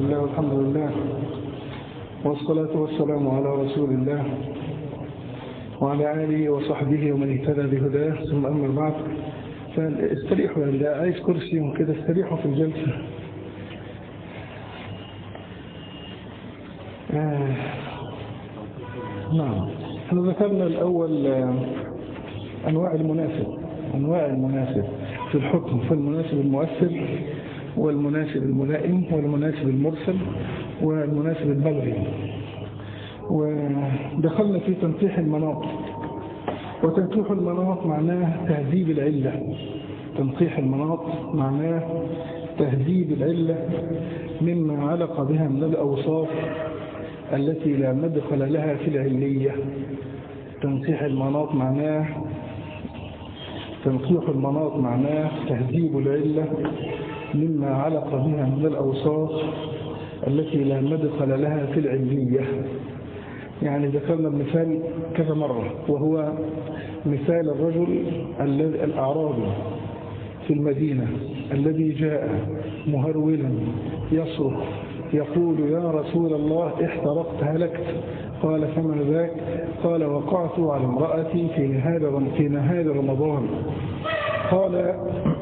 الله والحمد لله والصلاة والسلام على رسول الله وعلى آله وصحبه ومن اهتدى بهداه ثم أما بعد فاستريحوا يعني عايز كرسي وكده استريحوا في الجلسة آه. نعم احنا ذكرنا الأول آه، أنواع المناسب أنواع المناسب في الحكم فالمناسب المؤثر والمناسب الملائم والمناسب المرسل والمناسب البلغي ودخلنا في تنقيح المناط وتنقيح المناط معناه تهذيب العلة تنقيح المناط معناه تهذيب العلة مما علق بها من الأوصاف التي لا مدخل لها في العلية تنقيح المناط معناه تنقيح المناط معناه تهذيب العلة مما علق بها من الأوصاف التي لا مدخل لها في العلية يعني ذكرنا المثال كذا مرة وهو مثال الرجل الذي الأعرابي في المدينة الذي جاء مهرولا يصرخ يقول يا رسول الله احترقت هلكت قال فما ذاك قال وقعت على امرأتي في نهار في نهار رمضان قال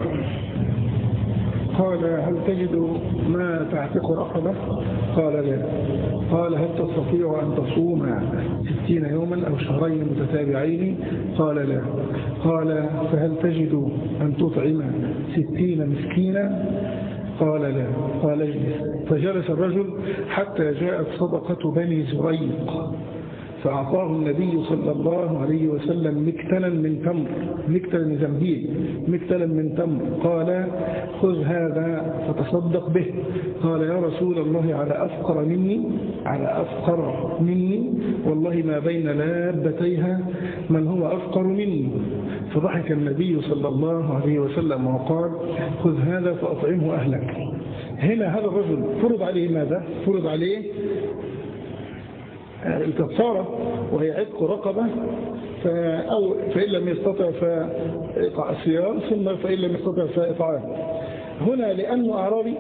قال هل تجد ما تعتق رقبة قال لا قال هل تستطيع أن تصوم ستين يوما أو شهرين متتابعين قال لا قال فهل تجد أن تطعم ستين مسكينا قال لا قال اجلس فجلس الرجل حتى جاءت صدقة بني زريق فأعطاه النبي صلى الله عليه وسلم مكتلا من تمر مكتلا من زنبيل مكتلا من تمر قال خذ هذا فتصدق به قال يا رسول الله على أفقر مني على أفقر مني والله ما بين لابتيها من هو أفقر مني فضحك النبي صلى الله عليه وسلم وقال خذ هذا فأطعمه أهلك هنا هذا الرجل فرض عليه ماذا؟ فرض عليه الكفارة وهي عتق رقبة أو فإن لم يستطع فصيام ثم فإن لم يستطع فإطعام هنا لأنه أعرابي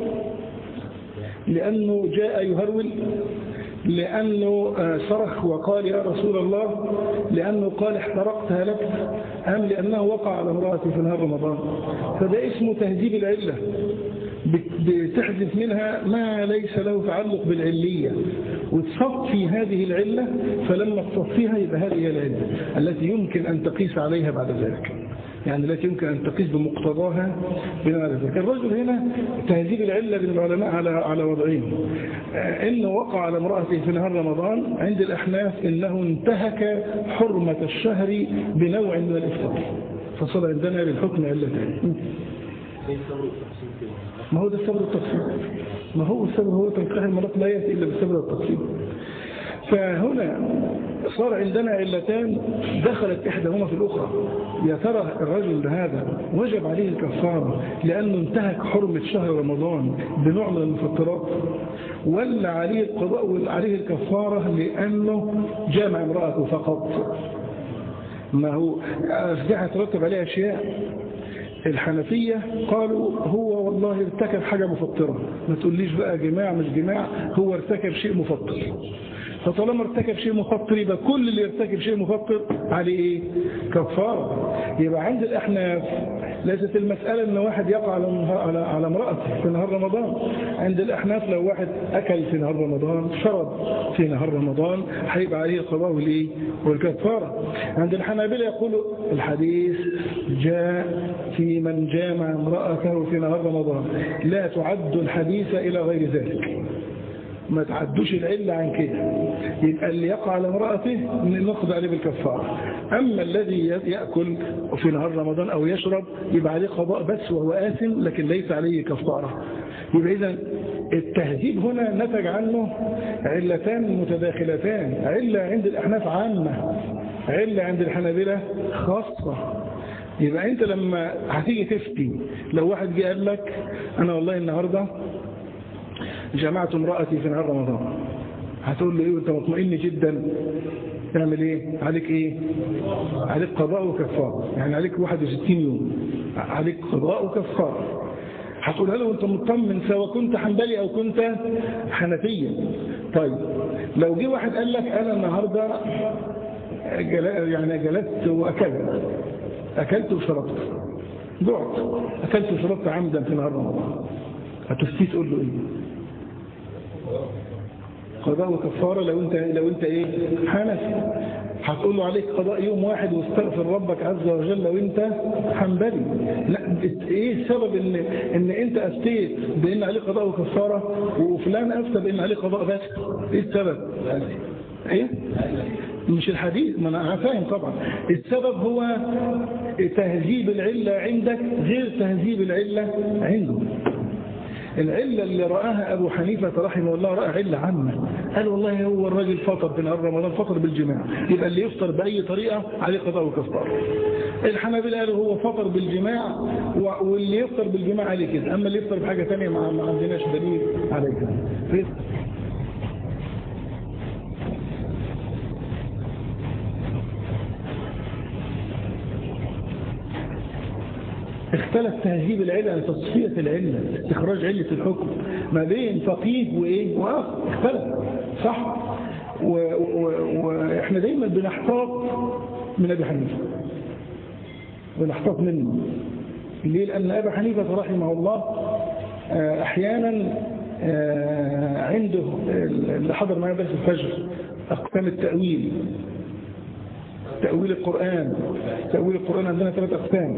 لأنه جاء يهرول لأنه صرخ وقال يا رسول الله لأنه قال احترقت هلكت أم لأنه وقع على امرأتي في نهار رمضان فده اسمه تهذيب العلة بتحذف منها ما ليس له تعلق بالعلية وتصفي هذه العلة فلما تصفيها يبقى هذه العلة التي يمكن أن تقيس عليها بعد ذلك يعني التي يمكن أن تقيس بمقتضاها بناء على ذلك الرجل هنا تهذيب العلة بين العلماء على على وضعين إنه وقع على امرأته في نهار رمضان عند الأحناف إنه انتهك حرمة الشهر بنوع من الإفطار فصل عندنا للحكم علتين ما هو ده السبب التقسيم ما هو السبب هو تنقيح المرات لا يأتي إلا بالسبب التقسيم فهنا صار عندنا علتان دخلت إحداهما في الأخرى يا ترى الرجل هذا وجب عليه الكفارة لأنه انتهك حرمة شهر رمضان بنوع من المفطرات ولا عليه القضاء وعليه الكفارة لأنه جامع امرأته فقط ما هو أفجع ترتب عليه أشياء الحنفية قالوا هو والله ارتكب حاجة مفطرة ما تقوليش بقى جماع مش جماع هو ارتكب شيء مفطر فطالما ارتكب شيء مفطر يبقى كل اللي يرتكب شيء مفطر عليه ايه كفارة يبقى عند الأحناف ليست المسألة ان واحد يقع على على امرأته في نهار رمضان عند الأحناف لو واحد أكل في نهار رمضان شرب في نهار رمضان هيبقى عليه القضاء والايه والكفارة عند الحنابلة يقولوا الحديث جاء في من جامع امرأته في نهار رمضان لا تعد الحديث إلى غير ذلك ما تعدوش العلة عن كده يبقى اللي يقع على امرأته نقضي عليه بالكفارة أما الذي يأكل في نهار رمضان أو يشرب يبقى عليه قضاء بس وهو آثم لكن ليس عليه كفارة يبقى إذا التهذيب هنا نتج عنه علتان متداخلتان علة عند الأحناف عامة علة عند الحنابلة خاصة يبقى أنت لما هتيجي تفتي لو واحد جه قال لك أنا والله النهاردة جمعت امرأتي في نهار رمضان هتقول له ايه وانت مطمئن جدا تعمل ايه عليك ايه عليك قضاء وكفارة يعني عليك 61 يوم عليك قضاء وكفارة هتقولها له وانت مطمن سواء كنت حنبلي او كنت حنفيا طيب لو جه واحد قال لك انا النهارده يعني جلست واكلت اكلت وشربت جعت اكلت وشربت عمدا في نهار رمضان هتفتي تقول له ايه قضاء وكفاره لو انت لو انت ايه حنفي هتقول له عليك قضاء يوم واحد واستغفر ربك عز وجل لو انت حنبلي لا ايه السبب ان ان انت افتيت بان عليه قضاء وكفاره وفلان افتى بان عليه قضاء بس ايه السبب ايه مش الحديث ما انا فاهم طبعا السبب هو تهذيب العله عندك غير تهذيب العله عنده العلة اللي رآها أبو حنيفة رحمه الله رأى علة عامة قال والله هو الراجل فطر في نهار رمضان فطر بالجماع يبقى اللي يفطر بأي طريقة عليه قضاء وكفار الحنابلة قالوا هو فطر بالجماع واللي يفطر بالجماع عليه كده أما اللي يفطر بحاجة ثانيه ما عندناش دليل عليه كده اختلف تهذيب العلة تصفية العلة استخراج علة الحكم ما بين فقيه وإيه وآخر اختلف صح وإحنا دايما بنحتاط من أبي حنيفة بنحتاط منه ليه لأن أبي حنيفة رحمه الله أحيانا عنده اللي حضر معنا درس الفجر أقسام التأويل تأويل القرآن تأويل القرآن عندنا ثلاث أقسام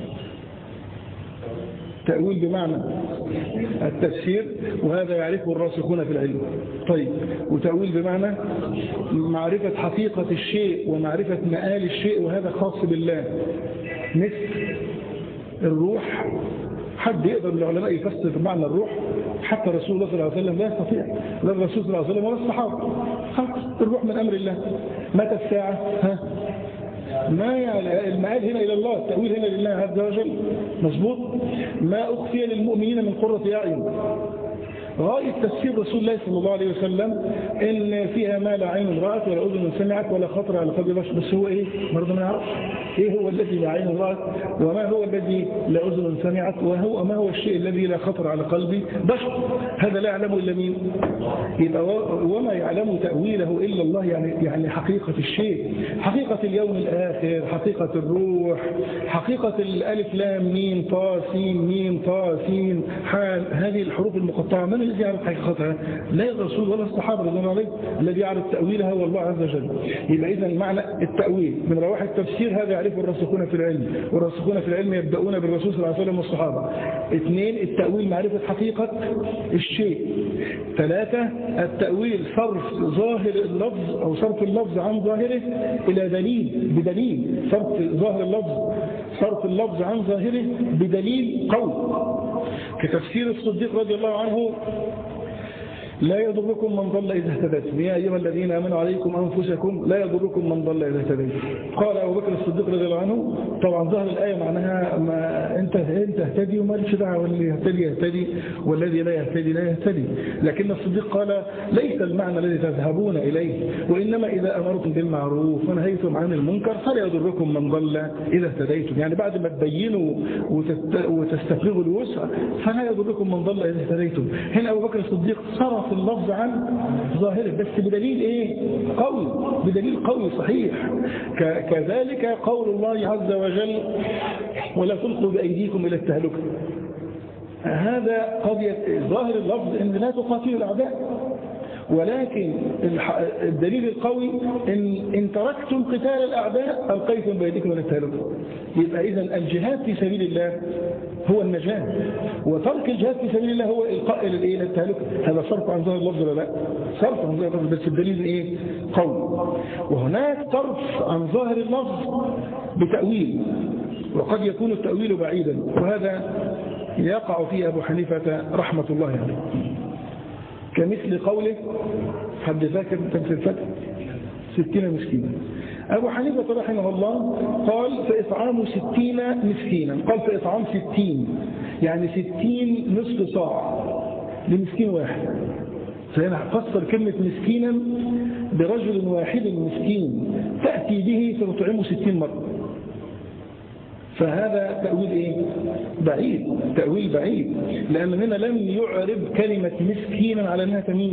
تأويل بمعنى التفسير وهذا يعرفه الراسخون في العلم طيب وتأويل بمعنى معرفة حقيقة الشيء ومعرفة مآل الشيء وهذا خاص بالله مثل الروح حد يقدر من العلماء يفسر معنى الروح حتى رسول الله صلى الله عليه وسلم لا يستطيع لا الرسول صلى الله عليه وسلم ولا الصحابة خلاص الروح من أمر الله متى الساعة ها ما يعني المآل هنا إلى الله التأويل هنا لله عز وجل مظبوط ما أخفي للمؤمنين من قرة أعين غاية تفسير رسول الله صلى الله عليه وسلم إن فيها ما لا عين رأت ولا أذن سمعت ولا خطر على قلب بشر بس هو إيه برضه ما نعرفش إيه هو الذي لا عين رأت وما هو الذي لا أذن سمعت وهو ما هو الشيء الذي لا خطر على قلب بشر هذا لا يعلمه إلا مين يبقى وما يعلم تأويله إلا الله يعني يعني حقيقة الشيء حقيقة اليوم الآخر حقيقة الروح حقيقة الألف لام ميم طا سين ميم طا سين حال هذه الحروف المقطعة من الذي يعرف حقيقتها لا الرسول ولا الصحابة رضي الله عليه الذي يعرف تأويلها هو الله عز وجل يبقى إذا معنى التأويل من رواح التفسير هذا يعرفه الراسخون في العلم والراسخون في العلم يبدأون بالرسول صلى الله عليه وسلم والصحابة اثنين التأويل معرفة حقيقة الشيء ثلاثة التأويل صرف ظاهر اللفظ أو صرف اللفظ عن ظاهره إلى دليل بدليل صرف ظاهر اللفظ صرف اللفظ عن ظاهره بدليل قول كتفسير الصديق رضي الله عنه لا يضركم من ضل إذا اهتديتم يا أيها الذين آمنوا عليكم أنفسكم لا يضركم من ضل إذا اهتديتم قال أبو بكر الصديق رضي الله عنه طبعا ظهر الآية معناها ما أنت أنت اهتدي وما ليش دعوه واللي يهتدي يهتدي والذي لا يهتدي لا يهتدي لكن الصديق قال ليس المعنى الذي تذهبون إليه وإنما إذا أمرتم بالمعروف ونهيتم عن المنكر فلا يضركم من ضل إذا اهتديتم يعني بعد ما تبينوا وتستفرغوا الوسع فلا يضركم من ضل إذا اهتديتم هنا أبو بكر الصديق صرف اللفظ عن ظاهره بس بدليل ايه قوي بدليل قوي صحيح كذلك قول الله عز وجل ولا تلقوا بأيديكم إلى التهلكة هذا قضية ظاهر اللفظ ان لا تقاتلوا الأعداء ولكن الدليل القوي إن, إن تركتم قتال الأعداء ألقيتم بيدكم إلى التهلكة يبقى إذا الجهاد في سبيل الله هو النجاة وترك الجهاد في سبيل الله هو إلقاء إلى التهلكة هذا صرف عن ظاهر اللفظ ولا لا صرف عن ظاهر اللفظ بس الدليل إيه قول وهناك صرف عن ظاهر اللفظ بتأويل وقد يكون التأويل بعيدا وهذا يقع فيه أبو حنيفة رحمة الله عليه يعني. كمثل قوله حد فاكر تمثل الفتح ستين مسكينا أبو حنيفة رحمه الله قال فإطعام ستين مسكينا قال فإطعام ستين يعني ستين نصف صاع لمسكين واحد فهنا فسر كلمة مسكينا برجل واحد مسكين تأتي به فتطعمه ستين مرة فهذا تأويل إيه؟ بعيد تأويل بعيد لأن هنا لم يعرب كلمة مسكينا على أنها تمييز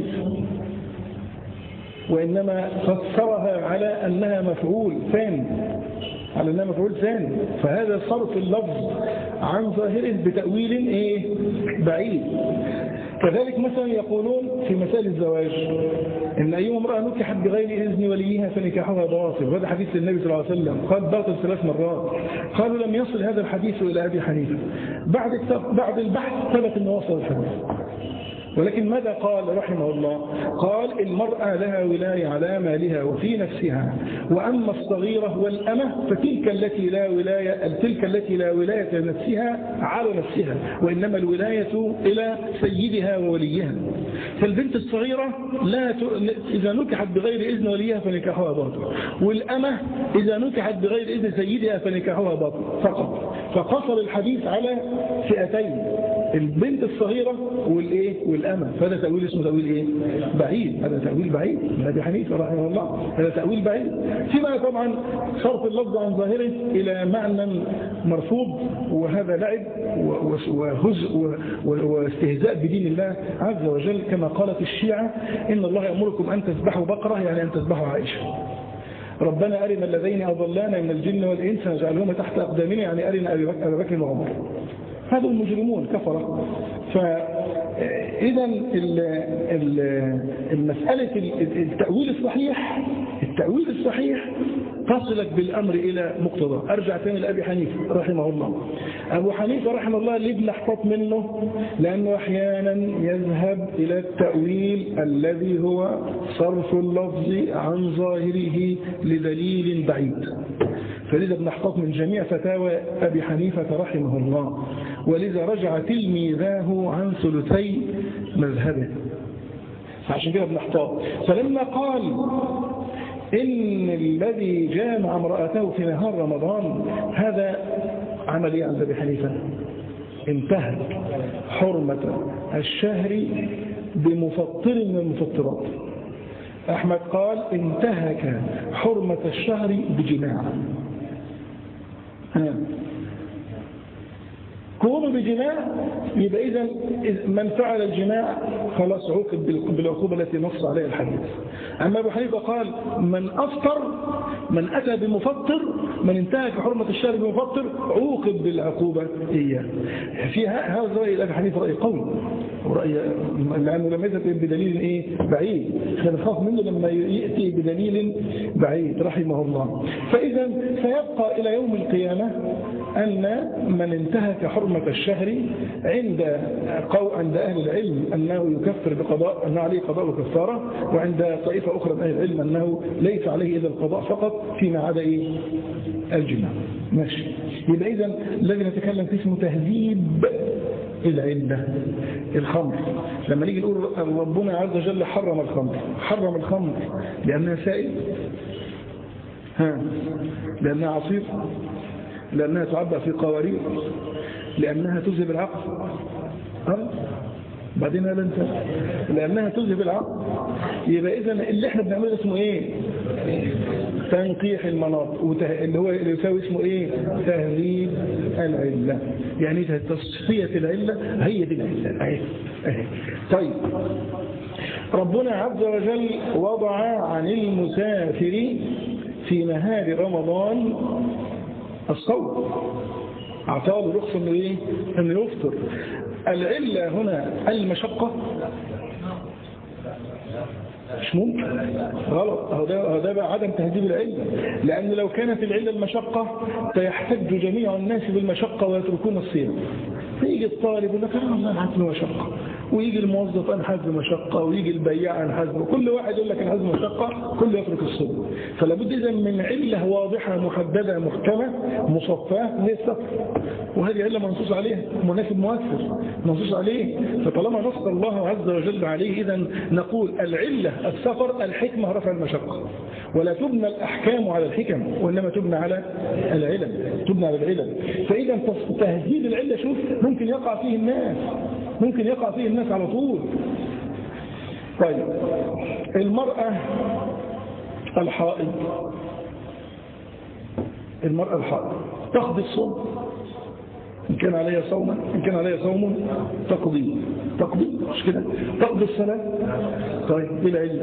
وإنما فسرها على أنها مفعول ثاني على أنها مفعول ثاني فهذا صرف اللفظ عن ظاهره بتأويل إيه؟ بعيد كذلك مثلا يقولون في مسائل الزواج إن أي امرأة نكحت بغير إذن وليها فنكاحها باطل وهذا حديث النبي صلى الله عليه وسلم قال باطل ثلاث مرات قالوا لم يصل هذا الحديث إلى أبي حنيفة بعد بعد البحث ثبت أنه وصل الحديث ولكن ماذا قال رحمه الله قال المرأة لها ولاية على مالها وفي نفسها وأما الصغيرة والأمة فتلك التي لا ولاية تلك التي لا ولاية لنفسها على نفسها وإنما الولاية إلى سيدها ووليها فالبنت الصغيرة لا ت... إذا نكحت بغير إذن وليها فنكاحها باطل والأمة إذا نكحت بغير إذن سيدها فنكاحها باطل فقط فقصر الحديث على فئتين البنت الصغيرة والإيه والأمة فهذا تأويل اسمه تأويل إيه بعيد هذا تأويل بعيد من أبي حنيفة رحمه الله هذا تأويل بعيد فيما طبعا صرف اللفظ عن ظاهره إلى معنى مرفوض وهذا لعب وهزء واستهزاء بدين الله عز وجل كما قالت الشيعة إن الله يأمركم أن تذبحوا بقرة يعني أن تذبحوا عائشة ربنا أرنا الذين أضلانا من الجن والإنس نجعلهما تحت أقدامنا يعني أرنا أبي بكر وعمر هذا المجرمون كفرة فإذا المسألة التأويل الصحيح التأويل الصحيح تصلك بالأمر إلى مقتضى أرجع ثاني لأبي حنيفة رحمه الله أبو حنيفة رحمه الله ليه بنحتاط منه لأنه أحيانا يذهب إلى التأويل الذي هو صرف اللفظ عن ظاهره لدليل بعيد فلذا بنحتاط من جميع فتاوى أبي حنيفة رحمه الله ولذا رجع تلميذاه عن ثلثي مذهبه فعشان كده بنحتاط فلما قال إن الذي جامع امرأته في نهار رمضان هذا عمل ايه عند أبي حنيفة انتهك حرمة الشهر بمفطر من المفطرات أحمد قال انتهك حرمة الشهر بجماع كونه بجماع يبقى إذا من فعل الجماع خلاص عوقب بالعقوبة التي نص عليها الحديث أما أبو حنيفة قال من أفطر من أتى بمفطر من انتهك حرمة الشهر بمفطر عوقب بالعقوبة إياه في هذا رأي أبي حنيفة رأي قوي ورأي لأنه لم يتأتي بدليل إيه بعيد فنخاف منه لما يأتي بدليل بعيد رحمه الله فإذا سيبقى إلى يوم القيامة أن من انتهك حرمة الشهر عند قو عند أهل العلم أنه يكفر بقضاء أنه عليه قضاء وكفارة وعند طائفة أخرى من أهل العلم أنه ليس عليه إذا القضاء فقط فيما عدا إيه الجماع ماشي يبقى إذا الذي نتكلم فيه اسمه تهذيب العلة الخمر لما نيجي نقول ربنا عز وجل حرم الخمر حرم الخمر لأنها سائل ها لأنها عصير لأنها تعبأ في قوارير لأنها تذهب العقل ها بعدين هل انت لأنها تذهب العقل يبقى إذا اللي احنا بنعمله اسمه ايه تنقيح المناط وته... اللي هو اللي يساوي اسمه ايه تهذيب العلة يعني تصفية العلة هي دي العلة اهي اهي طيب ربنا عز وجل وضع عن المسافر في نهار رمضان الصوم أعطاه رخصة انه ايه انه يفطر العلة هنا المشقة مش ممكن غلط هذا بقى عدم تهذيب العلة لأن لو كانت العلة المشقة فيحتج جميع الناس بالمشقة ويتركون الصيام فيجي الطالب يقول لك انا حاسس مشقة ويجي الموظف انا حاسس مشقة ويجي البياع انا حاسس كل واحد يقول لك انا حاسس مشقة كل يترك الصوم فلا بد اذا من علة واضحة محددة محكمة مصفاة هي السفر وهذه علة منصوص عليها مناسب مؤثر منصوص عليه فطالما نص الله عز وجل عليه اذا نقول العلة السفر الحكمة رفع المشقة ولا تبنى الأحكام على الحكم وإنما تبنى على العلم تبنى على العلم فإذا تهديد العلة شوف ممكن يقع فيه الناس ممكن يقع فيه الناس على طول طيب المرأة الحائض المرأة الحائض تقضي الصوم إن كان عليها صوما إن كان عليها صوم تقضي تقضي مش كده تقضي الصلاة طيب ايه العلة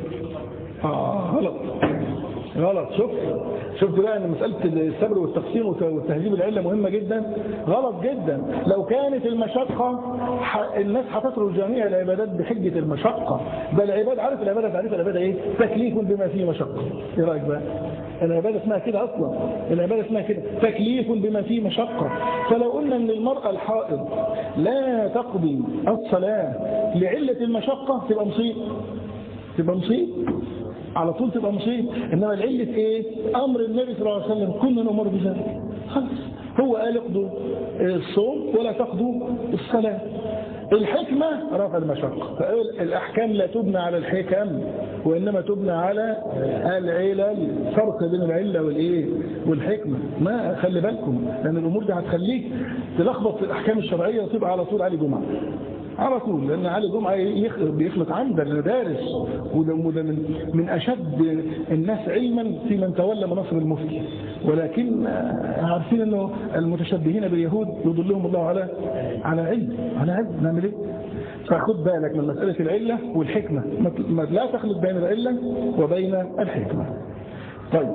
آه غلط غلط شوف شفت بقى ان مسألة الصبر والتقسيم والتهذيب العلة مهمة جدا غلط جدا لو كانت المشقة الناس هتترك جميع العبادات بحجة المشقة بل العباد عارف العبادة تعريف العبادة ايه تكليف بما فيه مشقة ايه رأيك بقى العبادة اسمها كده أصلا العبادة اسمها كده تكليف بما فيه مشقة فلو قلنا أن المرأة الحائض لا تقضي الصلاة لعلة المشقة تبقى مصيب تبقى مصيب على طول تبقى مصيب إنما العلة إيه أمر النبي صلى الله عليه وسلم كنا نمر بذلك خلاص هو قال اقضوا الصوم ولا تقضوا الصلاة الحكمة رفع المشقة الأحكام لا تبنى على الحكم وإنما تبنى على العلل فرق بين العلة والإيه والحكمة ما خلي بالكم لأن الأمور دي هتخليك تلخبط في الأحكام الشرعية وتبقى على طول علي جمعة على طول لأن علي جمعة بيخلط عمدا لأنه دارس وده من, من أشد الناس علما في من تولى مناصب المفتي ولكن عارفين أنه المتشبهين باليهود يضلهم الله على على علم على علم نعمل ايه فخد بالك من مسألة العلة والحكمة لا تخلط بين العلة وبين الحكمة طيب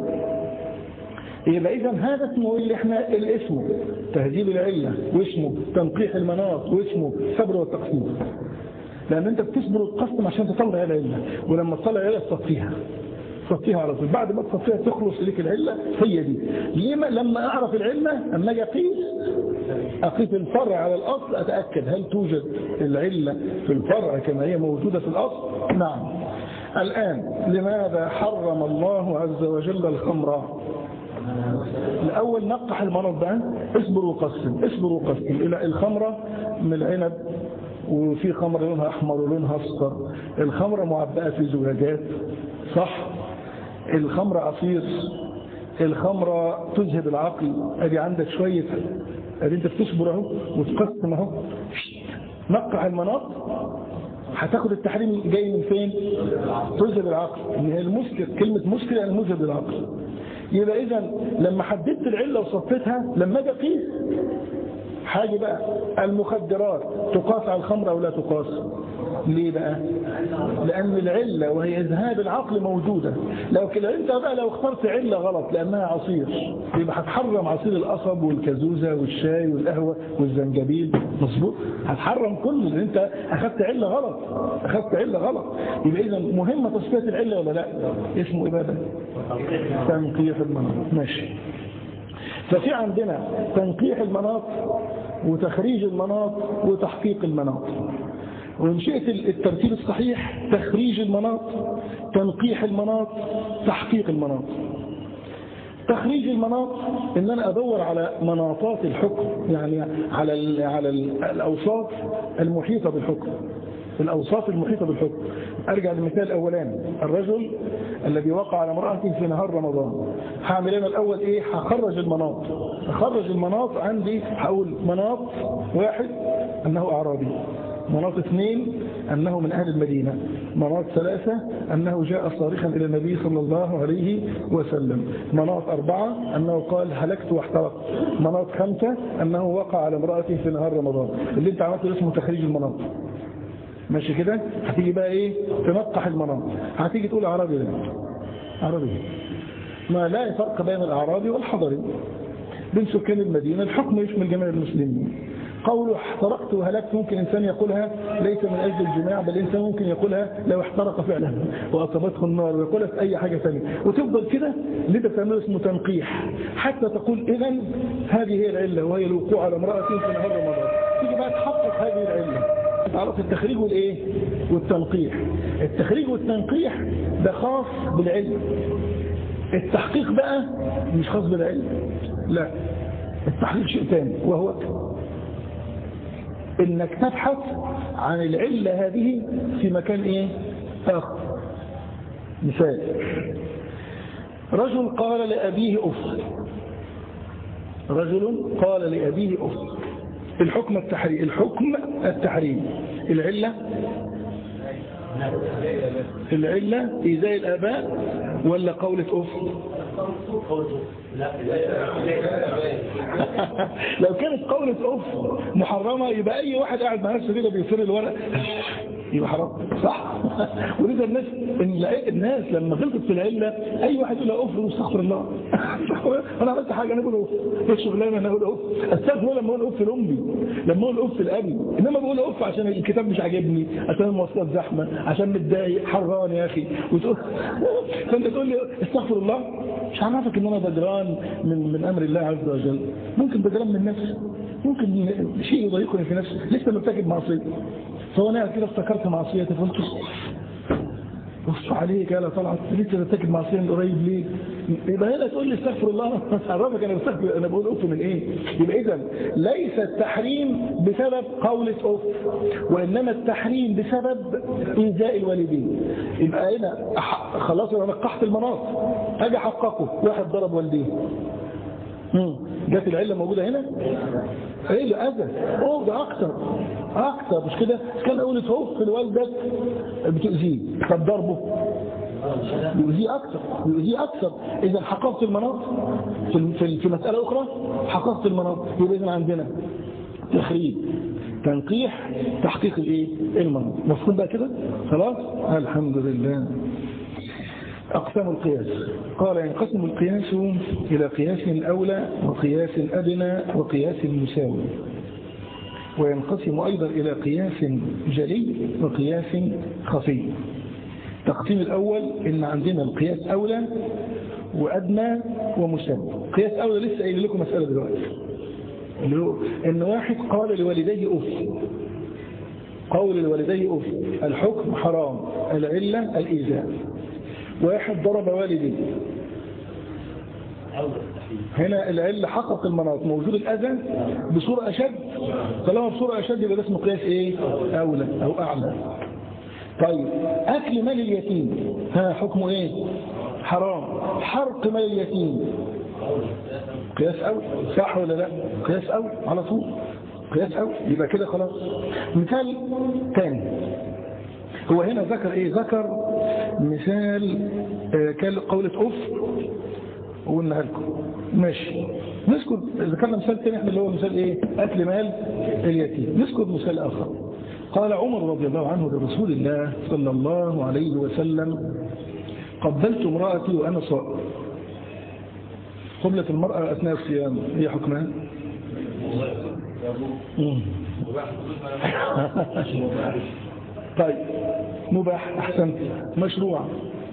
يبقى إذا هذا اسمه اللي احنا الاسم تهذيب العلة واسمه تنقيح المناط واسمه صبر والتقسيم لأن أنت بتصبر وتقسم عشان تطلع العلة ولما تطلع العلة تصفيها تصفيها على طول بعد ما تصفيها تخلص لك العلة هي دي لما لما أعرف العلة أما أجي أقيس أقيس الفرع على الأصل أتأكد هل توجد العلة في الفرع كما هي موجودة في الأصل نعم الآن لماذا حرم الله عز وجل الخمر الأول نقح المرض بقى اصبر وقسم اصبر وقسم إلى الخمرة من العنب وفي خمر لونها أحمر ولونها أصفر الخمرة معبأة في زجاجات صح الخمرة عصير الخمرة تذهب العقل ادي عندك شوية ادي انت بتصبر اهو وتقسم اهو نقح المناط هتاخد التحريم جاي من فين تذهب العقل هي المسكر كلمة مسكر يعني مذهب العقل يبقى اذا لما حددت العلة وصفتها لما اجي اقيس حاجة بقى المخدرات تقاس على الخمر او لا تقاس ليه بقى لان العلة وهي اذهاب العقل موجودة لو كده انت بقى لو اخترت علة غلط لانها عصير يبقى هتحرم عصير القصب والكازوزة والشاي والقهوة والزنجبيل مظبوط هتحرم كله لان انت اخذت علة غلط اخذت علة غلط يبقى اذا مهمة تصفية العلة ولا لا اسمه ايه بقى تنقيح المناط ماشي ففي عندنا تنقيح المناط وتخريج المناط وتحقيق المناط وإن شئت الترتيب الصحيح تخريج المناط تنقيح المناط تحقيق المناط تخريج المناط ان انا ادور على مناطات الحكم يعني على ال على ال الاوصاف المحيطه بالحكم الاوصاف المحيطه بالحكم ارجع للمثال الاولاني الرجل الذي وقع على امرأته في نهار رمضان هعمل انا الاول ايه هخرج المناط اخرج المناط عندي هقول مناط واحد انه اعرابي مناط اثنين أنه من أهل المدينة مناط ثلاثة أنه جاء صارخا إلى النبي صلى الله عليه وسلم مناط أربعة أنه قال هلكت واحترقت مناط خمسة أنه وقع على امرأته في نهار رمضان اللي انت عملته اسمه تخريج المناط ماشي كده هتيجي بقى ايه تنقح المناط هتيجي تقول عربي لا عربي ما لا فرق بين الأعرابي والحضري بين سكان المدينة الحكم يشمل جميع المسلمين قوله احترقت وهلكت ممكن إنسان يقولها ليس من أجل الجماع بل إنسان ممكن يقولها لو احترق فعلا وأصابته النار ويقولها في أي حاجة ثانيه وتفضل كده اللي انت بتعمله اسمه تنقيح حتى تقول إذا هذه هي العلة وهي الوقوع على امرأة في نهار رمضان تيجي بقى تحقق هذه العلة تعرف التخريج والإيه والتنقيح التخريج والتنقيح ده خاص بالعلم التحقيق بقى مش خاص بالعلم لا التحقيق شيء ثاني وهو انك تبحث عن العلة هذه في مكان ايه اخر مثال رجل قال لأبيه أف رجل قال لأبيه أف الحكم التحريم الحكم التحريم العلة العلة إيذاء الآباء ولا قولة أف لو كانت قولة أوف محرمة يبقى أي واحد قاعد مع نفسه كده بيصير الورق يبقى حرام صح ولذا الناس الناس لما غلطت في العله اي واحد يقول اوف واستغفر الله انا عملت حاجه انا بقول اوف ايه الشغلانه انا اقول اوف استغفر لما اقول اوف لامي لما اقول اوف لابي انما بقول اوف عشان الكتاب مش عاجبني عشان المواصلات زحمه عشان متضايق حران يا اخي وتقول فانت تقول لي استغفر الله مش عارفك ان انا بدران من من امر الله عز وجل ممكن بدران من نفسي ممكن شيء يضايقني في نفسي لسه مرتكب معصيه فهو انا كده افتكرت معصيتي فقلت بص عليك يا طلعت لسه مرتكب معصيه من قريب ليه يبقى هنا تقول لي استغفر الله عرفك انا بستغفر انا بقول اوف من ايه يبقى اذا ليس التحريم بسبب قولة اوف وانما التحريم بسبب ايذاء الوالدين يبقى هنا خلاص انا نقحت المناط اجي احققه واحد ضرب والديه جت العله موجوده هنا ايه اللي اذى اوه ده اكتر اكتر مش كده كان اقول تهوف في الوالدك بتؤذيه طب ضربه يؤذيه اكتر يؤذيه اكتر اذا حققت المناط في في في مساله اخرى حققت المناط يبقى اذا عندنا تخريب تنقيح تحقيق الايه المناط مفهوم بقى كده خلاص الحمد لله أقسام القياس قال ينقسم القياس إلى قياس أولى وقياس أدنى وقياس مساوي وينقسم أيضا إلى قياس جلي وقياس خفي التقسيم الأول إن عندنا القياس أولى وأدنى ومساوي قياس أولى لسه قايل لكم مسألة دلوقتي إن واحد قال لوالديه أف قول لوالديه أف الحكم حرام العلة الإيذاء واحد ضرب والدي هنا العلة حقق المناط موجود الأذى بصورة أشد طالما بصورة أشد يبقى ده اسمه قياس إيه أولى أو أعلى طيب أكل مال اليتيم ها حكمه إيه حرام حرق مال اليتيم قياس أول صح ولا لا قياس أول على طول قياس أول يبقى كده خلاص مثال تاني هو هنا ذكر ايه ذكر مثال كان قولة اوف وقلنا لكم ماشي نذكر ذكرنا مثال تاني احنا اللي هو مثال ايه اكل مال اليتيم نذكر مثال اخر قال عمر رضي الله عنه لرسول الله صلى الله عليه وسلم قبلت امرأتي وانا صائم قبلة المرأة اثناء الصيام هي حكمها طيب مباح أحسنت مشروع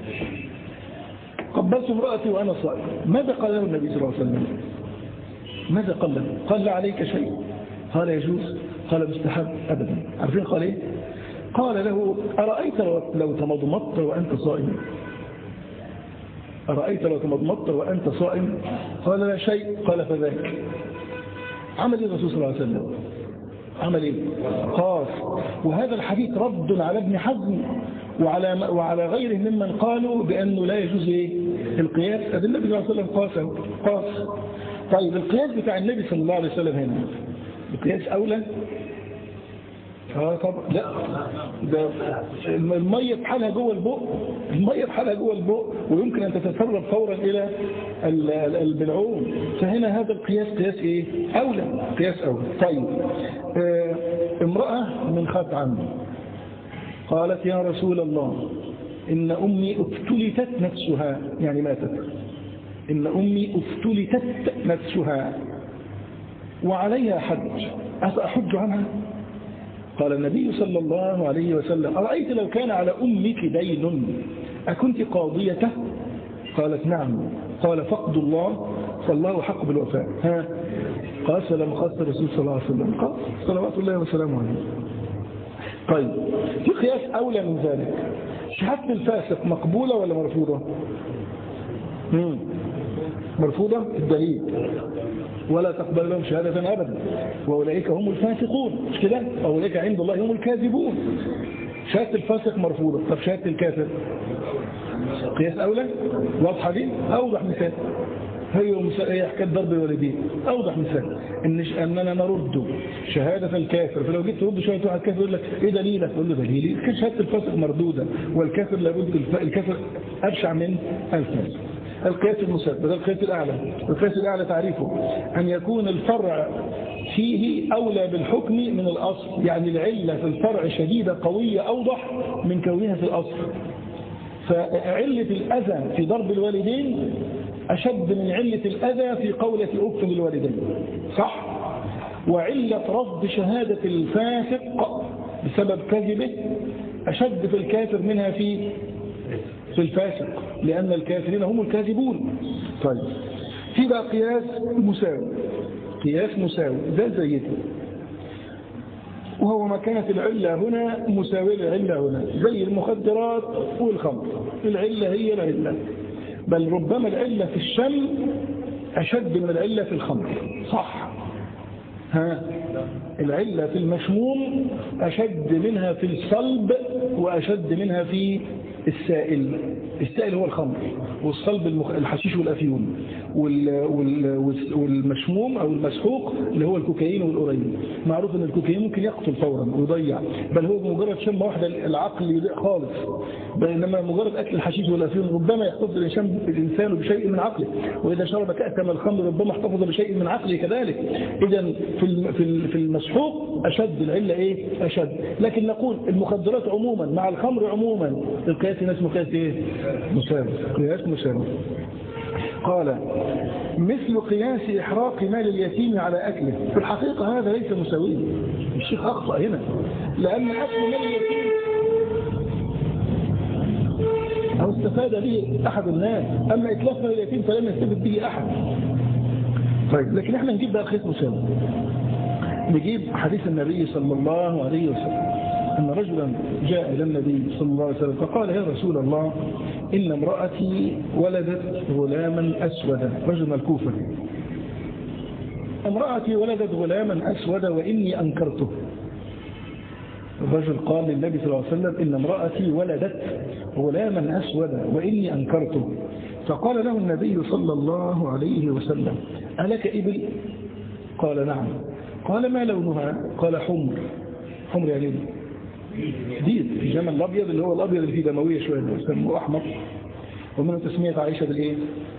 قبلت امرأتي وأنا صائم ماذا قال له النبي صلى الله عليه وسلم ماذا قال له قال لا عليك شيء قال يجوز قال مستحب أبدا عارفين قال إيه قال له أرأيت لو تمضمضت وأنت صائم أرأيت لو تمضمضت وأنت صائم قال لا شيء قال فذاك عمل الرسول صلى الله عليه وسلم عمل ايه قاس وهذا الحديث رد على ابن حزم وعلى وعلى غيره ممن قالوا بانه لا يجوز ايه القياس هذا النبي صلى الله عليه وسلم قاس قاس طيب القياس بتاع النبي صلى الله عليه وسلم هنا القياس اولى اه طبعا لا ده الميه بحالها جوه البق الميه بحالها جوه البق ويمكن ان تتسرب فورا الى البلعوم فهنا هذا القياس قياس ايه اولى قياس اولى طيب آه امراه من خات عمي قالت يا رسول الله ان امي افتلتت نفسها يعني ماتت ان امي افتلتت نفسها وعليها حج افاحج عنها قال النبي صلى الله عليه وسلم أرأيت لو كان على أمك دين أكنت قاضيته قالت نعم قال فقد الله فالله حق بالوفاء ها قال سلام خاصة الرسول صلى الله عليه وسلم قال صلوات الله وسلامه عليه طيب في قياس أولى من ذلك شهادة الفاسق مقبولة ولا مرفوضة مم. مرفوضة الدليل ولا تقبل لهم شهادة أبدا وأولئك هم الفاسقون مش كده أولئك عند الله هم الكاذبون شهادة الفاسق مرفوضة طب شهادة الكافر قياس أولى واضحة دي أوضح مثال هي هي حكايه ضرب الوالدين اوضح مثال ان اننا نرد شهاده الكافر فلو جيت ترد شهاده واحد كافر يقول لك ايه دليلك تقول له دليلي كان شهاده الفاسق مردوده والكافر لابد الكافر ابشع من الفاسق القياس المسبب ده القياس الأعلى القياس الأعلى تعريفه أن يكون الفرع فيه أولى بالحكم من الأصل يعني العلة في الفرع شديدة قوية أوضح من كونها في الأصل فعلة الأذى في ضرب الوالدين أشد من علة الأذى في قولة أف للوالدين صح؟ وعلة رفض شهادة الفاسق بسبب كذبه أشد في الكافر منها في في الفاسق لأن الكافرين هم الكاذبون طيب في بقى قياس مساوي قياس مساوي ده زيته وهو ما كانت العلة هنا مساوية للعلة هنا زي المخدرات والخمر العلة هي العلة بل ربما العلة في الشم أشد من العلة في الخمر صح ها العلة في المشموم أشد منها في الصلب وأشد منها في السائل السائل هو الخمر والصلب المخ... الحشيش والأفيون وال... وال... والمشموم أو المسحوق اللي هو الكوكايين والأورين معروف أن الكوكايين ممكن يقتل فورا ويضيع بل هو بمجرد شم واحدة العقل يضيع خالص بينما مجرد أكل الحشيش والأفيون ربما يحتفظ الإنسان, الإنسان بشيء من عقله وإذا شرب كأسا من الخمر ربما احتفظ بشيء من عقله كذلك إذا في في المسحوق أشد العلة إيه أشد لكن نقول المخدرات عموما مع الخمر عموما القياس الناس مقياس إيه مساوي قياس مساوي قال مثل قياس إحراق مال اليتيم على أكله في الحقيقة هذا ليس مساويا الشيخ أخطأ هنا لأن أكل مال اليتيم أو استفاد به أحد الناس أما إتلاف مال اليتيم فلم يستفد به أحد طيب لكن احنا نجيب بقى قياس مساوي نجيب حديث النبي صلى الله عليه وسلم أن رجلا جاء إلى النبي صلى الله عليه وسلم فقال يا رسول الله إن امرأتي ولدت غلاما أسودا رجل الكوفة امرأتي ولدت غلاما أسودا وإني أنكرته الرجل قال للنبي صلى الله عليه وسلم إن امرأتي ولدت غلاما أسودا وإني أنكرته فقال له النبي صلى الله عليه وسلم ألك إبل قال نعم قال ما لونها قال حمر حمر يعني ديد في جمل الأبيض اللي هو الأبيض اللي فيه دموية شوية يسموه أحمر ومن تسمية عائشة بالإيه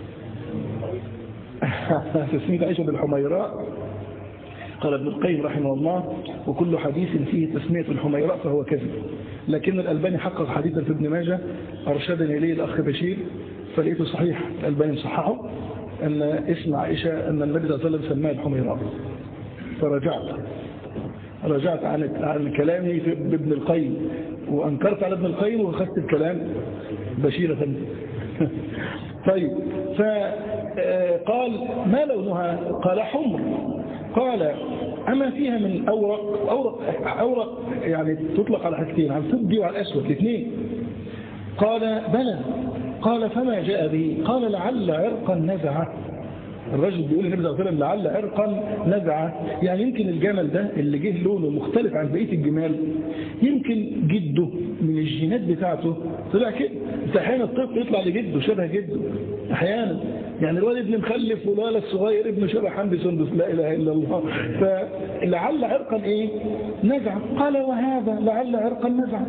تسمية عائشة بالحميراء قال ابن القيم رحمه الله وكل حديث فيه تسمية الحميراء فهو كذب لكن الألباني حقق حديثا في ابن ماجه أرشدني إليه الأخ بشير فلقيته صحيح الألباني صححه أن اسم عائشة أن النبي صلى الله عليه وسلم سماه الحميراء فرجعت رجعت عن عن كلامي بابن القيم وأنكرت على ابن القيم وأخذت الكلام بشيرة طيب فقال ما لونها قال حمر قال أما فيها من أورق أورق, أورق يعني تطلق على حاجتين على الفضي وعلى الأسود الاثنين قال بلى قال فما جاء به قال لعل عرقا نزعه الرجل بيقول النبي صلى الله عليه وسلم لعل عرقا نزعه يعني يمكن الجمل ده اللي جه لونه مختلف عن بقيه الجمال يمكن جده من الجينات بتاعته طلع كده احيانا الطفل يطلع لجده شبه جده احيانا يعني الولد ابن مخلف والولد الصغير ابن شبه حمدي سندس لا اله الا الله فلعل عرقا ايه نزع قال وهذا لعل عرقا نزع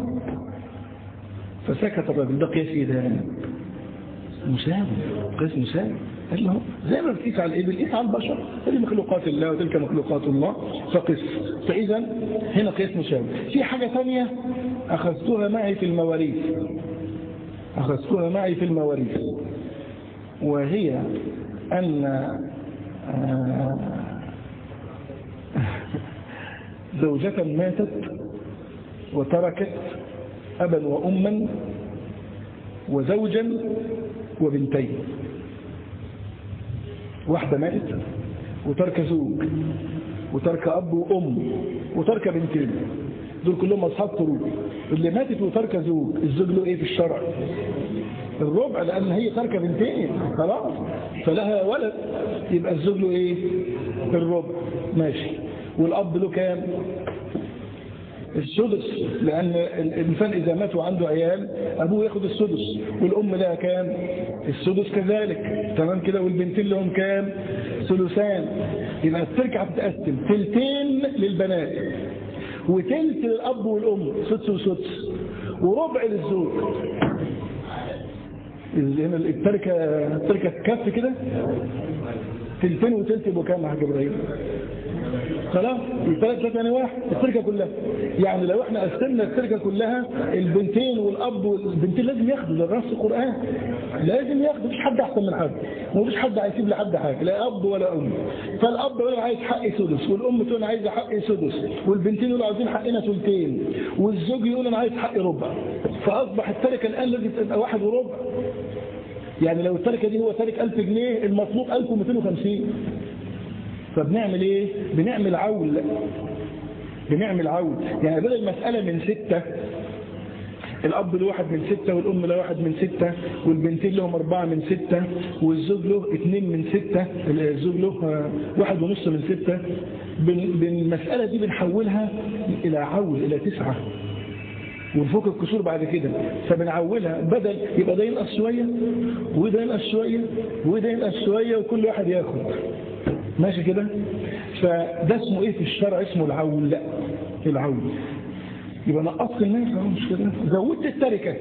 فسكت الرجل ده قياس ايه ده مساوي قياس مساوي قال له زي ما بتقيس على الإبل قيس على البشر هذه مخلوقات الله وتلك مخلوقات الله فقس فإذا هنا قياس مشابه في حاجة ثانية أخذتها معي في المواريث أخذتها معي في المواريث وهي أن زوجة ماتت وتركت أبا وأما وزوجا وبنتين واحدة ماتت وترك زوج وترك أب وأم وترك بنتين دول كلهم أصحاب فروض اللي ماتت وترك زوج الزوج له إيه في الشرع الربع لأن هي ترك بنتين خلاص فلها ولد يبقى الزوج له إيه الربع ماشي والأب له كام السدس لأن الإنسان إذا مات وعنده عيال أبوه ياخد السدس والأم لها كام السدس كذلك تمام كده والبنتين لهم كام ثلثان يبقى التركة هتتقسم تلتين للبنات وتلت للأب والأم سدس وسدس وربع للزوج هنا التركة التركة كف كده تلتين وتلت يبقوا كام يا حاج ابراهيم خلاص الثلاث ثلاثة يعني واحد التركة كلها يعني لو احنا قسمنا التركة كلها البنتين والاب والبنتين لازم ياخدوا للرأس القرآن لازم ياخدوا مفيش حد احسن من حد مفيش حد هيسيب لحد حاجة لا اب ولا ام فالاب يقول عايز حق سدس والام تقول عايز حق سدس والبنتين يقولوا عايزين حقنا ثلثين والزوج يقول انا عايز حق ربع فاصبح التركة الان لازم تبقى واحد وربع يعني لو التركة دي هو تارك 1000 جنيه المطلوب 1250 فبنعمل ايه بنعمل عول بنعمل عول يعني بدل المسألة من ستة الأب له واحد من ستة والأم له واحد من ستة والبنتين لهم أربعة من ستة والزوج له اثنين من ستة الزوج له واحد ونص من ستة بالمسألة دي بنحولها إلى عول إلى تسعة ونفك الكسور بعد كده فبنعولها بدل يبقى ده ينقص شوية وده ينقص شوية وده ينقص شوية وكل واحد ياخد ماشي كده فده اسمه ايه في الشرع اسمه العول لا العول يبقى نقصت الناس مش كده زودت التركة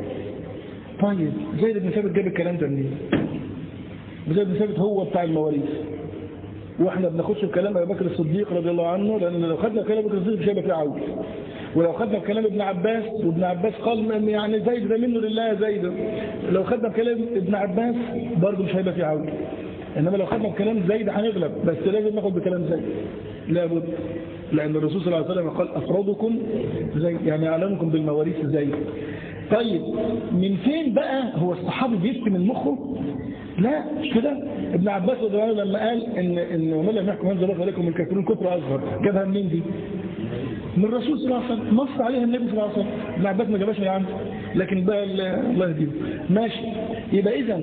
طيب زيد بن ثابت جاب الكلام ده منين زيد بن ثابت هو بتاع المواريث واحنا بناخدش بكلام ابي بكر الصديق رضي الله عنه لان لو خدنا كلام ابي بكر الصديق مش هيبقى فيه عول ولو خدنا بكلام ابن عباس وابن عباس قال يعني زيد ده منه لله يا زيد لو خدنا بكلام ابن عباس برضه مش هيبقى فيه عول انما لو خدنا بكلام زيد هنغلب بس لازم ناخد بكلام زيد لابد لان الرسول صلى الله عليه وسلم قال افرادكم زيد يعني اعلمكم بالمواريث زيد طيب من فين بقى هو الصحابي بيفتي من مخه لا مش كده ابن عباس رضي الله عنه لما قال ان ان ومن لم يحكم انزل الله عليكم من كافرون كفر اصغر جابها منين دي من الرسول صلى الله عليه وسلم نص عليها النبي صلى الله عليه وسلم ابن عباس ما جابهاش من عنده لكن بقى الله يهديه ماشي يبقى اذا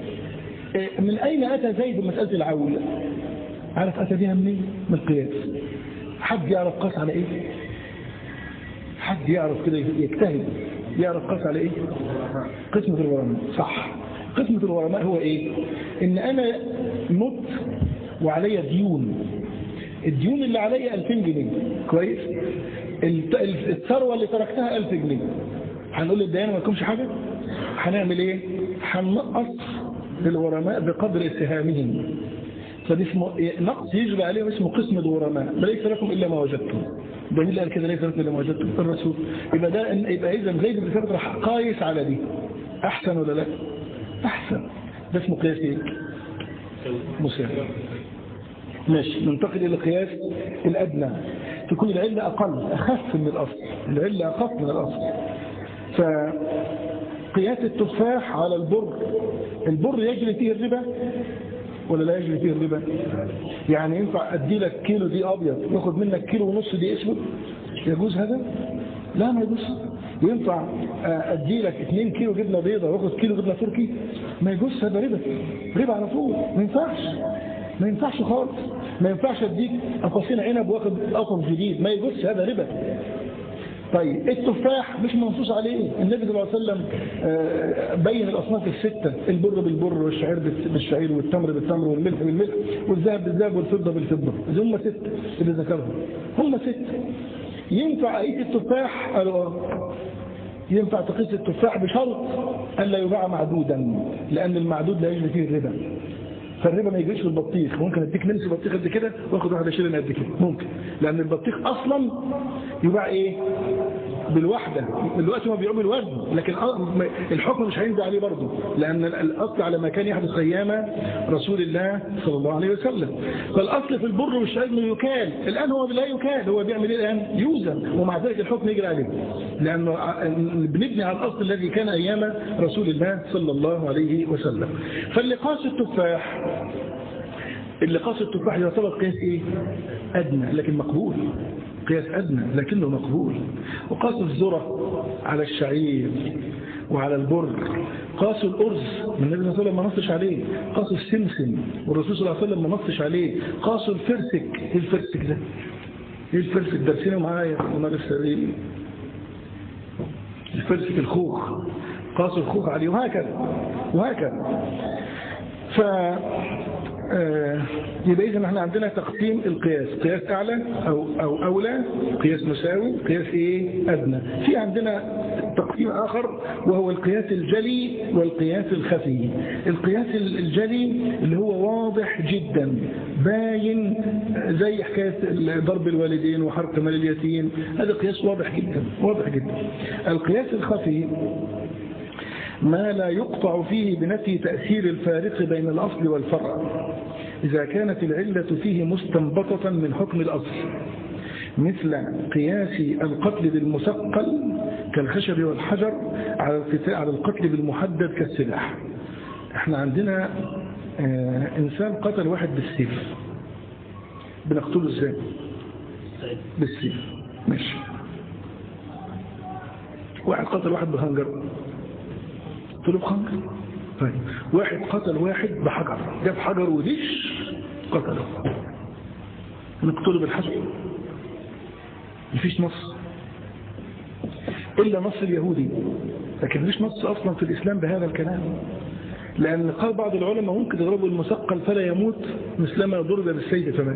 من اين اتى زيد مساله العول عارف اتى بها منين من القياس حد يعرف قاس على ايه حد يعرف كده يجتهد يعرف قاس على ايه قسمة الغرماء صح قسمة الغرماء هو ايه ان انا مت وعلي ديون الديون اللي علي 2000 جنيه كويس الثروة اللي تركتها 1000 جنيه هنقول للديانة ما يكونش حاجة هنعمل ايه هننقص للغرماء بقدر اتهامهم فدي اسمه نقص يجري عليهم اسمه قسم الغرماء ليس لكم الا ما وجدتم ده مين قال كده ليس لكم الا ما وجدتم الرسول يبقى ده يبقى اذا زيد بن ثابت راح قايس على دي احسن ولا لا احسن ده اسمه قياس ايه مسلم ماشي ننتقل الى القياس الادنى تكون العله اقل اخف من الاصل العله اخف من الاصل فقياس التفاح على البر البر يجري فيه الربا ولا لا يجري فيه الربا يعني ينفع ادي لك كيلو دي ابيض ياخد منك كيلو ونص دي اسود يجوز هذا لا ما يجوز ينفع ادي لك 2 كيلو جبنه بيضه واخد كيلو جبنه تركي ما يجوز هذا ربا ربا على طول ما ينفعش ما ينفعش خالص ما ينفعش اديك قفصين عنب واخد قفص جديد ما يجوز هذا ربا طيب التفاح مش منصوص عليه النبي صلى الله عليه وسلم بين الأصناف الستة البر بالبر والشعير بالشعير والتمر بالتمر والملح بالملح والذهب بالذهب والفضة بالفضة هم ستة اللي ذكرهم هم ستة ينفع أقيس التفاح قالوا ينفع تقيس التفاح بشرط ألا يباع معدودا لأن المعدود لا يجري فيه الربا فالربا ما يجريش في البطيخ ممكن اديك نمسي بطيخ قد كده واخد واحده شيلين قد كده ممكن لان البطيخ اصلا يباع ايه بالوحده دلوقتي ما بيعوا بالوزن لكن الحكم مش هينزل عليه برضه لان الاصل على ما كان يحدث ايام رسول الله صلى الله عليه وسلم فالاصل في البر والشعير انه يكال الان هو لا يكال هو بيعمل ايه الان يوزن ومع ذلك الحكم يجري عليه لانه بنبني على الاصل الذي كان ايام رسول الله صلى الله عليه وسلم فاللي قاس التفاح اللي قاس التفاح يعتبر قياس ايه ادنى لكن مقبول قياس ادنى لكنه مقبول وقاس الذره على الشعير وعلى البر قاسوا الأرز من النبي صلى الله عليه وسلم ما نصش عليه قاسوا السمسم والرسول صلى الله عليه وسلم ما نصش عليه قاسوا الفرسك ايه الفرسك ده ايه الفرسك درسينه معايا ونار السبيل الفرسك الخوخ قاسوا الخوخ عليه وهكذا وهكذا ف آه يبقى إذا احنا عندنا تقسيم القياس قياس أعلى أو, أو أولى قياس مساوي قياس إيه أدنى في عندنا تقسيم آخر وهو القياس الجلي والقياس الخفي القياس الجلي اللي هو واضح جدا باين زي حكاية ضرب الوالدين وحرق مال اليتيم هذا قياس واضح جدا واضح جدا القياس الخفي ما لا يقطع فيه بنفي تأثير الفارق بين الأصل والفرع إذا كانت العلة فيه مستنبطة من حكم الأصل مثل قياس القتل بالمثقل كالخشب والحجر على على القتل بالمحدد كالسلاح احنا عندنا اه انسان قتل واحد بالسيف بنقتله ازاي بالسيف ماشي واحد قتل واحد بخنجر قتله بخنجر طيب واحد قتل واحد بحجر جاب حجر ودش قتله نقتله بالحجر مفيش نص إلا نص اليهودي لكن مفيش نص أصلا في الإسلام بهذا الكلام لأن قال بعض العلماء ممكن يضربه المثقل فلا يموت مثلما ضرب بالسيف فمات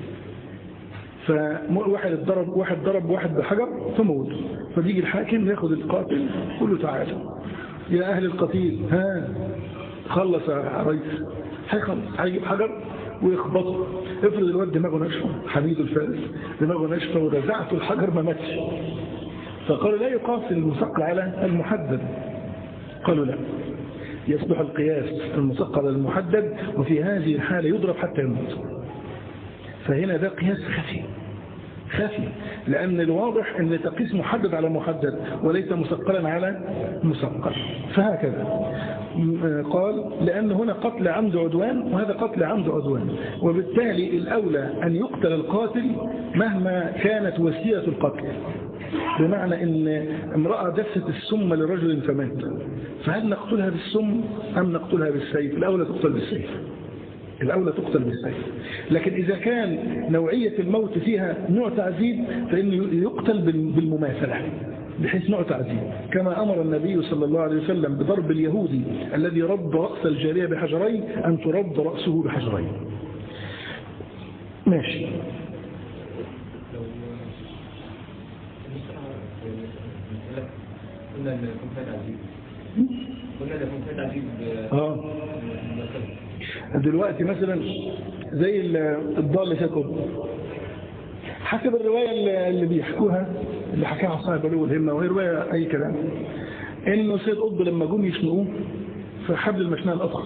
فواحد ضرب واحد ضرب واحد بحجر فموت فبيجي الحاكم ياخد القاتل يقول له تعالى يا أهل القتيل ها خلص يا ريس هيخلص هيجيب حجر ويخبطه افرض الواد دماغه ناشفه حميد الفارس دماغه ناشفه ورزعته الحجر ما ماتش فقالوا لا يقاس المثقل على المحدد قالوا لا يصبح القياس المثقل على المحدد وفي هذه الحالة يضرب حتى يموت فهنا ده قياس خفي خفي لأن الواضح أن تقيس محدد على محدد وليس مثقلا على مثقل فهكذا قال لأن هنا قتل عمد عدوان وهذا قتل عمد عدوان وبالتالي الأولى أن يقتل القاتل مهما كانت وسيلة القتل بمعنى أن امرأة دست السم لرجل فمات فهل نقتلها بالسم أم نقتلها بالسيف الأولى تقتل بالسيف الأولى تقتل بالسيف لكن إذا كان نوعية الموت فيها نوع تعذيب فإنه يقتل بالمماثلة بحيث نوع تعذيب كما أمر النبي صلى الله عليه وسلم بضرب اليهودي الذي رد رأس الجارية بحجرين أن ترد رأسه بحجرين ماشي قلنا ان يكون فيها تعذيب قلنا ان يكون فيها تعذيب اه دلوقتي مثلا زي الضال شكل حسب الرواية اللي بيحكوها اللي حكاها صاحب بلو الهمة وهي رواية أي كلام إنه سيد قطب لما جم يشنقوه في حبل المشنقة الأصغر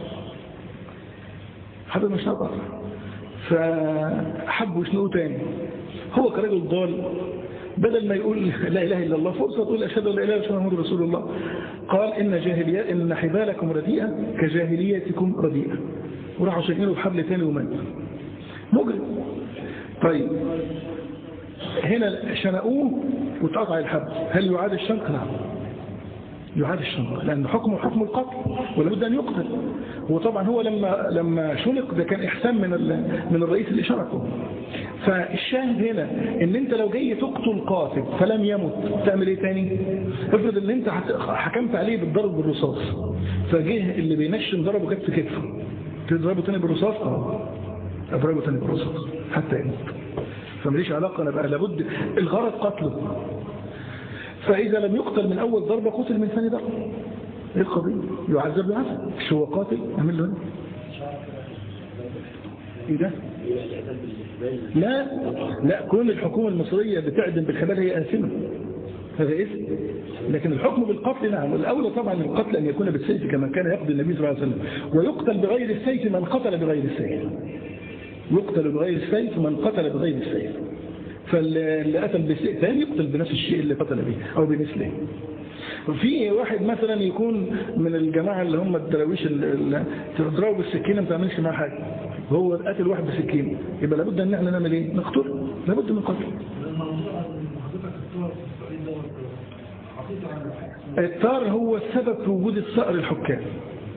حبل المشنقة الأصغر فحبوا يشنقوه تاني هو كرجل ضال بدل ما يقول لا إله إلا الله فرصة تقول أشهد أن لا إله إلا الله محمد رسول الله قال إن جاهلية إن حبالكم رديئة كجاهليتكم رديئة وراحوا شاكينه بحبل تاني ومات مجرم طيب هنا شنقوه واتقطع الحبل هل يعاد الشنق؟ نعم يعاد الشنق لأن حكمه حكم القتل ولابد أن يقتل وطبعا هو لما لما شنق ده كان إحسان من من الرئيس اللي شنقه فالشاهد هنا ان انت لو جاي تقتل قاتل فلم يمت تعمل ايه تاني افرض ان انت حكمت عليه بالضرب بالرصاص فجه اللي بينشن ضربه كتف كتفه تضربه تاني بالرصاص اه اضربه تاني بالرصاص حتى يموت فمليش علاقه انا بقى لابد الغرض قتله فاذا لم يقتل من اول ضربه قتل من ثاني ضربه ايه القضيه يعذب بالعذاب مش هو قاتل اعمل له ايه ده لا لا كون الحكومة المصرية بتعدم بالخبال هي آثمة هذا اسم لكن الحكم بالقتل نعم والأولى طبعا القتل أن يكون بالسيف كما كان يقضي النبي صلى الله عليه وسلم ويقتل بغير السيف من قتل بغير السيف يقتل بغير السيف من قتل بغير السيف فاللي قتل بالسيف ثاني يقتل بنفس الشيء اللي قتل به أو بمثله وفي واحد مثلا يكون من الجماعة اللي هم الدراويش اللي تضربه بالسكينة ما تعملش معاه حاجة وهو قتل واحد بسكين يبقى لابد ان احنا نعمل ايه نقتله لابد من قتله الطار هو السبب في وجود الصقر الحكام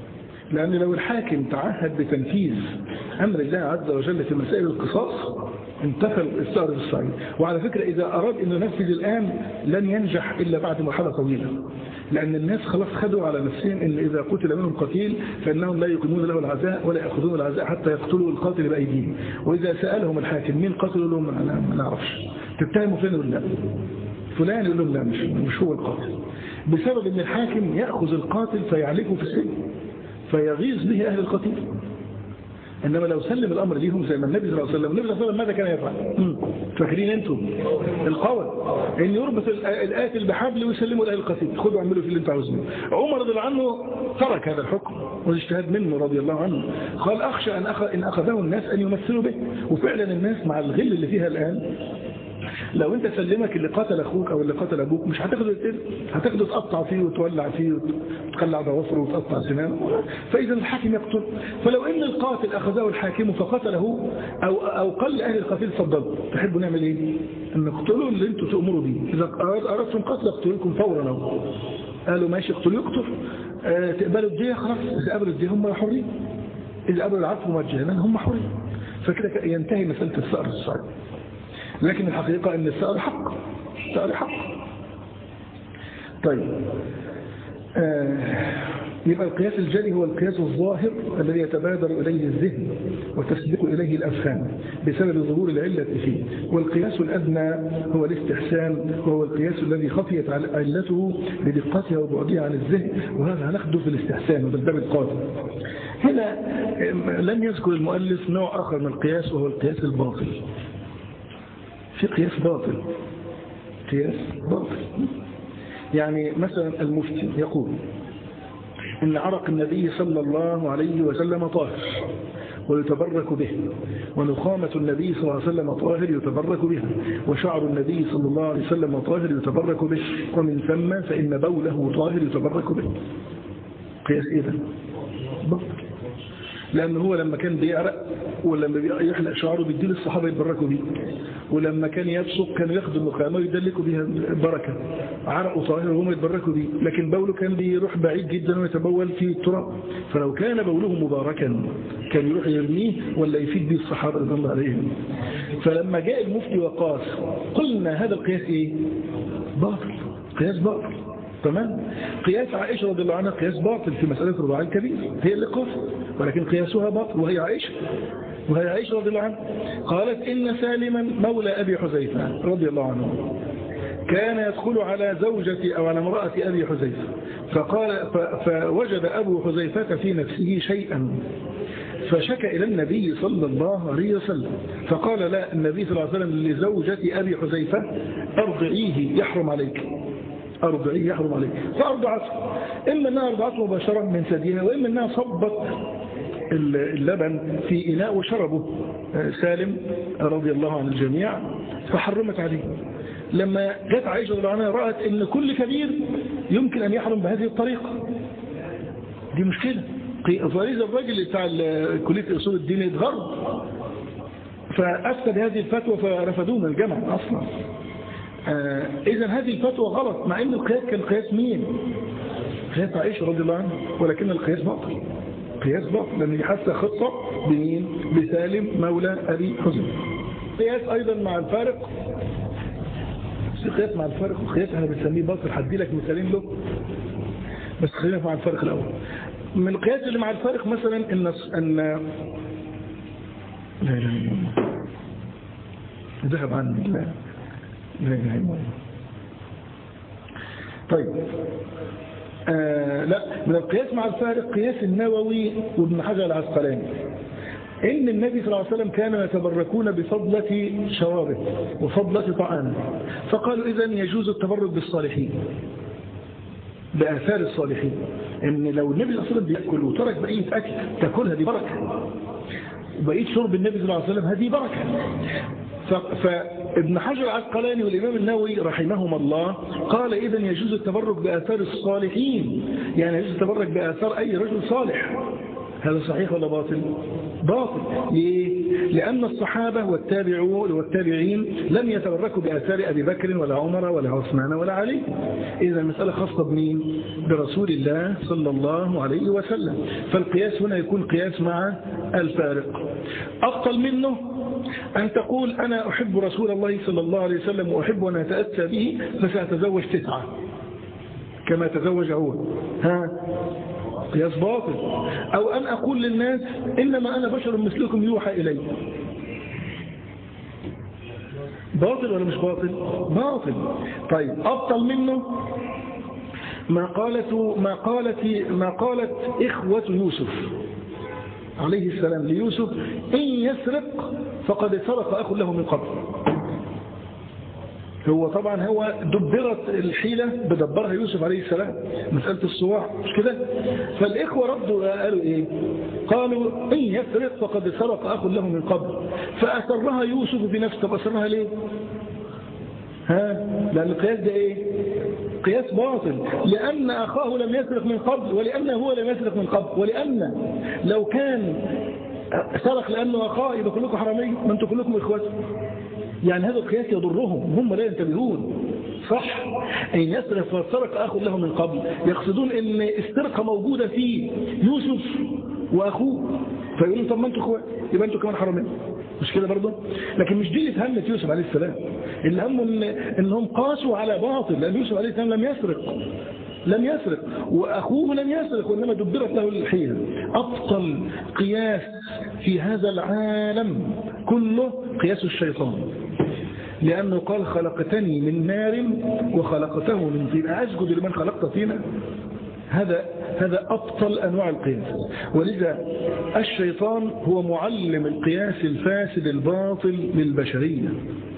لأن لو الحاكم تعهد بتنفيذ أمر الله عز وجل في مسائل القصاص انتفى الثأر بالصعيد وعلى فكرة إذا أراد أن ينفذ الآن لن ينجح إلا بعد مرحلة طويلة لأن الناس خلاص خدوا على نفسهم أن إذا قتل منهم قتيل فإنهم لا يقيمون له العزاء ولا يأخذون العزاء حتى يقتلوا القاتل بأيديهم وإذا سألهم الحاكم مين قتل لهم ما نعرفش تتهموا فين ولا لا فلان يقول لهم لا مش, مش هو القاتل بسبب أن الحاكم يأخذ القاتل فيعلقه في السجن فيغيظ به أهل القتيل إنما لو سلم الأمر ليهم زي ما النبي صلى الله عليه وسلم النبي صلى الله عليه وسلم ماذا كان يفعل فاكرين أنتم القول إن يربط القاتل بحبل ويسلمه لأهل القتيل خذوا اعملوا في اللي انتم عاوزينه عمر رضي الله عنه ترك هذا الحكم والاجتهاد منه رضي الله عنه قال أخشى أن, أخ... إن أخذه الناس أن يمثلوا به وفعلا الناس مع الغل اللي فيها الآن لو انت سلمك اللي قتل اخوك او اللي قتل ابوك مش هتاخده تقتل هتاخده تقطع فيه وتولع فيه وتقلع ضوافره وتقطع سنانه فاذا الحاكم يقتل فلو ان القاتل اخذه الحاكم فقتله او او قل اهل القتيل فضلوا تحبوا نعمل ايه ان نقتلوا اللي انتم تؤمروا به اذا اردتم قتل اقتلوكم فورا أو. قالوا ماشي اقتلوا يقتل أه تقبلوا الديه خلاص اذا قبلوا الديه هم حرين اذا قبلوا العفو مجانا هم حرين فكده ينتهي مساله الثأر الصعيد لكن الحقيقة أن السؤال حق السؤال حق طيب آه يبقى القياس الجلي هو القياس الظاهر الذي يتبادر إليه الذهن وتسبق إليه الأفهام بسبب ظهور العلة فيه والقياس الأدنى هو الاستحسان وهو القياس الذي خفيت علته بدقتها وبعدها عن الذهن وهذا هناخده في الاستحسان وفي الباب القادم هنا لم يذكر المؤلف نوع آخر من القياس وهو القياس الباطل في قياس باطل قياس باطل يعني مثلا المفتي يقول إن عرق النبي صلى الله عليه وسلم طاهر ويتبرك به ونخامة النبي صلى الله عليه وسلم طاهر يتبرك بها وشعر النبي صلى الله عليه وسلم طاهر يتبرك به ومن ثم فإن بوله طاهر يتبرك به قياس إيه ده؟ باطل لأنه هو لما كان بيعرق ولما يحلق شعره بيديه للصحابة يتبركوا بيه ولما كان يبصق كانوا ياخدوا النخامة ويدلكوا بيها البركة عرقوا طاهر وهم يتبركوا بيه لكن بوله كان بيروح بعيد جدا ويتبول في التراب فلو كان بوله مباركا كان يروح يرميه ولا يفيد بيه الصحابة رضي الله عليهم فلما جاء المفتي وقاس قلنا هذا القياس ايه باطل قياس باطل تمام قياس عائشة رضي الله عنها قياس باطل في مسألة الرضاع الكبير هي اللي قاس ولكن قياسها باطل وهي عائشة وهي عائشة رضي الله عنها قالت إن سالما مولى أبي حذيفة رضي الله عنه كان يدخل على زوجة أو على امرأة أبي حذيفة فقال فوجد أبو حذيفة في نفسه شيئا فشكى إلى النبي صلى الله عليه وسلم فقال لا النبي صلى الله عليه وسلم لزوجة أبي حذيفة أرضعيه يحرم عليك أرضعيه يحرم عليك فأرضعته إما أنها أرضعته مباشرة من ثديها وإما أنها صبت اللبن في إناء وشربه سالم رضي الله عن الجميع فحرمت عليه لما جت عائشة رضي الله عنها رأت أن كل كبير يمكن أن يحرم بهذه الطريقة دي مشكلة فلذا الراجل بتاع كلية أصول الدين اتغرب فأفسد هذه الفتوى فرفضوه من الجامعة أصلا آه إذا هذه الفتوى غلط مع أن القياس كان قياس مين قياس عائشة رضي الله عنها ولكن القياس باطل قياس باطل لأن حتى خطة بمين بسالم مولى أبي حزن قياس أيضا مع الفارق في قياس مع الفارق وقياس احنا بنسميه باطل هدي لك مثالين له بس خلينا مع الفارق الأول من القياس اللي مع الفارق مثلا ان ان لا اله الا الله ذهب عني لا لا اله الا الله طيب آه لا من القياس مع الفارق قياس النووي وابن حجر العسقلاني إن النبي صلى الله عليه وسلم كانوا يتبركون بفضلة شرابه وفضلة طعامه فقالوا إذا يجوز التبرك بالصالحين بآثار الصالحين إن لو النبي صلى الله عليه وسلم بيأكل وترك بقية أكل تأكلها دي بركة وبقية شرب النبي صلى الله عليه وسلم هذه بركة فابن حجر العسقلاني والإمام النووي رحمهما الله قال إذا يجوز التبرك بآثار الصالحين يعني يجوز التبرك بآثار أي رجل صالح هذا صحيح ولا باطل باطل ليه لأن الصحابة والتابعون والتابعين لم يتبركوا بآثار أبي بكر ولا عمر ولا عثمان ولا علي إذا المسألة خاصة بمين برسول الله صلى الله عليه وسلم فالقياس هنا يكون قياس مع الفارق أبطل منه أن تقول أنا أحب رسول الله صلى الله عليه وسلم وأحب أن أتأتى به فسأتزوج تسعة كما تزوج هو ها قياس باطل أو أن أقول للناس إنما أنا بشر مثلكم يوحى إلي باطل ولا مش باطل باطل طيب أبطل منه ما قالت ما قالت ما قالت إخوة يوسف عليه السلام ليوسف إن يسرق فقد سرق أخ له من قبل هو طبعا هو دبرت الحيلة بدبرها يوسف عليه السلام مسألة الصواع مش كده فالإخوة ردوا قالوا إيه قالوا إن يسرق فقد سرق أخ له من قبل فأسرها يوسف بنفسه طب أسرها ليه ها لأن القياس ده إيه قياس باطل لأن أخاه لم يسرق من قبل ولأنه هو لم يسرق من قبل ولأن لو كان سرق لأنه أخاه يبقى كلكم حرامية ما أنتم كلكم إخوته يعني هذا القياس يضرهم هم لا ينتبهون صح أن يسرق فسرق أخ له من قبل يقصدون أن السرقة موجودة في يوسف وأخوه فيقولون طب ما أنتوا إخوات يبقى أنتوا كمان حرامين مش كده برضه لكن مش دي اللي همت يوسف عليه السلام اللي همه إن انهم قاسوا على باطل لان يوسف عليه السلام لم يسرق لم يسرق واخوه لم يسرق وانما دبرت له الحيله ابطل قياس في هذا العالم كله قياس الشيطان لأنه قال خلقتني من نار وخلقته من طين أسجد لمن خلقت طينا هذا هذا أبطل أنواع القياس ولذا الشيطان هو معلم القياس الفاسد الباطل للبشرية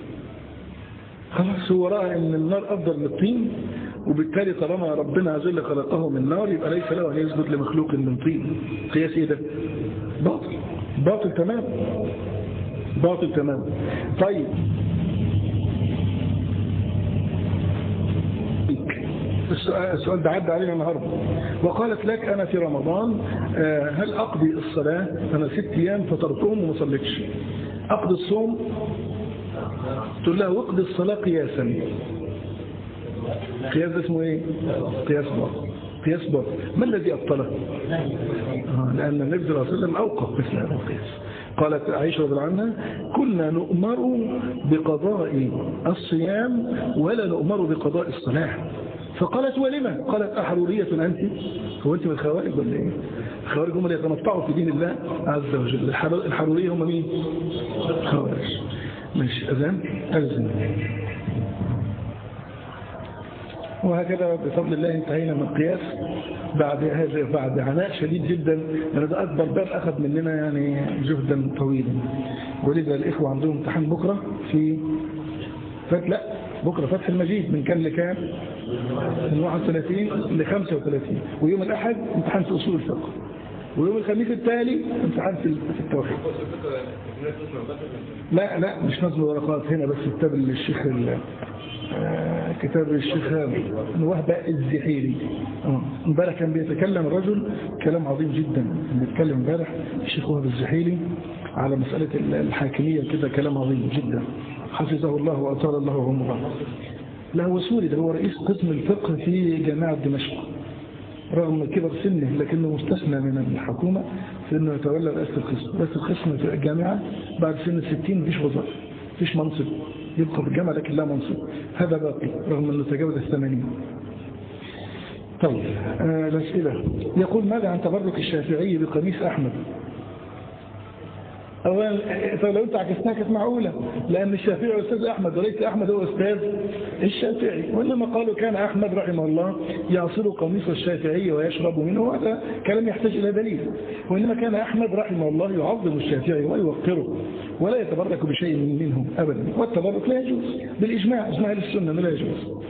خلاص هو رأى أن النار أفضل من الطين وبالتالي طالما ربنا عز وجل خلقه من نار يبقى ليس له أن يسجد لمخلوق من طين قياس إيه ده باطل باطل تمام باطل تمام طيب السؤال ده عدى علينا النهاردة وقالت لك أنا في رمضان هل أقضي الصلاة أنا ست أيام فطرتهم وما صليتش أقضي الصوم تقول لها واقضي الصلاة قياسا قياس اسمه ايه قياس باطل قياس باطل ما الذي أبطله آه لأن النبي صلى الله عليه وسلم أوقف مثل هذا القياس قالت عائشة رضي الله عنها كنا نؤمر بقضاء الصيام ولا نؤمر بقضاء الصلاة فقالت ولما قالت أحرورية أنت هو أنت من الخوارج ولا إيه الخوارج هم اللي يتمطعوا في دين الله عز وجل الحرورية هم مين خوارج ماشي أذان أذن وهكذا بفضل الله انتهينا من القياس بعد هذا بعد عناء شديد جدا لأن ده أكبر باب أخذ مننا يعني جهدا طويلا ولذا الإخوة عندهم امتحان بكرة في فات لا بكرة فتح المجيد من كان لكام من 31 ل 35 ويوم الأحد امتحان في أصول الفقه ويوم الخميس التالي امتحان في التوحيد لا لا مش نظم ورقات هنا بس كتاب الشيخ كتاب الشيخ وهبة الزحيري امبارح كان بيتكلم الرجل كلام عظيم جدا بيتكلم امبارح الشيخ وهبة الزحيري على مسألة الحاكمية كده كلام عظيم جدا حفظه الله وأطال الله عمره لا هو سوري ده هو رئيس قسم الفقه في جامعة دمشق رغم كبر سنه لكنه مستثنى من الحكومة في انه يتولى رئاسة القسم رئاسة القسم في الجامعة بعد سن الستين مفيش وظائف مفيش منصب يبقى في الجامعة لكن لا منصب هذا باقي رغم انه تجاوز الثمانين طيب آه الأسئلة يقول ماذا عن تبرك الشافعي بقميص أحمد أولا طيب لو أنت عكستها كانت معقولة لأن الشافعي أستاذ أحمد وليس أحمد هو أستاذ الشافعي وإنما قالوا كان أحمد رحمه الله يعصر قميص الشافعي ويشرب منه هذا كلام يحتاج إلى دليل وإنما كان أحمد رحمه الله يعظم الشافعي ويوقره ولا يتبرك بشيء منه أبدا والتبرك لا يجوز بالإجماع إجماع السنة لا يجوز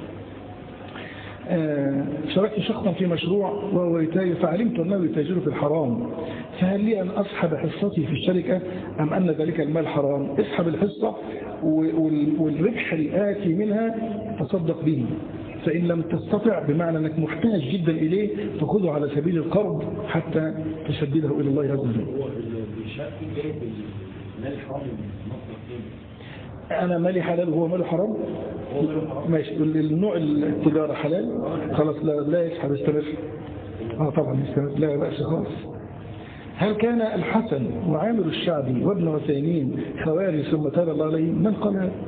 آه شاركت شخصا في مشروع وهو يتاجر فعلمت أنه يتاجر في الحرام فهل لي أن أسحب حصتي في الشركة أم أن ذلك المال حرام اسحب الحصة والربح الآتي منها تصدق به فإن لم تستطع بمعنى أنك محتاج جدا إليه فخذه على سبيل القرض حتى تسدده إلى الله عز وجل هو الشاء في جايب المال الحرام المصرف فين؟ أنا مالي حلال وهو ماله حرام هو ماله حرام ماشي النوع التجارة حلال خلاص لا, لا يسحب يستمر اه طبعا يستمر لا بأس خالص هل كان الحسن وعامر الشعبي وابن عثيمين خوارج ثم تاب الله عليهم من قال هذا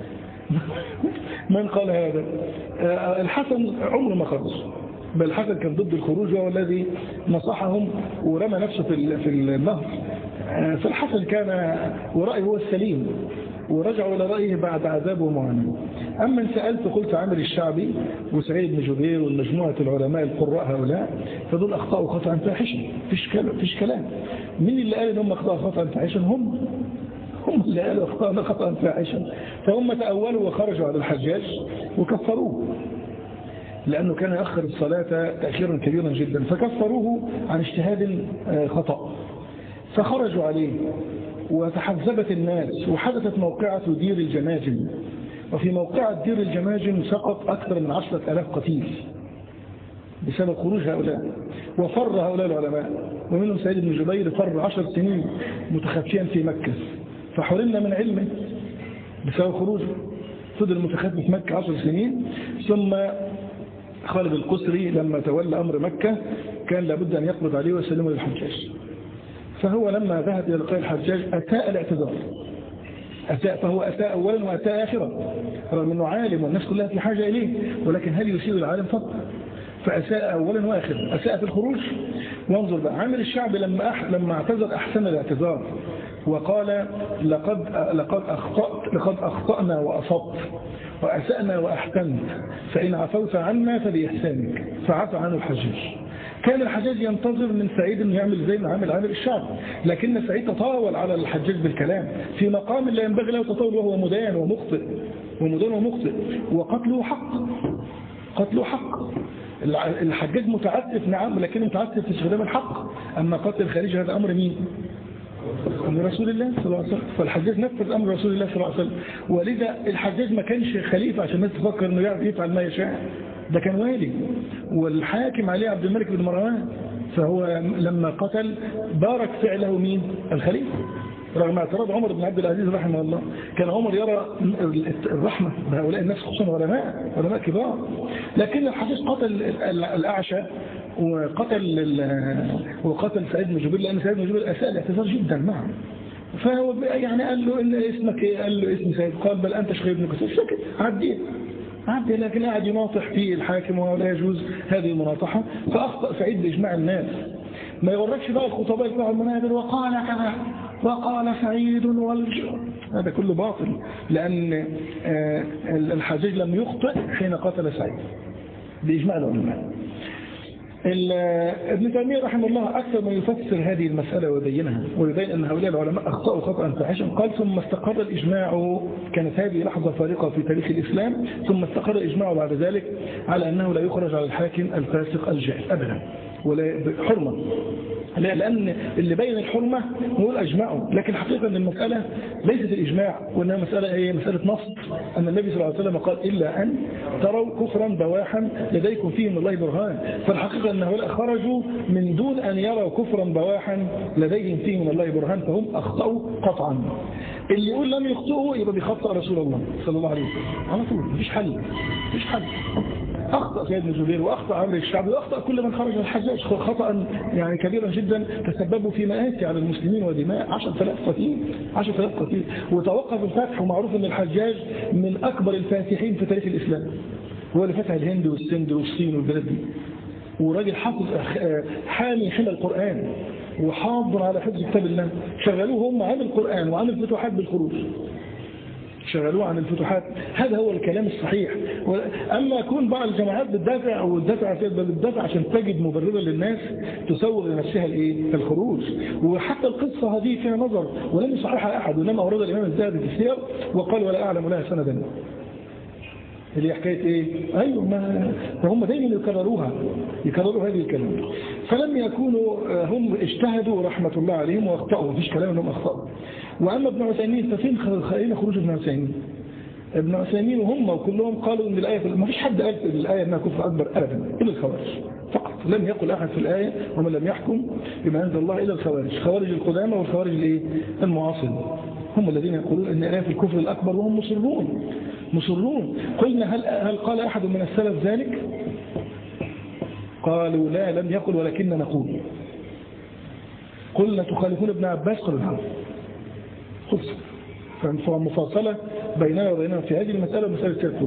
من قال هذا آه، الحسن عمره ما خرج بل الحسن كان ضد الخروج وهو الذي نصحهم ورمى نفسه في ال- في النهر آه، فالحسن كان ورأيه هو السليم ورجعوا إلى رأيه بعد عذاب ومعاناة أما إن سألت قلت عامر الشعبي وسعيد بن جبير ومجموعة العلماء القراء هؤلاء فدول أخطأوا خطأ فاحشا فيش كلام فيش كلام مين اللي قال إن هم أخطأوا خطأ فاحشا هم هم اللي قالوا أخطأنا خطأ فاحشا فهم تأولوا وخرجوا على الحجاج وكفروه لأنه كان يأخر الصلاة تأخيرا كبيرا جدا فكفروه عن اجتهاد آه، خطأ فخرجوا عليه وتحزبت الناس وحدثت موقعة دير الجماجم وفي موقعة دير الجماجم سقط أكثر من عشرة ألاف قتيل بسبب خروج هؤلاء وفر هؤلاء العلماء ومنهم سيد بن جبير فر عشر سنين متخفيا في مكة فحرمنا من علمه بسبب خروجه فضل متخفي في مكة عشر سنين ثم خالد القسري لما تولى أمر مكة كان لابد أن يقبض عليه ويسلمه للحجاج فهو لما ذهب إلى لقاء الحجاج أساء الاعتذار أساء فهو أساء أولا وأساء آخرا رغم أنه عالم والناس كلها في حاجة إليه ولكن هل يسيء العالم فقط فأساء أولا وآخرا أساء في الخروج وانظر بقى عامل الشعب لما أح لما اعتذر أحسن الاعتذار وقال لقد لقد أخطأت لقد أخطأنا وأصبت وأسأنا وأحسنت فإن عفوت عنا فبإحسانك فعفى عنه الحجاج كان الحجاج ينتظر من سعيد انه يعمل زي ما عمل عامل الشعب لكن سعيد تطاول على الحجاج بالكلام في مقام لا ينبغي له تطاول وهو مدان ومخطئ ومدان ومخطئ وقتله حق قتله حق الحجاج متعسف نعم لكنه متعسف في استخدام الحق أما قتل الخارجي هذا أمر مين أمر رسول الله صلى الله عليه وسلم فالحجاج نفذ أمر رسول الله صلى الله عليه وسلم ولذا الحجاج ما كانش خليفة عشان الناس تفكر أنه يعرف يفعل ما يشاء ده كان والي والحاكم عليه عبد الملك بن مروان فهو لما قتل بارك فعله مين الخليفة رغم اعتراض عمر بن عبد العزيز رحمه الله كان عمر يرى الرحمة بهؤلاء الناس خصوصا علماء علماء كبار لكن الحجاج قتل الأعشى وقتل وقتل سعيد بن جبير لأن سعيد بن جبير أساء الاعتذار جدا معه فهو يعني قال له إن اسمك إيه؟ قال له اسم سعيد قال بل أنت شخير بن كثير سكت عديه عدي لكن قاعد يناطح في الحاكم ولا يجوز هذه المناطحة فأخطأ سعيد بإجماع الناس ما يوركش بقى الخطباء بتوع المنابر وقال كذا وقال سعيد والج هذا كله باطل لأن الحجاج لم يخطئ حين قتل سعيد بإجماع العلماء ابن تيمية رحمه الله أكثر ما يفسر هذه المسألة ويبينها ويبين أن هؤلاء العلماء أخطأوا خطأ فاحشا قال ثم استقر الإجماع كانت هذه لحظة فارقة في تاريخ الإسلام ثم استقر الإجماع بعد ذلك على أنه لا يخرج على الحاكم الفاسق الجاهل أبدا ولا حرمة لا لأن اللي بين الحرمة هو الأجماع لكن حقيقة أن المسألة ليست الإجماع وأنها مسألة هي مسألة نص أن النبي صلى الله عليه وسلم قال إلا أن تروا كفرا بواحا لديكم فيه من الله برهان فالحقيقة أن هؤلاء خرجوا من دون أن يروا كفرا بواحا لديهم فيه من الله برهان فهم أخطأوا قطعا اللي يقول لم يخطئوا يبقى بيخطئ رسول الله صلى الله عليه وسلم على طول مفيش حل مفيش حل أخطأ سيد بن جبير وأخطأ عمرو الشعبي وأخطأ كل من خرج الحجاج خطأ يعني كبيرا جدا تسببوا في مآسي على المسلمين ودماء 10000 قتيل 10000 قتيل وتوقف الفتح ومعروف أن الحجاج من أكبر الفاتحين في تاريخ الإسلام هو اللي فتح الهند والسند والصين والبلاد دي وراجل حافظ حامي حمى القرآن وحاضر على حفظ كتاب الله شغلوه هم عن القرآن وعن الفتوحات بالخروج شغلوه عن الفتوحات هذا هو الكلام الصحيح أما يكون بعض الجماعات بتدافع أو بتدافع بتدافع عشان تجد مبررا للناس تسوغ لنفسها الايه الخروج وحتى القصة هذه فيها نظر ولم يصححها أحد وإنما أورد الإمام الزاهد في السير وقال ولا أعلم لها سندا اللي هي حكاية ايه ايوه ما فهم دايما يكرروها يكرروا هذه الكلام فلم يكونوا هم اجتهدوا رحمة الله عليهم واخطأوا مفيش كلام انهم اخطأوا واما ابن عثيمين ففين خلينا خروج ابن عثيمين ابن عثيمين وهم وكلهم قالوا ان الايه ما فيش حد قال ان الايه انها كفر اكبر ابدا الا الخوارج فقط لم يقل احد في الايه ومن لم يحكم بما انزل الله الا الخوارج خوارج القدامى والخوارج الايه المعاصرين هم الذين يقولون ان الايه في الكفر الاكبر وهم مصرون مصرون قلنا هل هل قال احد من السلف ذلك قالوا لا لم يقل ولكننا نقول قلنا تخالفون ابن عباس قالوا نعم خلص فمفاصلة بيننا وبينهم في هذه المسألة مسألة الكفر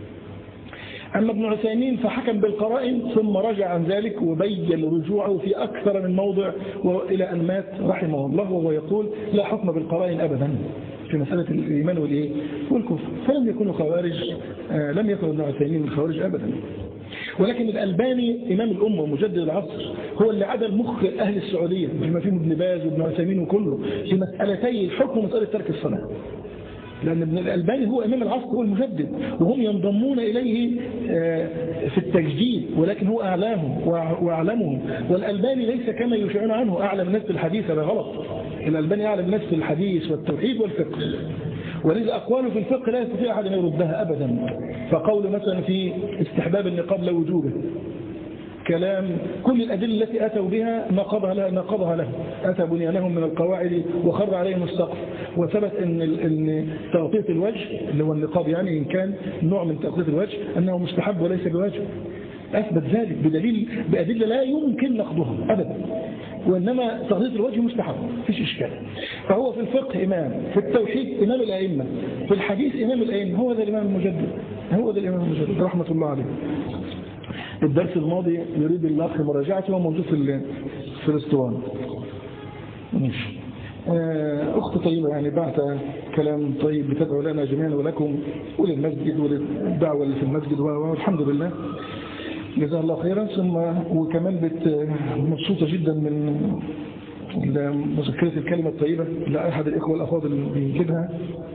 أما ابن عثيمين فحكم بالقرائن ثم رجع عن ذلك وبين رجوعه في أكثر من موضع وإلى أن مات رحمه الله وهو يقول لا حكم بالقرائن أبدا في مسألة الإيمان والإيه والكفر فلم يكونوا خوارج آه لم يكن ابن عثيمين من الخوارج أبدا ولكن الألباني إمام الأمة ومجدد العصر هو اللي عدل مخ أهل السعودية بما فيهم ابن باز وابن عثيمين وكله في مسألتي الحكم ومسألة ترك الصلاة لأن ابن الألباني هو إمام العصر هو المجدد وهم ينضمون إليه في التجديد ولكن هو أعلامهم وأعلمهم والألباني ليس كما يشعرون عنه أعلم الناس بالحديث هذا غلط الألباني أعلم الناس بالحديث والتوحيد والفقه ولذا أقواله في الفقه لا يستطيع أحد أن يردها أبدا فقول مثلا في استحباب النقاب لا وجوبه كلام كل الأدلة التي أتوا بها نقضها له, نقضها له أتى بنيانهم من القواعد وخر عليهم السقف وثبت أن, إن تغطية الوجه اللي هو النقاب يعني إن كان نوع من تغطية الوجه أنه مستحب وليس بواجب أثبت ذلك بدليل بأدلة لا يمكن نقضها أبدا وإنما تغطية الوجه مستحب فيش إشكال فهو في الفقه إمام في التوحيد إمام الأئمة في الحديث إمام الأئمة هو ذا الإمام المجدد هو ذا الإمام المجدد رحمة الله عليه الدرس الماضي يريد الأخ مراجعته وموجود في في الاسطوانة ماشي أخت طيبة يعني بعت كلام طيب بتدعو لنا جميعا ولكم وللمسجد وللدعوة اللي في المسجد والحمد لله جزاها الله خيرا ثم وكمان بت مبسوطة جدا من مذكرة الكلمة الطيبة لأحد الإخوة الأفاضل اللي بيجيبها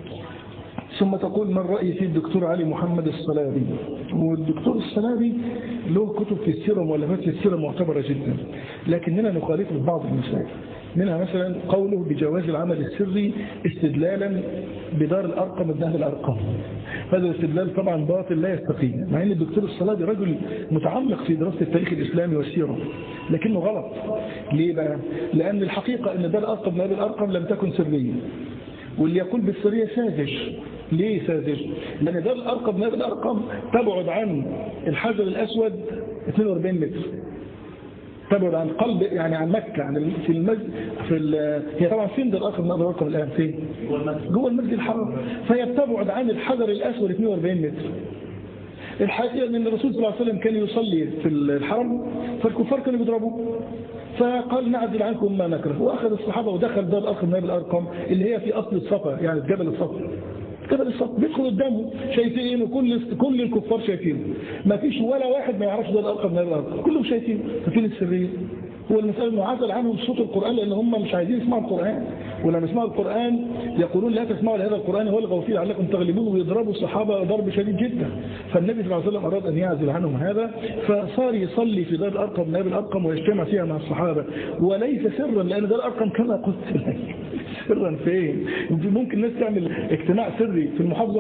ثم تقول ما الرأي في الدكتور علي محمد الصلابي والدكتور الصلابي له كتب في السيرة ومؤلفات في السيرة معتبرة جدا لكننا نخالفه في بعض المسائل منها مثلا قوله بجواز العمل السري استدلالا بدار الأرقم ابن أهل الأرقام هذا الاستدلال طبعا باطل لا يستقيم مع ان الدكتور الصلابي رجل متعمق في دراسة التاريخ الإسلامي والسيرة لكنه غلط ليه بقى؟ لأن الحقيقة أن دار الأرقم ابن أهل الأرقم لم تكن سرية واللي يقول بالسرية ساذج ليه ساذج؟ لأن دار الأرقم نائب الأرقم تبعد عن الحجر الأسود 42 متر تبعد عن قلب يعني عن مكة عن في المسجد في هي طبعا فين دار الأرقم نائب الأرقم الآن فين؟ جوه المسجد الحرام فهي بتبعد عن الحجر الأسود 42 متر الحقيقة أن الرسول صلى الله عليه وسلم كان يصلي في الحرم فالكفار كانوا بيضربوه فقال نعزل عنكم ما نكره وأخذ الصحابة ودخل دار الأرقم نائب الأرقم اللي هي في أصل الصفا يعني جبل الصفا جبل الصفا بيدخل قدامه شايفين وكل كل الكفار شايفينه ما فيش ولا واحد ما يعرفش دار الأرقم نائب الأرقم كلهم شايفينه ففين السرية هو المسألة انه عزل عنهم صوت القرآن لأن هم مش عايزين يسمعوا القرآن ولما يسمعوا القرآن يقولون لا تسمعوا لهذا القرآن والغوا فيه لعلكم تغلبون ويضربوا الصحابة ضرب شديد جدا فالنبي صلى الله عليه وسلم أراد أن يعزل عنهم هذا فصار يصلي في دار الأرقم نائب الأرقم ويجتمع فيها مع الصحابة وليس سرا لأن دار الأرقم كما قلت لك سرا فين ممكن الناس تعمل اجتماع سري في المحافظة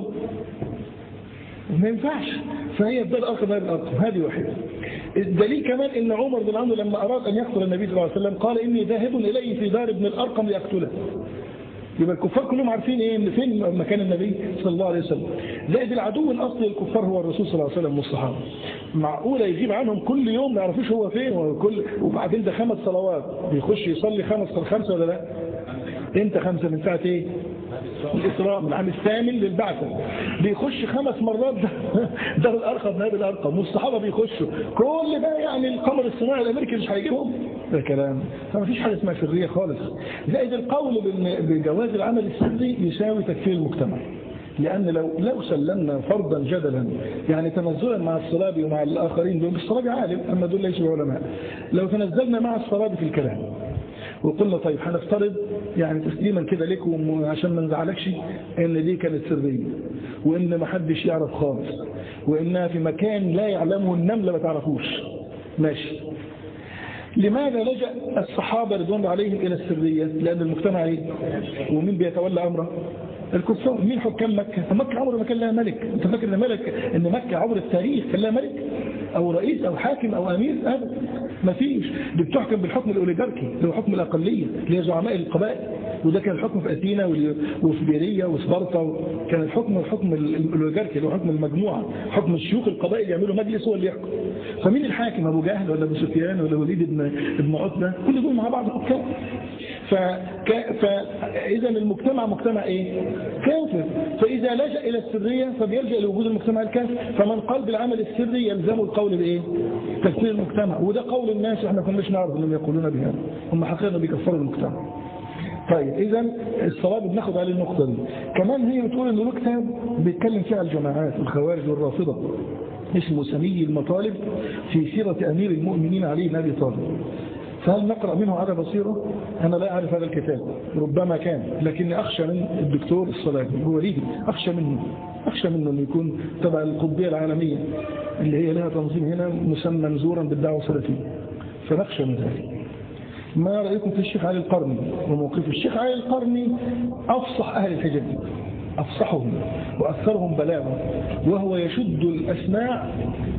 ما ينفعش فهي دار الأرقم نائب الأرقم هذه واحدة الدليل كمان ان عمر بن عمرو لما اراد ان يقتل النبي صلى الله عليه وسلم قال اني ذاهب اليه في دار ابن الارقم لاقتله يبقى الكفار كلهم عارفين ايه ان فين مكان النبي صلى الله عليه وسلم زائد العدو الاصلي للكفار هو الرسول صلى الله عليه وسلم والصحابه معقوله يجيب عنهم كل يوم ما يعرفوش هو فين وكل وبعدين ده خمس صلوات بيخش يصلي خمس خمسه ولا لا امتى خمسه من ساعه ايه الإسراء من العام الثامن للبعثة بيخش خمس مرات ده الأرقم نائب الأرقم والصحابة بيخشوا كل ده يعني القمر الصناعي الأمريكي مش هيجيبهم ده كلام فما فيش حاجة اسمها سرية خالص زائد القول بجواز العمل السري يساوي تكفير المجتمع لأن لو لو سلمنا فرضا جدلا يعني تنزلا مع الصلابي ومع الآخرين دول الصلابي عالم أما دول ليسوا علماء لو تنزلنا مع الصلابي في الكلام وقلنا طيب هنفترض يعني تسليما كده لكم عشان ما نزعلكش ان دي كانت سرية وان ما حدش يعرف خالص وانها في مكان لا يعلمه النملة ما تعرفوش ماشي لماذا لجأ الصحابة رضوان عليهم إلى السرية لأن المجتمع ايه ومين بيتولى أمره الكفار مين حكام مكة مكة عمر ما كان لها ملك انت فاكر ان ملك ان مكة عبر التاريخ كان لها ملك او رئيس او حاكم او امير ابدا ما فيش دي بتحكم بالحكم الاوليغاركي اللي هو حكم الاقليه اللي هي زعماء القبائل وده كان الحكم في اثينا وفي بيريا وسبارتا كان الحكم الحكم الاوليغاركي اللي هو حكم المجموعه حكم الشيوخ القبائل يعملوا مجلس هو اللي يحكم فمين الحاكم ابو جهل ولا ابو سفيان ولا وليد بن ابن عتبه كل دول مع بعض حكام فك... فإذا المجتمع مجتمع إيه؟ كافر فإذا لجأ إلى السرية فبيلجأ لوجود المجتمع الكافر فمن قال بالعمل السري يلزمه القول بإيه؟ تكفير المجتمع وده قول الناس احنا كناش نعرف انهم يقولون بهذا هم حقيقة بيكفروا المجتمع طيب إذا الصواب بناخد عليه النقطة دي كمان هي بتقول إنه له كتاب بيتكلم فيه على الجماعات الخوارج والرافضة اسمه سمي المطالب في سيرة أمير المؤمنين علي بن أبي طالب فهل نقرأ منه على بصيرة أنا لا أعرف هذا الكتاب ربما كان لكني أخشى من الدكتور الصلاحي هو ليه أخشى منه أخشى منه أن يكون تبع القطبية العالمية اللي هي لها تنظيم هنا مسمى نزورا بالدعوة السلفية فنخشى من ذلك ما رأيكم في الشيخ علي القرني وموقف الشيخ علي القرني أفصح أهل الحجاز أفصحهم وأكثرهم بلاغا وهو يشد الأسماع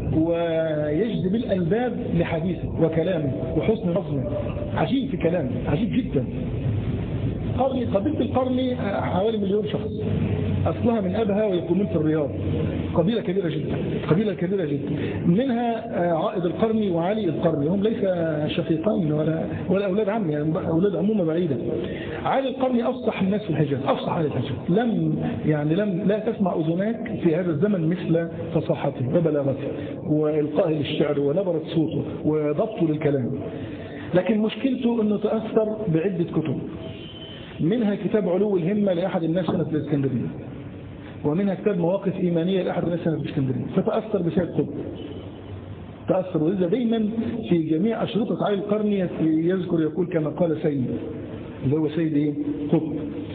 ويجذب الألباب لحديثه وكلامه وحسن نظمه عجيب في كلامه عجيب جدا قرني قبيلة القرني حوالي مليون شخص أصلها من أبها ويقومون في الرياض قبيلة كبيرة جدا قبيلة كبيرة جدا منها عائد القرني وعلي القرني هم ليس شقيقين ولا ولا أولاد عم يعني أولاد عمومة بعيدة علي القرني أفصح الناس في الحجاز أفصح على الحجاز لم يعني لم لا تسمع أذناك في هذا الزمن مثل فصاحته وبلاغته وإلقائه للشعر ونبرة صوته وضبطه للكلام لكن مشكلته أنه تأثر بعدة كتب منها كتاب علو الهمة لأحد الناس هنا في الإسكندرية ومنها كتاب مواقف إيمانية لأحد الناس هنا في الإسكندرية فتأثر بسيد قطب تأثر ولذا دايما في جميع أشرطة علي القرني يذكر يقول كما قال سيد اللي هو سيد إيه؟ قطب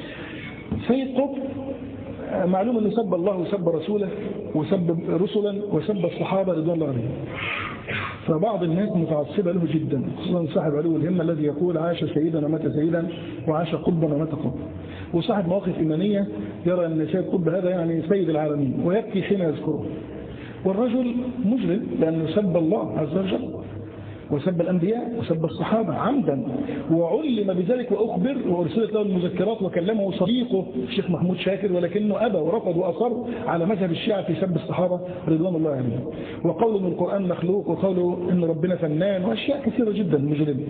سيد قطب معلوم أنه سب الله وسب رسوله وسب رسلا وسب الصحابة رضوان الله عليهم فبعض الناس متعصبة له جدا خصوصا صاحب علو الهمة الذي يقول عاش سيدا ومات سيدا وعاش قطبا ومات قطبا وصاحب مواقف إيمانية يرى أن سيد قطب هذا يعني سيد العالمين ويبكي حين يذكره والرجل مجرم لأنه سب الله عز وجل وسب الأنبياء وسب الصحابة عمدا وعلم بذلك وأخبر وأرسلت له المذكرات وكلمه صديقه الشيخ محمود شاكر ولكنه أبى ورفض وأصر على مذهب الشيعة في سب الصحابة رضوان الله عليهم وقوله من القرآن مخلوق وقوله إن ربنا فنان وأشياء كثيرة جدا مجرمة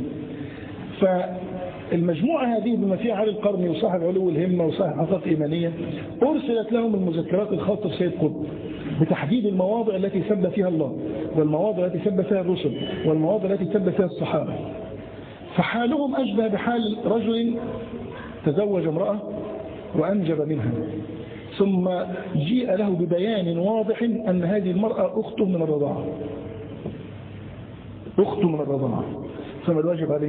فالمجموعة هذه بما فيها علي القرني وصاحب علو الهمة وصاحب حقائق إيمانية أرسلت لهم المذكرات الخاصة بسيد قطب بتحديد المواضع التي سب فيها الله والمواضع التي سب فيها الرسل والمواضع التي سب فيها الصحابة فحالهم أشبه بحال رجل تزوج امرأة وأنجب منها ثم جيء له ببيان واضح أن هذه المرأة أخته من الرضاعة أخته من الرضاعة فما الواجب عليه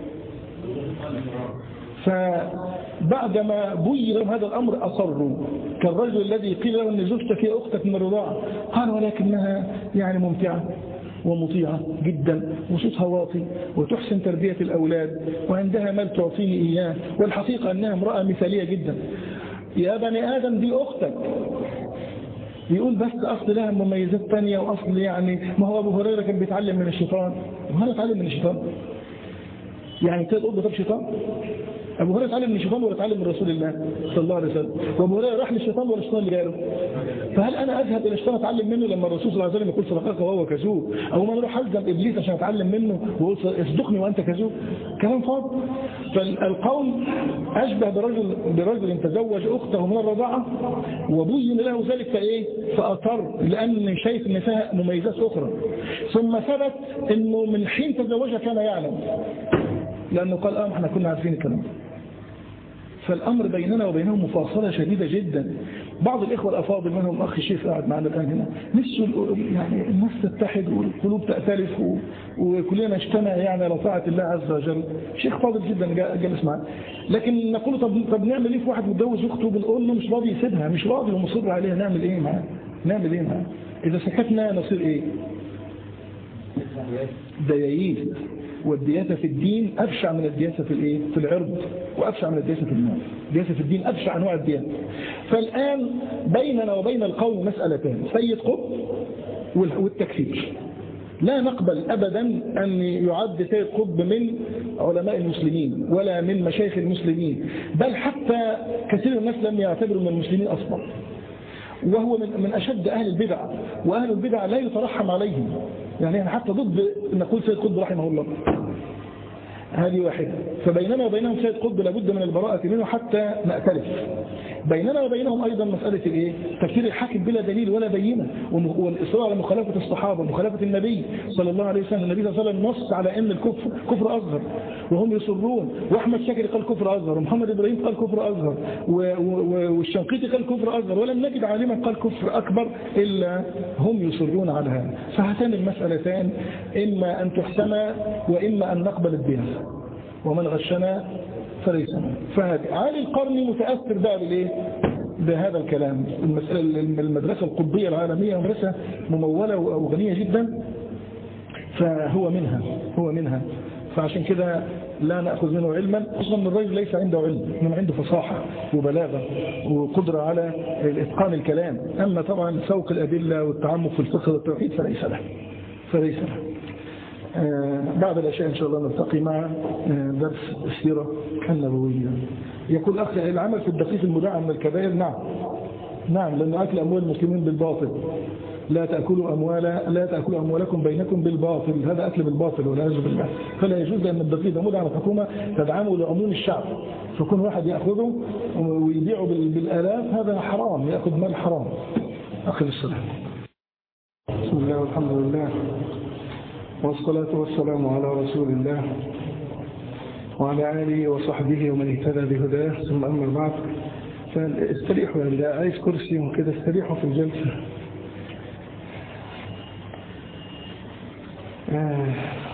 فبعدما بين لهم هذا الأمر أصروا كالرجل الذي قيل له أن زوجتك هي أختك من الرضاعة قال ولكنها يعني ممتعة ومطيعة جدا وصوتها واطي وتحسن تربية الأولاد وعندها مال تعطيني إياه والحقيقة أنها امرأة مثالية جدا يا بني آدم دي أختك يقول بس أصل لها مميزات تانية وأصل يعني ما هو أبو هريرة كان بيتعلم من الشيطان وهذا اتعلم من الشيطان يعني تقول طب شيطان أبو هريرة اتعلم من الشيطان ولا اتعلم من رسول الله صلى الله عليه وسلم وأبو هريرة راح للشيطان ولا الشيطان اللي جاله فهل أنا أذهب إلى الشيطان أتعلم منه لما الرسول صلى الله عليه وسلم يقول صدقك وهو كذوب أو ما نروح ألزم إبليس عشان أتعلم منه ويقول اصدقني وأنت كذوب كلام فاضي فالقوم أشبه برجل برجل تزوج أخته من الرضاعة وبين له ذلك فإيه فأطر لأن شايف إن فيها مميزات أخرى ثم ثبت إنه من حين تزوجها كان يعلم لأنه قال آه احنا كنا عارفين الكلام فالأمر بيننا وبينهم مفاصلة شديدة جدا بعض الإخوة الأفاضل منهم أخي الشيخ قاعد معنا الآن هنا نفسه يعني الناس تتحد والقلوب تأتلف وكلنا نجتمع يعني على طاعة الله عز وجل شيخ فاضل جدا جالس معنا لكن نقول طب, طب نعمل ايه في واحد متجوز أخته بنقول له مش راضي يسيبها مش راضي ومصر عليها نعمل ايه معاه نعمل ايه معاه إذا سكتنا نصير ايه ديايين والدياسة في الدين أبشع من الدياسة في الإيه؟ في العرض وأبشع من الدياسة في المال الدياسة في الدين أبشع أنواع الدياسة فالآن بيننا وبين القوم مسألتان سيد قطب والتكفير لا نقبل أبدا أن يعد سيد قطب من علماء المسلمين ولا من مشايخ المسلمين بل حتى كثير من الناس لم يعتبروا من المسلمين أصلا وهو من من أشد أهل البدع وأهل البدع لا يترحم عليهم يعني احنا حتى ضد نقول سيد قطب رحمه الله هذه واحدة فبيننا وبينهم سيد قطب لابد من البراءة منه حتى نأتلف بيننا وبينهم أيضا مسألة الإيه؟ تفكير الحاكم بلا دليل ولا بينة والإصرار على مخالفة الصحابة ومخالفة النبي صلى الله عليه وسلم النبي صلى الله عليه وسلم نص على أن الكفر كفر أصغر وهم يصرون وأحمد شاكر قال كفر أصغر ومحمد إبراهيم قال كفر أصغر والشنقيطي قال كفر أصغر ولم نجد عالما قال كفر أكبر إلا هم يصرون على هذا فهاتان المسألتان إما أن تحسما وإما أن نقبل الدين ومن غشنا فليس فهذه عالي القرن متأثر بقى بالايه بهذا الكلام المسألة المدرسة القطبية العالمية مدرسة ممولة وغنية جدا فهو منها هو منها فعشان كده لا نأخذ منه علما أصلا من الرجل ليس عنده علم إنما عنده فصاحة وبلاغة وقدرة على إتقان الكلام أما طبعا سوق الأدلة والتعمق في الفقه والتوحيد فليس له فليس له بعد العشاء إن شاء الله نلتقي مع درس السيرة النبوية يقول أخي العمل في الدقيق المدعم من الكبائر نعم نعم لأن أكل أموال المسلمين بالباطل لا تأكلوا أموال لا تأكلوا أموالكم بينكم بالباطل هذا أكل بالباطل والعياذ بالله فلا يجوز أن الدقيق مدعم الحكومة تدعمه لعموم الشعب فكون واحد يأخذه ويبيعه بالآلاف هذا حرام يأخذ مال حرام أخذ السلام بسم الله والحمد لله والصلاة والسلام على رسول الله وعلى آله وصحبه ومن اهتدى بهداه ثم أما بعد فاستريحوا يعني عايز كرسي وكده استريحوا في الجلسة آه.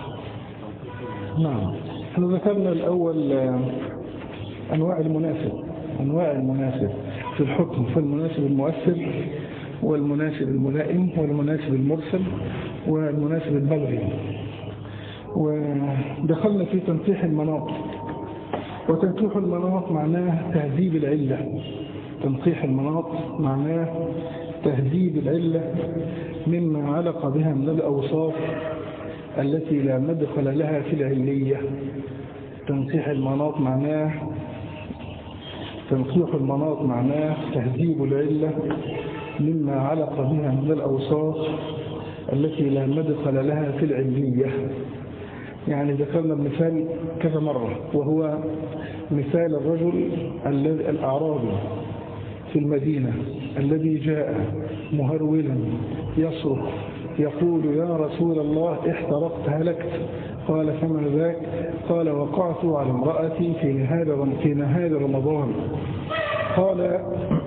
نعم احنا ذكرنا الأول أنواع المناسب أنواع المناسب في الحكم فالمناسب المؤثر والمناسب الملائم والمناسب المرسل والمناسب البلغي ودخلنا في تنقيح المناط وتنقيح المناط معناه تهذيب العلة تنقيح المناط معناه تهذيب العلة مما علق بها من الأوصاف التي لا مدخل لها في العلية تنقيح المناط معناه تنقيح المناط معناه تهذيب العلة مما علق بها من الأوصاف التي لا مدخل لها في العلية يعني ذكرنا المثال كذا مرة وهو مثال الرجل الأعرابي في المدينة الذي جاء مهرولا يصرخ يقول يا رسول الله احترقت هلكت قال فما ذاك قال وقعت على امرأتي في نهار في نهار رمضان قال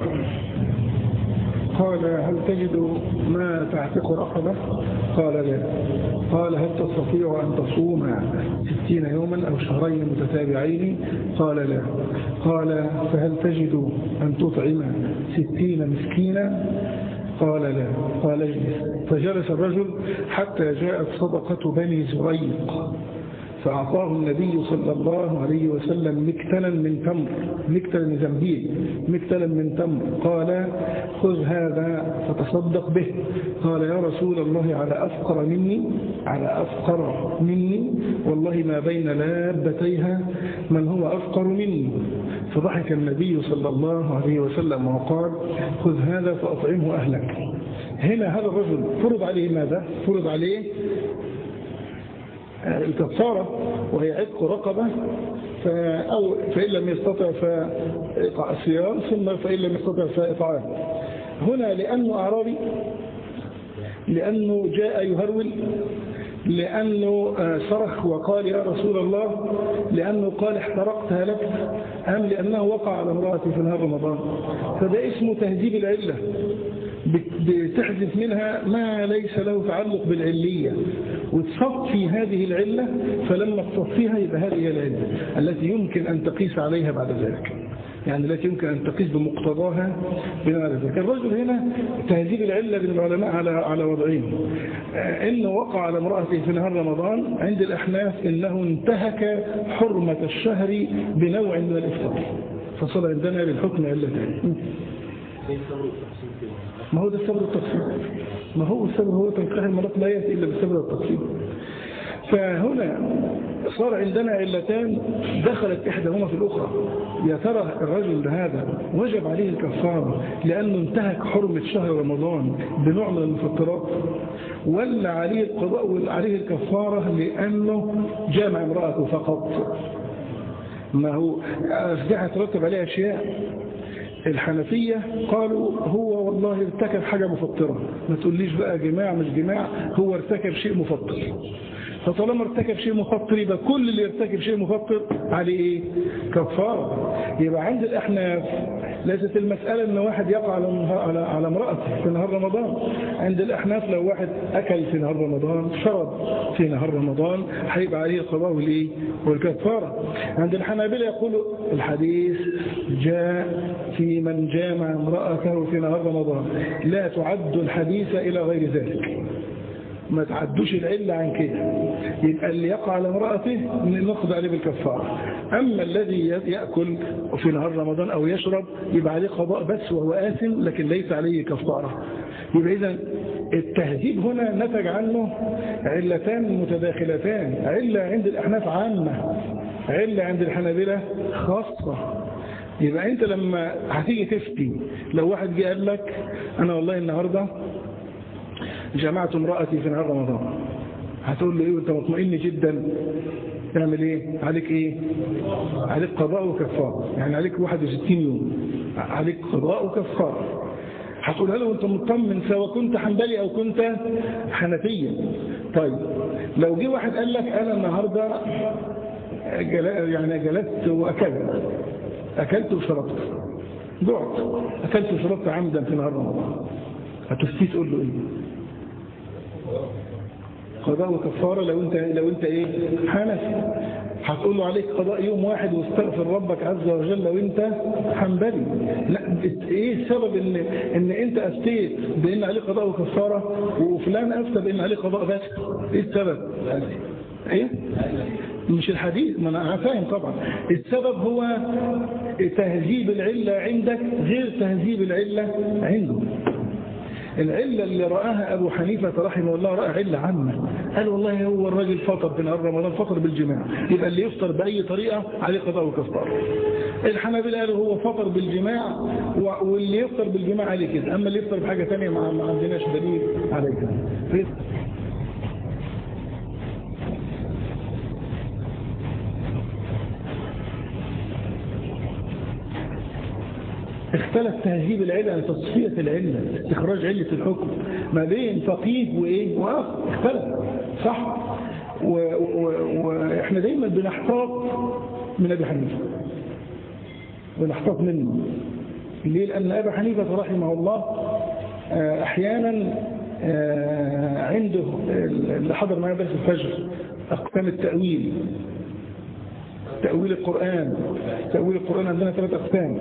قال هل تجد ما تعتق رقبة قال لا قال هل تستطيع أن تصوم ستين يوما أو شهرين متتابعين قال لا قال فهل تجد أن تطعم ستين مسكينا قال لا قال اجلس فجلس الرجل حتى جاءت صدقة بني زريق فأعطاه النبي صلى الله عليه وسلم مكتلا من تمر مكتلا من زنبيل مكتلا من تمر قال خذ هذا فتصدق به قال يا رسول الله على أفقر مني على أفقر مني والله ما بين لابتيها من هو أفقر مني فضحك النبي صلى الله عليه وسلم وقال خذ هذا فأطعمه أهلك هنا هذا الرجل فرض عليه ماذا؟ فرض عليه الكفارة وهي عتق رقبة أو فإن لم يستطع فصيام ثم فإن لم يستطع فإطعام هنا لأنه أعرابي لأنه جاء يهرول لأنه صرخ وقال يا رسول الله لأنه قال احترقت هلكت أم لأنه وقع على امرأتي في نهار رمضان فده اسمه تهذيب العلة بتحذف منها ما ليس له تعلق بالعلية وتصفي هذه العلة فلما تصفيها يبقى هذه العلة التي يمكن أن تقيس عليها بعد ذلك يعني التي يمكن أن تقيس بمقتضاها بناء على ذلك الرجل هنا تهذيب العلة بين العلماء على على وضعين آه، إنه وقع على امرأته في نهار رمضان عند الأحناف إنه انتهك حرمة الشهر بنوع من الإفطار فصل عندنا للحكم علتين زي الصبر والتحسين كده ما هو ده السبب التقسيم ما هو السبب هو تنقيح المرض لا يأتي إلا بالسبب التقسيم فهنا صار عندنا علتان دخلت إحداهما في الأخرى يا ترى الرجل هذا وجب عليه الكفارة لأنه انتهك حرمة شهر رمضان بنوع من المفطرات ولا عليه القضاء وعليه الكفارة لأنه جامع امرأته فقط ما هو دي هترتب عليها أشياء الحنفية قالوا هو والله ارتكب حاجة مفطرة ما تقوليش بقى جماع مش جماع هو ارتكب شيء مفطر فطالما ارتكب شيء مفطر يبقى كل اللي يرتكب شيء مفطر عليه ايه كفارة يبقى عند الأحناف ليست المسألة ان واحد يقع على على على امرأته في نهار رمضان عند الأحناف لو واحد أكل في نهار رمضان شرب في نهار رمضان هيبقى عليه القضاء والايه والكفارة عند الحنابلة يقولوا الحديث جاء في من جامع امرأته في نهار رمضان لا تعد الحديث إلى غير ذلك ما تعدوش العلة عن كده يبقى اللي يقع على امرأته نقضي عليه بالكفارة أما الذي يأكل في نهار رمضان أو يشرب يبقى عليه قضاء بس وهو آثم لكن ليس عليه كفارة يبقى إذا التهذيب هنا نتج عنه علتان متداخلتان علة عند الأحناف عامة علة عند الحنابلة خاصة يبقى أنت لما هتيجي تفتي لو واحد جه قال لك أنا والله النهاردة جمعت امرأتي في نهار رمضان هتقول له ايه وانت مطمئن جدا تعمل ايه عليك ايه عليك قضاء وكفارة يعني عليك 61 يوم عليك قضاء وكفارة هتقولها له وانت مطمن سواء كنت حنبلي او كنت حنفيا طيب لو جه واحد قال لك انا النهارده جل... يعني جلست واكلت اكلت وشربت جعت اكلت وشربت عمدا في نهار رمضان هتفتي تقول له ايه قضاء وكفارة لو انت لو انت ايه حنفي هتقول له عليك قضاء يوم واحد واستغفر ربك عز وجل لو انت حنبلي لا ايه السبب ان ان انت افتيت بان عليه قضاء وكفارة وفلان افتى بان عليه قضاء بس ايه السبب ايه مش الحديث ما انا فاهم طبعا السبب هو تهذيب العلة عندك غير تهذيب العلة عنده العلة اللي رآها أبو حنيفة رحمه الله رأى علة عامة قال والله هو الراجل فطر في نهار رمضان فطر بالجماع يبقى اللي يفطر بأي طريقة عليه قضاء وكفارة الحنابلة قالوا هو فطر بالجماع واللي يفطر بالجماع عليه كده أما اللي يفطر بحاجة ثانيه ما ما عندناش دليل عليه كده اختلف تهذيب العلة عن تصفية العلة استخراج علة الحكم ما بين فقيه وإيه وآخر اختلف صح واحنا دايما بنحتاط من أبي حنيفة بنحتاط منه ليه لأن أبي حنيفة رحمه الله أحيانا عنده اللي حضر معنا درس الفجر أقسام التأويل تأويل القرآن تأويل القرآن عندنا ثلاث أقسام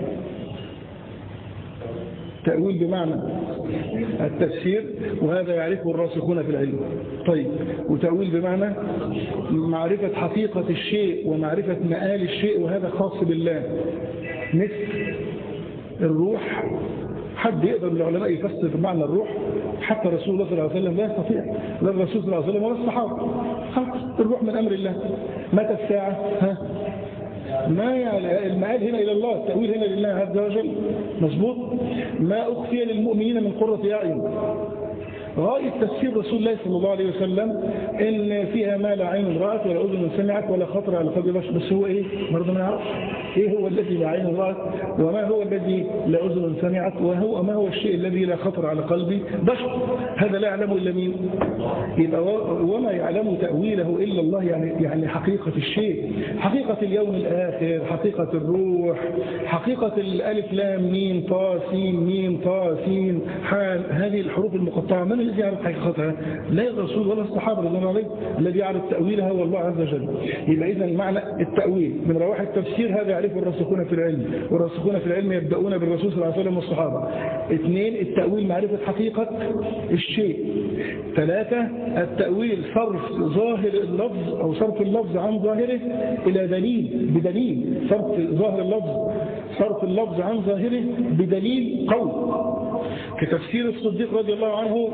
تأويل بمعنى التفسير وهذا يعرفه الراسخون في العلم طيب وتأويل بمعنى معرفة حقيقة الشيء ومعرفة مآل الشيء وهذا خاص بالله مثل الروح حد يقدر من العلماء يفسر معنى الروح حتى رسول الله صلى الله عليه وسلم لا يستطيع لا الرسول صلى الله عليه وسلم ولا الصحابة خلاص الروح من أمر الله متى الساعة ها ما يعني المآل هنا إلى الله التأويل هنا لله عز وجل مظبوط ما أخفي للمؤمنين من قرة أعين غاية تفسير رسول الله صلى الله عليه وسلم إن فيها ما لا عين رأت ولا أذن سمعت ولا خطر على قلب بشر بس هو إيه برضه ما نعرفش إيه هو الذي لا عين رأت وما هو الذي لا أذن سمعت وهو ما هو الشيء الذي لا خطر على قلب بشر هذا لا يعلمه إلا مين يبقى وما يعلم تأويله إلا الله يعني يعني حقيقة الشيء حقيقة اليوم الآخر حقيقة الروح حقيقة الألف لام ميم طا سين ميم طا سين حال هذه الحروف المقطعة من الذي يعرف حقيقتها لا الرسول ولا الصحابة رضي الله عليه الذي يعرف تأويلها هو الله عز وجل يبقى إذا معنى التأويل من رواح التفسير هذا يعرفه الراسخون في العلم والراسخون في العلم يبدأون بالرسول صلى الله عليه وسلم والصحابة اثنين التأويل معرفة حقيقة الشيء ثلاثة التأويل صرف ظاهر اللفظ أو صرف اللفظ عن ظاهره إلى دليل بدليل صرف ظاهر اللفظ صرف اللفظ عن ظاهره بدليل قول كتفسير الصديق رضي الله عنه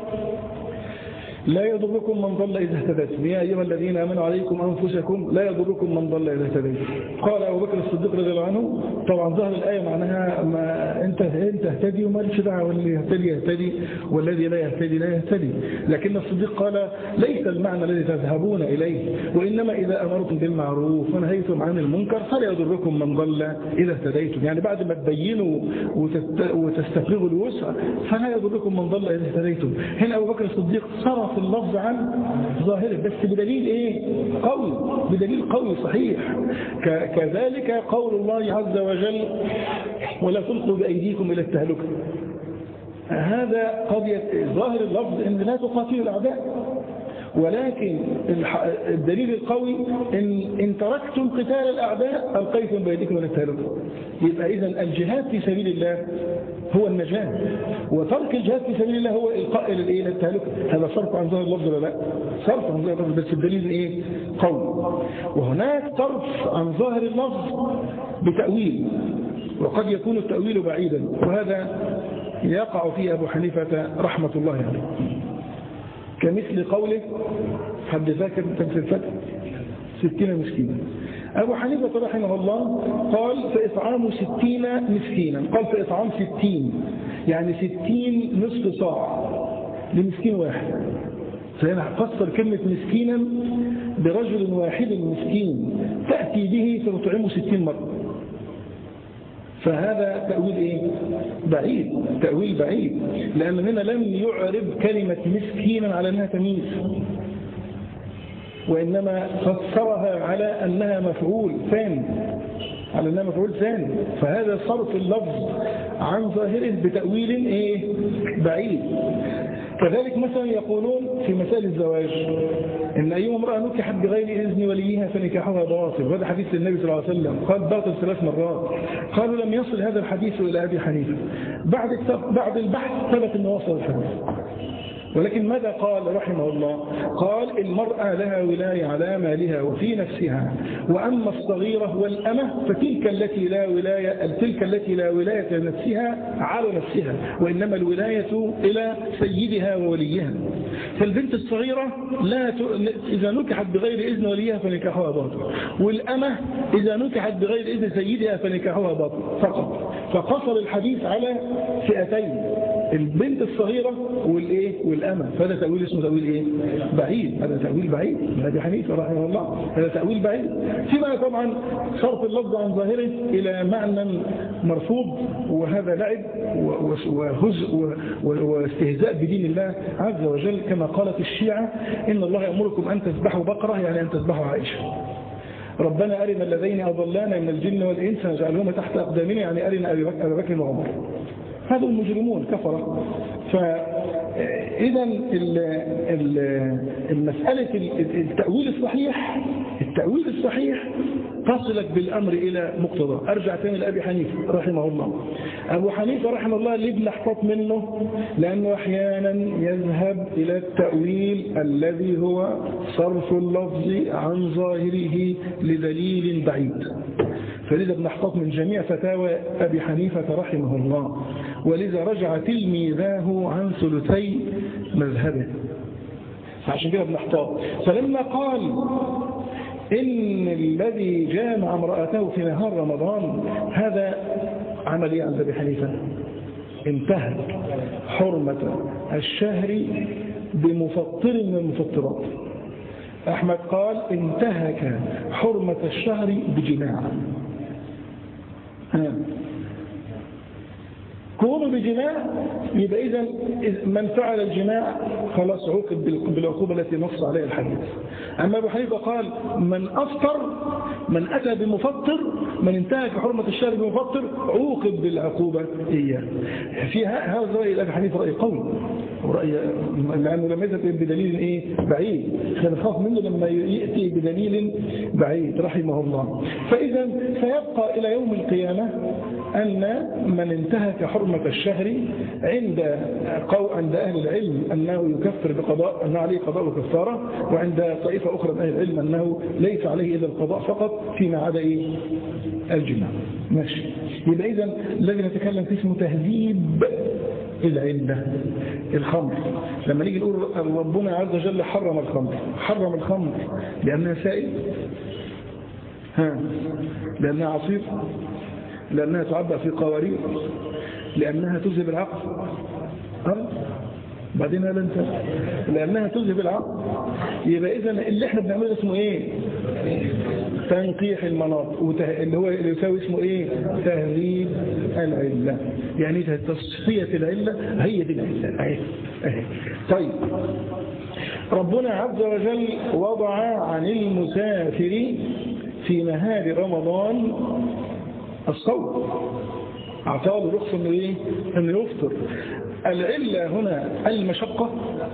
لا يضركم من ضل إذا اهتديتم يا أيها الذين آمنوا عليكم أنفسكم لا يضركم من ضل إذا اهتديتم قال أبو بكر الصديق رضي الله عنه طبعا ظهر الآية معناها ما أنت أنت اهتدي وما لكش دعوه واللي يهتدي يهتدي والذي لا يهتدي لا يهتدي لكن الصديق قال ليس المعنى الذي تذهبون إليه وإنما إذا أمرتم بالمعروف ونهيتم عن المنكر فلا يضركم من ضل إذا اهتديتم يعني بعد ما تبينوا وتست- وتستفرغوا الوسع فلا يضركم من ضل إذا اهتديتم هنا أبو بكر الصديق صرف اللفظ عن ظاهره بس بدليل إيه قوي بدليل قوي صحيح ك- كذلك قول الله عز وجل ولا تلقوا بأيديكم إلى التهلكة هذا قد يت- ظاهر اللفظ ان لا تقاتلوا الاعداء ولكن الح- الدليل القوي ان ان تركتم قتال الاعداء القيتم بايديكم من التهلكه يبقى اذا الجهاد في سبيل الله هو النجاه وترك الجهاد في سبيل الله هو القاء الى الايه التهلكه هذا صرف عن ظاهر اللفظ ولا لا صرف عن ظاهر اللفظ بس الدليل ايه قوي وهناك صرف عن ظاهر اللفظ بتاويل وقد يكون التاويل بعيدا وهذا يقع فيه أبو حنيفة رحمة الله عليه كمثل قوله حد ذاكر تمثل الفتح ستين مسكينا أبو حنيفة رحمه الله قال فإطعام ستين مسكينا قال فإطعام ستين يعني ستين نصف صاع لمسكين واحد فهنا فسر كلمة مسكينا برجل واحد مسكين تأتي به فتطعمه ستين مرة فهذا تأويل إيه؟ بعيد تأويل بعيد لأن هنا لم يعرب كلمة مسكينا على أنها تمييز وإنما فسرها على أنها مفعول ثاني على أنها مفعول ثاني فهذا صرف اللفظ عن ظاهره بتأويل إيه؟ بعيد كذلك مثلا يقولون في مسائل الزواج إن أيما امرأة نكحت بغير إذن وليها فنكاحها باطل وهذا حديث للنبي صلى الله عليه وسلم قال باطل ثلاث مرات قالوا لم يصل هذا الحديث إلى أبي حنيفة بعد بعد البحث ثبت أنه وصل الحديث ولكن ماذا قال رحمه الله قال المرأة لها ولاية على مالها وفي نفسها وأما الصغيرة والأمة فتلك التي لا ولاية تلك التي لا ولاية لنفسها على نفسها وإنما الولاية إلى سيدها ووليها فالبنت الصغيرة لا ت... إذا نكحت بغير إذن وليها فنكاحها باطل والأمة إذا نكحت بغير إذن سيدها فنكاحها باطل فقط فقصر الحديث على فئتين البنت الصغيرة والإيه والأمة فهذا تأويل اسمه تأويل إيه بعيد هذا تأويل بعيد من أبي حنيفة رحمه الله هذا تأويل بعيد فيما طبعا صرف اللفظ عن ظاهره إلى معنى مرفوض وهذا لعب وهزء واستهزاء بدين الله عز وجل كما قالت الشيعة إن الله يأمركم أن تذبحوا بقرة يعني أن تذبحوا عائشة ربنا أرنا الذين أضلانا من الجن والإنس نجعلهما تحت أقدامنا يعني أرنا أبي بكر وعمر هذا المجرمون كفرة فإذا المسألة التأويل الصحيح التأويل الصحيح تصلك بالأمر إلى مقتضى أرجع ثاني لأبي حنيفة رحمه الله أبو حنيفة رحمه الله ليه بنحفظ منه لأنه أحيانا يذهب إلى التأويل الذي هو صرف اللفظ عن ظاهره لدليل بعيد فلذا بنحتاط من جميع فتاوى أبي حنيفة رحمه الله ولذا رجع تلميذاه عن ثلثي مذهبه فعشان كده بنحتاط فلما قال إن الذي جامع امرأته في نهار رمضان هذا عمل ايه عند أبي حنيفة انتهك حرمة الشهر بمفطر من المفطرات أحمد قال انتهك حرمة الشهر بجماع كونه بجماع يبقى إذا من فعل الجماع خلاص عوقب بالعقوبة التي نص عليها الحديث أما أبو حنيفة قال من أفطر من أتى بمفطر من انتهك حرمة الشهر بمفطر عوقب بالعقوبة إياه في هذا رأي أبي حنيفة رأي قوي ورأي لأنه لم يذهب بدليل إيه بعيد احنا نخاف منه لما يأتي بدليل بعيد رحمه الله فإذا سيبقى إلى يوم القيامة أن من انتهك حرمة الشهر عند قو عند أهل العلم أنه يكفر بقضاء أنه عليه قضاء وكفارة وعند طائفة أخرى من أهل العلم أنه ليس عليه إذا القضاء فقط فيما عدا إيه الجماع ماشي يبقى إذا الذي نتكلم فيه اسمه تهذيب العلة الخمر لما نيجي نقول ربنا عز وجل حرم الخمر حرم الخمر لأنها سائل ها لأنها عصير لأنها تعبأ في قوارير لأنها تذهب العقل ها بعدين هل انت لأنها تذهب العقل يبقى إذا اللي احنا بنعمله اسمه ايه تنقيح المناط وته... اللي هو اللي يساوي اسمه ايه تهذيب العلة يعني تصفية العلة هي دي العلة اهي اهي طيب ربنا عز وجل وضع عن المسافر في نهار رمضان الصوم أعطاه له رخصة انه ايه انه يفطر العلة هنا المشقة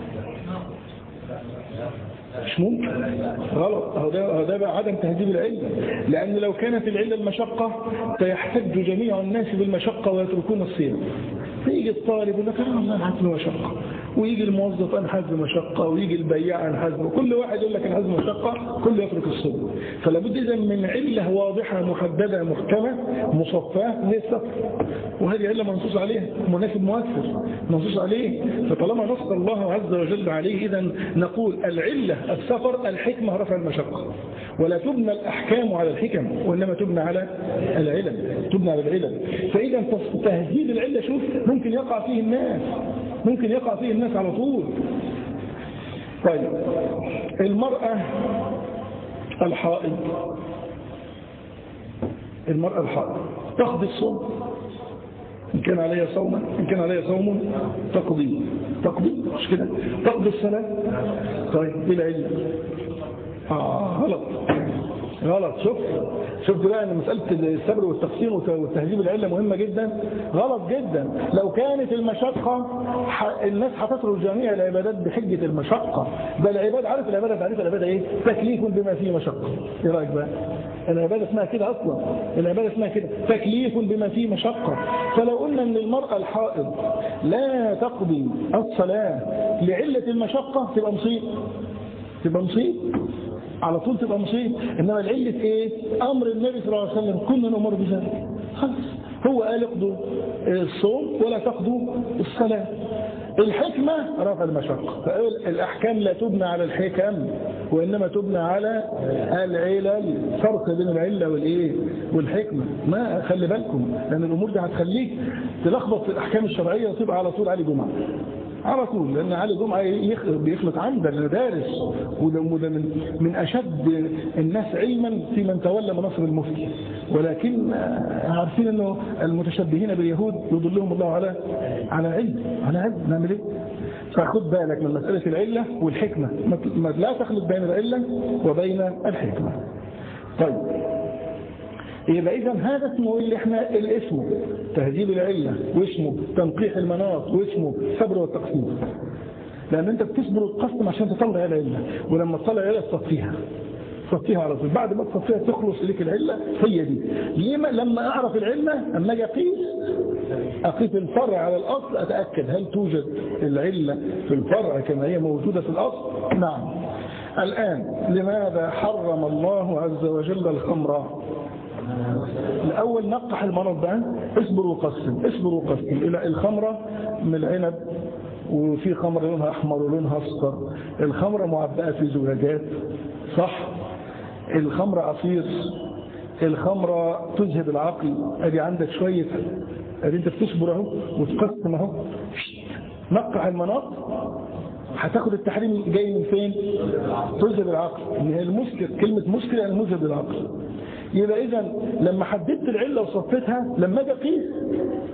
مش ممكن غلط هو ده, هو ده بقى عدم تهذيب العلة لأن لو كانت العلة المشقة سيحتج جميع الناس بالمشقة ويتركون الصيام فيجي الطالب يقول لك انا انا حاسس مشقة ويجي الموظف انا حاسس مشقة ويجي البياع انا حاسس كل واحد يقول لك انا حاسس مشقة كله يترك الصوم فلا بد اذا من علة واضحة محددة محكمة مصفاة للسفر وهذه علة منصوص عليها مناسب مؤثر منصوص عليه فطالما نص الله عز وجل عليه اذا نقول العلة السفر الحكمة رفع المشقة ولا تبنى الأحكام على الحكم وإنما تبنى على العلم تبنى على العلم فإذا تهذيب العلة شوف ممكن يقع فيه الناس ممكن يقع فيه الناس على طول طيب المرأة الحائض المرأة الحائض تقضي الصوم إن كان عليها صوم إن كان عليها صوم تقضي تقضي مش كده تقضي الصلاة طيب إيه العلة آه غلط غلط شوف شفت بقى ان مسألة الصبر والتقسيم والتهذيب العلة مهمة جدا غلط جدا لو كانت المشقة الناس هتترك جميع العبادات بحجة المشقة ده العبادة عارف العبادة تعريف العبادة ايه تكليف بما فيه مشقة ايه رأيك بقى العبادة اسمها كده اصلا العبادة اسمها كده تكليف بما فيه مشقة فلو قلنا ان المرأة الحائض لا تقضي الصلاة لعلة المشقة تبقى مصيبة تبقى مصيبة على طول تبقى مصيبة إنما العلة إيه أمر النبي صلى الله عليه وسلم كل الأمور بذلك خلاص هو قال اقضوا الصوم ولا تقضوا الصلاة الحكمة رفع المشقة الأحكام لا تبنى على الحكم وإنما تبنى على العلل فرق بين العلة والإيه والحكمة ما خلي بالكم لأن الأمور دي هتخليك تلخبط في الأحكام الشرعية وتبقى على طول علي جمعة على طول لأن علي جمعة بيخلط عمدا لأنه دارس وده من, من أشد الناس علما في من تولى مناصب المفتي ولكن عارفين أنه المتشبهين باليهود يضلهم الله على على علم على علم نعمل ايه فخد بالك من مسألة العلة والحكمة لا تخلط بين العلة وبين الحكمة طيب يبقى إذا هذا اسمه اللي احنا الاسم تهذيب العلة واسمه تنقيح المناط واسمه صبر والتقسيم لأن أنت بتصبر وتقسم عشان تطلع العلة ولما تطلع العلة تصفيها تصفيها على طول بعد ما تصفيها تخلص لك العلة هي دي لما لما أعرف العلة أما أجي أقيس أقيس الفرع على الأصل أتأكد هل توجد العلة في الفرع كما هي موجودة في الأصل نعم الآن لماذا حرم الله عز وجل الخمر الأول نقح المرض ده اصبر وقسم اصبر وقسم الخمرة من العنب وفي خمر لونها أحمر ولونها أصفر الخمرة معبئة في زجاجات صح الخمرة عصير الخمرة تذهب العقل ادي عندك شوية ادي انت بتصبر اهو وتقسم اهو نقح المناط هتاخد التحريم جاي من فين تذهب العقل ان هي المسكر كلمة مسكر يعني مذهب العقل يبقى اذا لما حددت العلة وصفتها لما اجي اقيس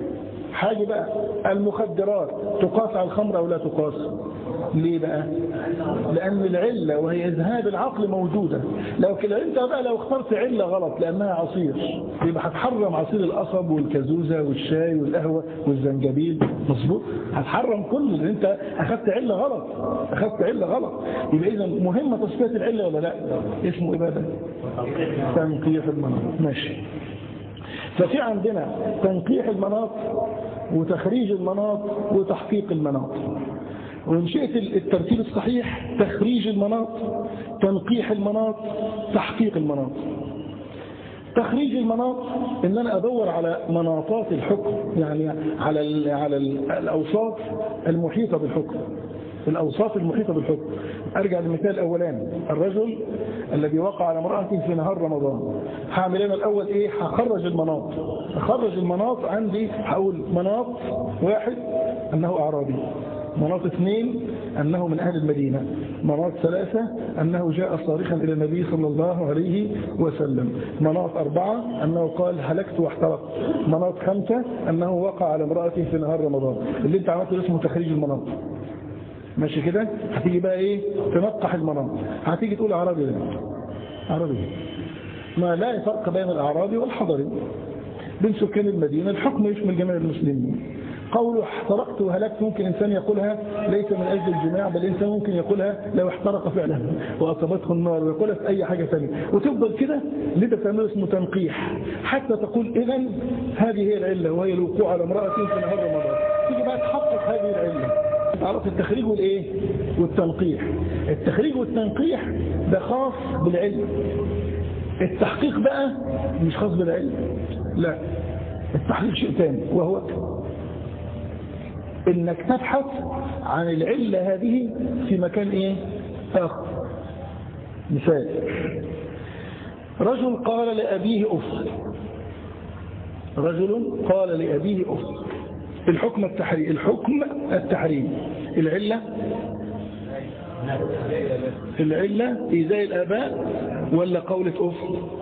حاجة بقى المخدرات تقاس على الخمر أو لا تقاس ليه بقى لأن العلة وهي إذهاب العقل موجودة لو كده أنت بقى لو اخترت علة غلط لأنها عصير يبقى هتحرم عصير القصب والكازوزة والشاي والقهوة والزنجبيل مظبوط هتحرم كله لأن أنت أخذت علة غلط أخذت علة غلط يبقى إذا مهمة تصفية العلة ولا لا اسمه إيه بقى ده؟ تنقيح المناط ماشي ففي عندنا تنقيح المناط وتخريج المناط وتحقيق المناط وإن شئت الترتيب الصحيح تخريج المناط تنقيح المناط تحقيق المناط تخريج المناط ان انا ادور على مناطات الحكم يعني على ال على ال الاوصاف المحيطه بالحكم الاوصاف المحيطه بالحكم ارجع للمثال الاولاني الرجل الذي وقع على امرأته في نهار رمضان هعمل انا الاول ايه هخرج المناط اخرج المناط عندي هقول مناط واحد انه اعرابي مناط اثنين أنه من أهل المدينة مناط ثلاثة أنه جاء صارخا إلى النبي صلى الله عليه وسلم مناط أربعة أنه قال هلكت واحترقت مناط خمسة أنه وقع على امرأته في نهار رمضان اللي انت عملته اسمه تخريج المناط ماشي كده هتيجي بقى ايه تنقح المناط هتيجي تقول أعرابي ده أعرابي ما لا فرق بين الأعرابي والحضري بين سكان المدينة الحكم يشمل جميع المسلمين قوله احترقت وهلكت ممكن إنسان يقولها ليس من أجل الجماع بل إنسان ممكن يقولها لو احترق فعلا وأصابته النار ويقولها في أي حاجة ثانيه وتفضل كده اللي انت بتعمله اسمه تنقيح حتى تقول إذا هذه هي العلة وهي الوقوع على امرأة في نهار رمضان تيجي بقى تحقق هذه العلة تعرف التخريج والإيه والتنقيح التخريج والتنقيح ده خاص بالعلم التحقيق بقى مش خاص بالعلم لا التحقيق شيء ثاني وهو انك تبحث عن العلة هذه في مكان ايه اخر مثال رجل قال لأبيه أف رجل قال لأبيه أف الحكم التحريم الحكم التحريم العلة العلة إيذاء الآباء ولا قولة أف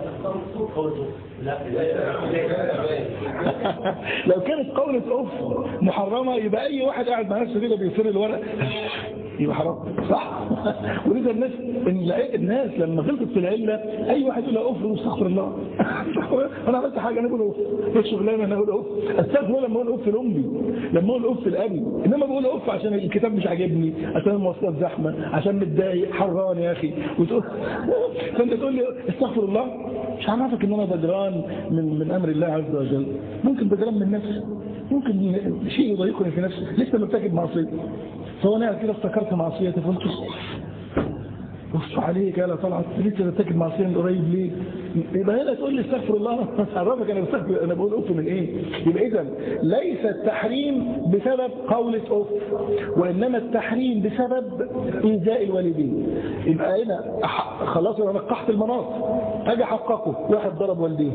لو كانت قولة أف محرمة يبقى أي واحد قاعد مع نفسه كده بيصير الورق يبقى حرام صح ولذا الناس الناس لما غلطت في العلة أي واحد يقول له أف واستغفر الله أنا عملت حاجة أنا أقول أف إيه الشغلانة أنا أقول أف أستغفر لما أقول أف لأمي لما أقول أف لأبي إنما بقول أف عشان الكتاب مش عاجبني عشان المواصلات زحمة عشان متضايق حران يا أخي وتقول فأنت تقول لي استغفر الله مش عارفك ان انا بدران من من امر الله عز وجل ممكن بدران من نفسي ممكن شيء يضايقني في نفسي لسه مرتكب معصيه فانا قاعد كده افتكرت معصيتي فقلت بص عليك يا طلعت لسه مرتكب معصيه من قريب ليه يبقى هنا تقول لي استغفر الله عرفك انا بستغفر انا بقول اوف من ايه يبقى اذا ليس التحريم بسبب قولة اوف وانما التحريم بسبب ايذاء الوالدين يبقى هنا خلاص انا نقحت المناط اجي احققه واحد ضرب والديه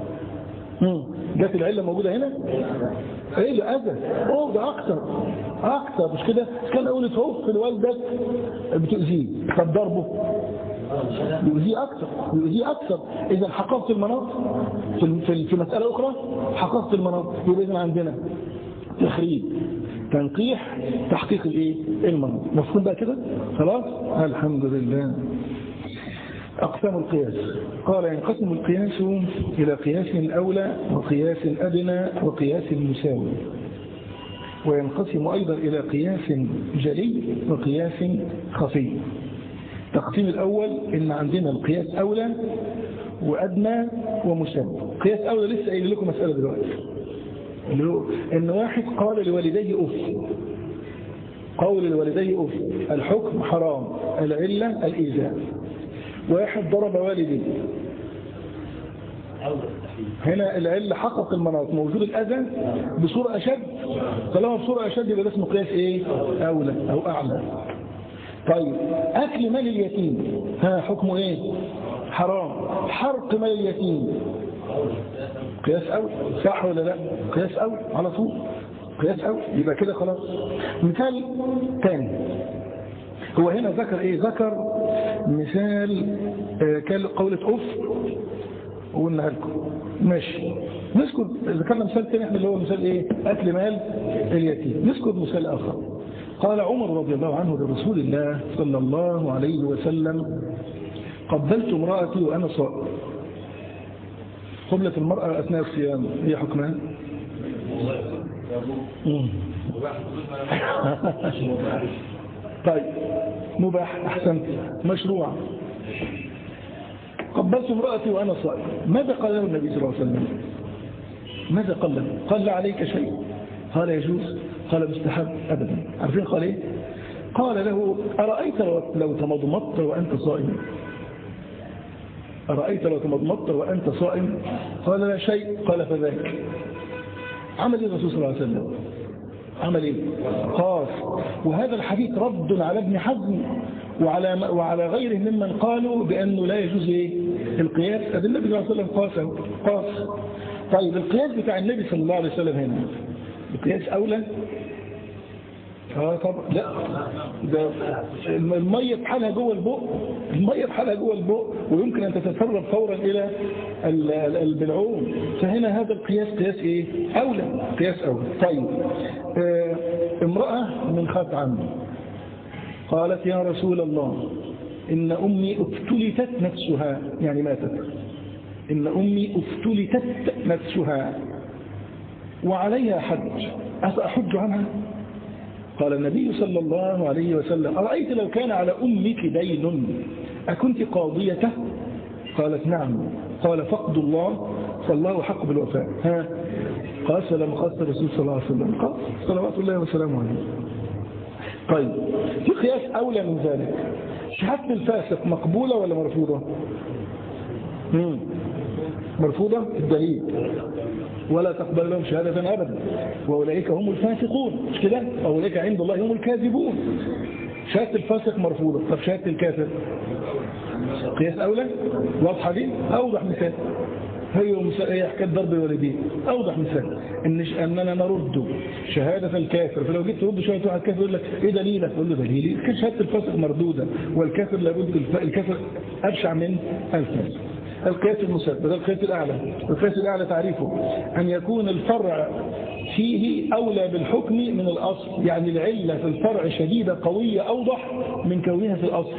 جت العلة موجودة هنا ايه ده اذى اوه ده اكتر اكتر مش كده كان قولة اوف في الوالدة بتؤذيه طب ضربه يؤذيه أكثر يؤذيه أكثر إذا حققت المناط في في في مسألة أخرى حققت المناط يبقى إذا عندنا تخريج تنقيح تحقيق الايه المناط مفهوم بقى كده خلاص الحمد لله أقسام القياس قال ينقسم القياس إلى قياس أولى وقياس أدنى وقياس مساوي وينقسم أيضا إلى قياس جلي وقياس خفي التقسيم الأول إن عندنا القياس أولى وأدنى ومساوي قياس أولى لسه قايل لكم مسألة دلوقتي اللي هو إن واحد قال لوالديه أف قول لوالديه أف الحكم حرام العلة الإيذاء واحد ضرب والديه هنا العلة حقق المناط موجود الأذى بصورة أشد طالما بصورة أشد يبقى ده اسمه قياس إيه أولى أو أعلى طيب أكل مال اليتيم ها حكمه إيه حرام حرق مال اليتيم قياس أول صح ولا لا قياس أول على طول قياس أول يبقى كده خلاص مثال تاني هو هنا ذكر إيه ذكر مثال آه قولة أف وقلنا لكم ماشي نذكر ذكرنا مثال تاني احنا اللي هو مثال ايه اكل مال اليتيم نذكر مثال اخر قال عمر رضي الله عنه لرسول الله صلى الله عليه وسلم قبلت امرأتي وانا صائم قبلة المرأة اثناء الصيام هي حكمها مم. طيب مباح احسنت مشروع قبلت امرأتي وأنا صائم ماذا قال له النبي صلى الله عليه وسلم ماذا قال له قال لا عليك شيء قال يجوز قال مستحب أبدا عارفين قال إيه قال له أرأيت لو تمضمضت وأنت صائم أرأيت لو تمضمضت وأنت صائم قال لا شيء قال فذاك عمل إيه الرسول صلى الله عليه وسلم عمل إيه قاس وهذا الحديث رد على ابن حزم وعلى وعلى غيره ممن قالوا بأنه لا يجوز إيه القياس هذا النبي صلى الله عليه وسلم قاسه قاس طيب القياس بتاع النبي صلى الله عليه وسلم هنا القياس أولى اه طبعا لا ده الميه بحالها جوه البق الميه بحالها جوه البق ويمكن ان تتسرب فورا الى البلعوم فهنا هذا القياس قياس ايه اولى قياس اولى طيب آه امراه من خثعم قالت يا رسول الله ان امي افتلتت نفسها يعني ماتت ان امي افتلتت نفسها وعليها حج أحج عنها قال النبي صلى الله عليه وسلم أرأيت لو كان على أمك دين أكنت قاضيته قالت نعم قال فقد الله فالله حق بالوفاء ها قال سلام قاس الرسول صلى الله عليه وسلم قال صلوات الله وسلامه عليه طيب في قياس أولى من ذلك شهادة الفاسق مقبولة ولا مرفوضة مم. مرفوضة الدليل ولا تقبل لهم شهادة أبدا وأولئك هم الفاسقون مش كده وأولئك عند الله هم الكاذبون شهادة الفاسق مرفوضة طب شهادة الكافر قياس أولى واضحة دي أوضح مثال هي هي حكايه ضرب الوالدين اوضح مثال ان اننا نرد شهاده الكافر فلو جيت ترد شهاده واحد كافر يقول لك ايه دليلك تقول له دليلي كان شهاده الفاسق مردوده والكافر لابد الكافر ابشع من الفاسق القياس المسبب ده القياس الأعلى القياس الأعلى تعريفه أن يكون الفرع فيه أولى بالحكم من الأصل يعني العلة في الفرع شديدة قوية أوضح من كونها في الأصل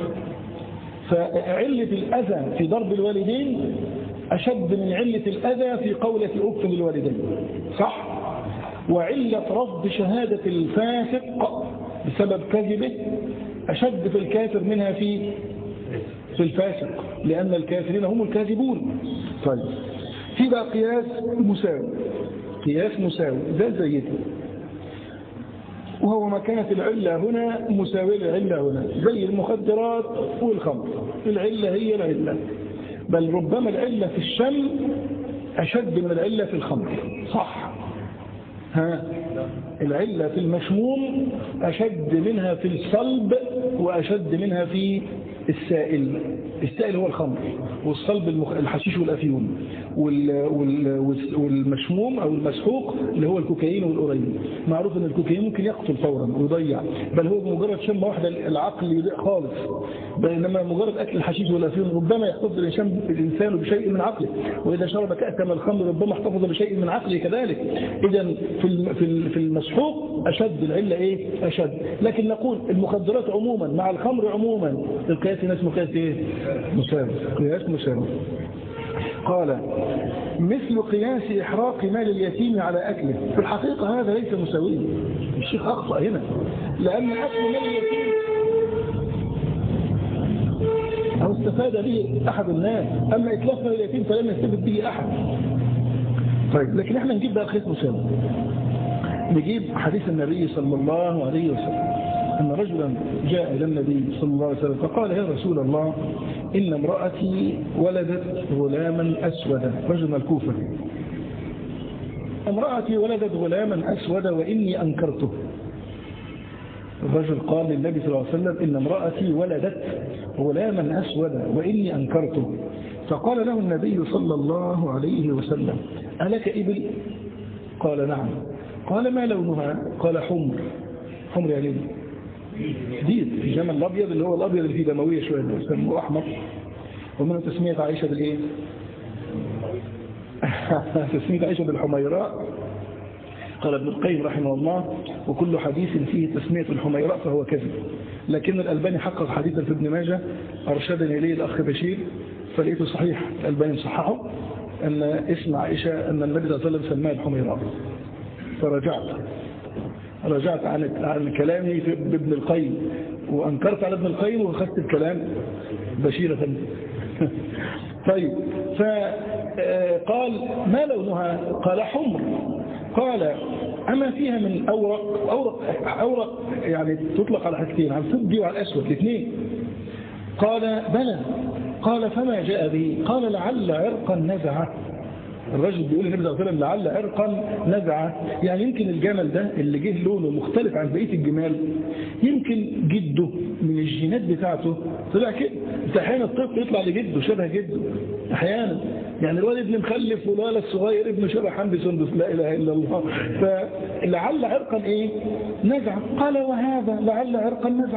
فعلة الأذى في ضرب الوالدين أشد من علة الأذى في قولة أف للوالدين صح وعلة رفض شهادة الفاسق بسبب كذبه أشد في الكافر منها في في الفاسق لأن الكافرين هم الكاذبون طيب في بقى قياس مساوي قياس مساوي ده زيته وهو ما كانت العلة هنا مساوية للعلة هنا زي المخدرات والخمر العلة هي العلة بل ربما العلة في الشم أشد من العلة في الخمر صح ها العلة في المشموم أشد منها في الصلب وأشد منها في السائل السائل هو الخمر والصلب المخ... الحشيش والأفيون وال... وال... والمشموم أو المسحوق اللي هو الكوكايين والأورين معروف أن الكوكايين ممكن يقتل فورا ويضيع بل هو بمجرد شم واحدة العقل يضيع خالص بينما مجرد أكل الحشيش والأفيون ربما يحتفظ الإنسان الإنسان بشيء من عقله وإذا شرب كأسا من الخمر ربما احتفظ بشيء من عقله كذلك إذا في في المسحوق أشد العلة إيه أشد لكن نقول المخدرات عموما مع الخمر عموما القياس هنا اسمه قياس إيه مساوي قياس مساوي قال مثل قياس إحراق مال اليتيم على أكله في الحقيقة هذا ليس مساويا الشيخ أخطأ هنا لأن أكل مال اليتيم أو استفاد به أحد الناس أما إتلاف مال اليتيم فلم يستفد به أحد طيب لكن احنا نجيب بقى قياس مساوي نجيب حديث النبي صلى الله عليه وسلم أن رجلا جاء إلى النبي صلى الله عليه وسلم فقال يا رسول الله إن امرأتي ولدت غلاما أسودا رجل الكوفة امرأتي ولدت غلاما أسودا وإني أنكرته الرجل قال للنبي صلى الله عليه وسلم إن امرأتي ولدت غلاما أسودا وإني أنكرته فقال له النبي صلى الله عليه وسلم ألك إبل قال نعم قال ما لونها قال حمر حمر يعني ديد الجمل الأبيض اللي هو الأبيض اللي فيه دموية شوية يسموه أحمر ومن تسمية عائشة بالإيه تسمية عائشة بالحميراء قال ابن القيم رحمه الله وكل حديث فيه تسمية الحميراء فهو كذب لكن الألباني حقق حديثا في ابن ماجه أرشدني إليه الأخ بشير فلقيته صحيح الألباني صححه أن اسم عائشة أن النبي صلى الله عليه وسلم سماها الحميراء فرجعت رجعت عن عن كلامي في ابن القيم وأنكرت على ابن القيم وأخذت الكلام بشيرة طيب فقال ما لونها قال حمر قال أما فيها من أورق أورق, أورق يعني تطلق على حاجتين على الفضي وعلى الأسود الاثنين قال بلى قال فما جاء به قال لعل عرقا نزعه الرجل بيقول النبي صلى الله عليه وسلم لعل عرقا نزعه يعني يمكن الجمل ده اللي جه لونه مختلف عن بقية الجمال يمكن جده من الجينات بتاعته طلع كده انت احيانا الطفل يطلع لجده شبه جده احيانا يعني الوالد ابن مخلف والولد الصغير ابنه شبه حمدي سندس لا اله الا الله فلعل عرقا ايه نزع قال وهذا لعل عرقا نزع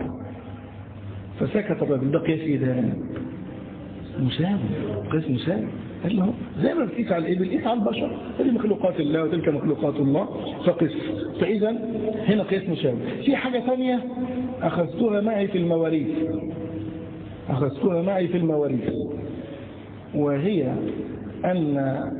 فسكت الرجل ده قياس ايه ده مساوي قياس مساوي قال له زي ما بتقيس على الابل قيس على البشر هذه مخلوقات الله وتلك مخلوقات الله فقس فاذا هنا قياس مساوي في حاجه ثانيه اخذتها معي في المواريث اخذتها معي في المواريث وهي ان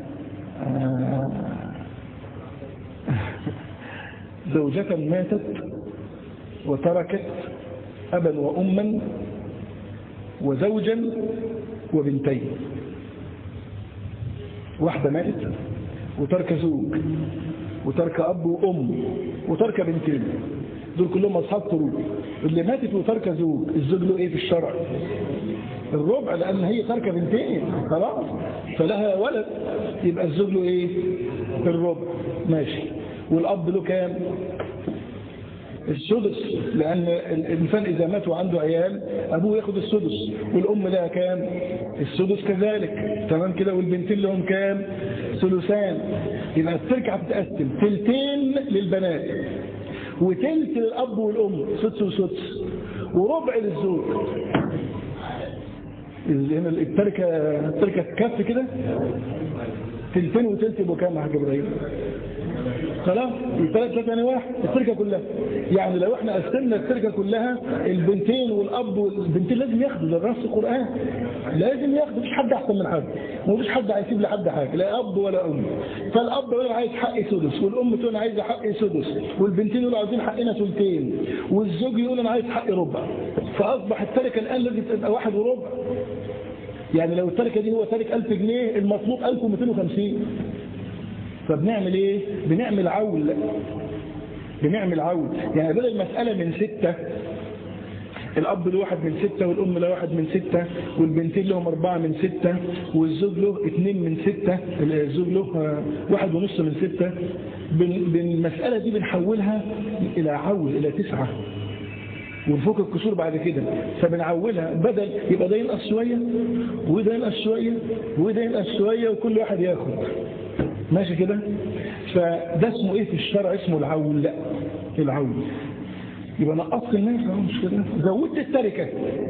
زوجة ماتت وتركت أبا وأما وزوجا وبنتين واحدة ماتت وترك زوج وترك أب وأم وترك بنتين دول كلهم أصحاب فروض اللي ماتت وترك زوج الزوج له إيه في الشرع الربع لأن هي ترك بنتين خلاص فلها ولد يبقى الزوج له إيه الربع ماشي والأب له كام السدس لأن الإنسان إذا مات وعنده عيال أبوه ياخد السدس والأم لها كام السدس كذلك تمام كده والبنتين لهم كام ثلثان يبقى التركة هتتقسم تلتين للبنات وتلت للأب والأم سدس وسدس وربع للزوج هنا التركة التركة كف كده تلتين وتلت يبقوا كام يا حاج ابراهيم خلاص الثلاث ثلاث يعني واحد التركه كلها يعني لو احنا قسمنا التركه كلها البنتين والاب والبنتين لازم ياخدوا ده الراس القران لازم ياخدوا مفيش حد احسن من حد ومفيش حد هيسيب لحد حاجه لا اب ولا ام فالاب يقول عايز حق سدس والام تقول عايزه حق سدس والبنتين يقولوا عايزين حقنا ثلثين والزوج يقول انا عايز حق ربع فاصبح التركه الان لازم تبقى واحد وربع يعني لو التركه دي هو تارك 1000 جنيه المطلوب 1250 فبنعمل ايه بنعمل عول بنعمل عول يعني بدل المسألة من ستة الأب له واحد من ستة والأم له واحد من ستة والبنتين لهم أربعة من ستة والزوج له اثنين من ستة الزوج له واحد ونص من ستة بالمسألة دي بنحولها إلى عول إلى تسعة ونفك الكسور بعد كده فبنعولها بدل يبقى ده ينقص شوية وده ينقص شوية وده ينقص شوية وكل واحد ياخد ماشي كده فده اسمه ايه في الشرع اسمه العول لا العول يبقى نقصت الناس اهو مش كده زودت التركه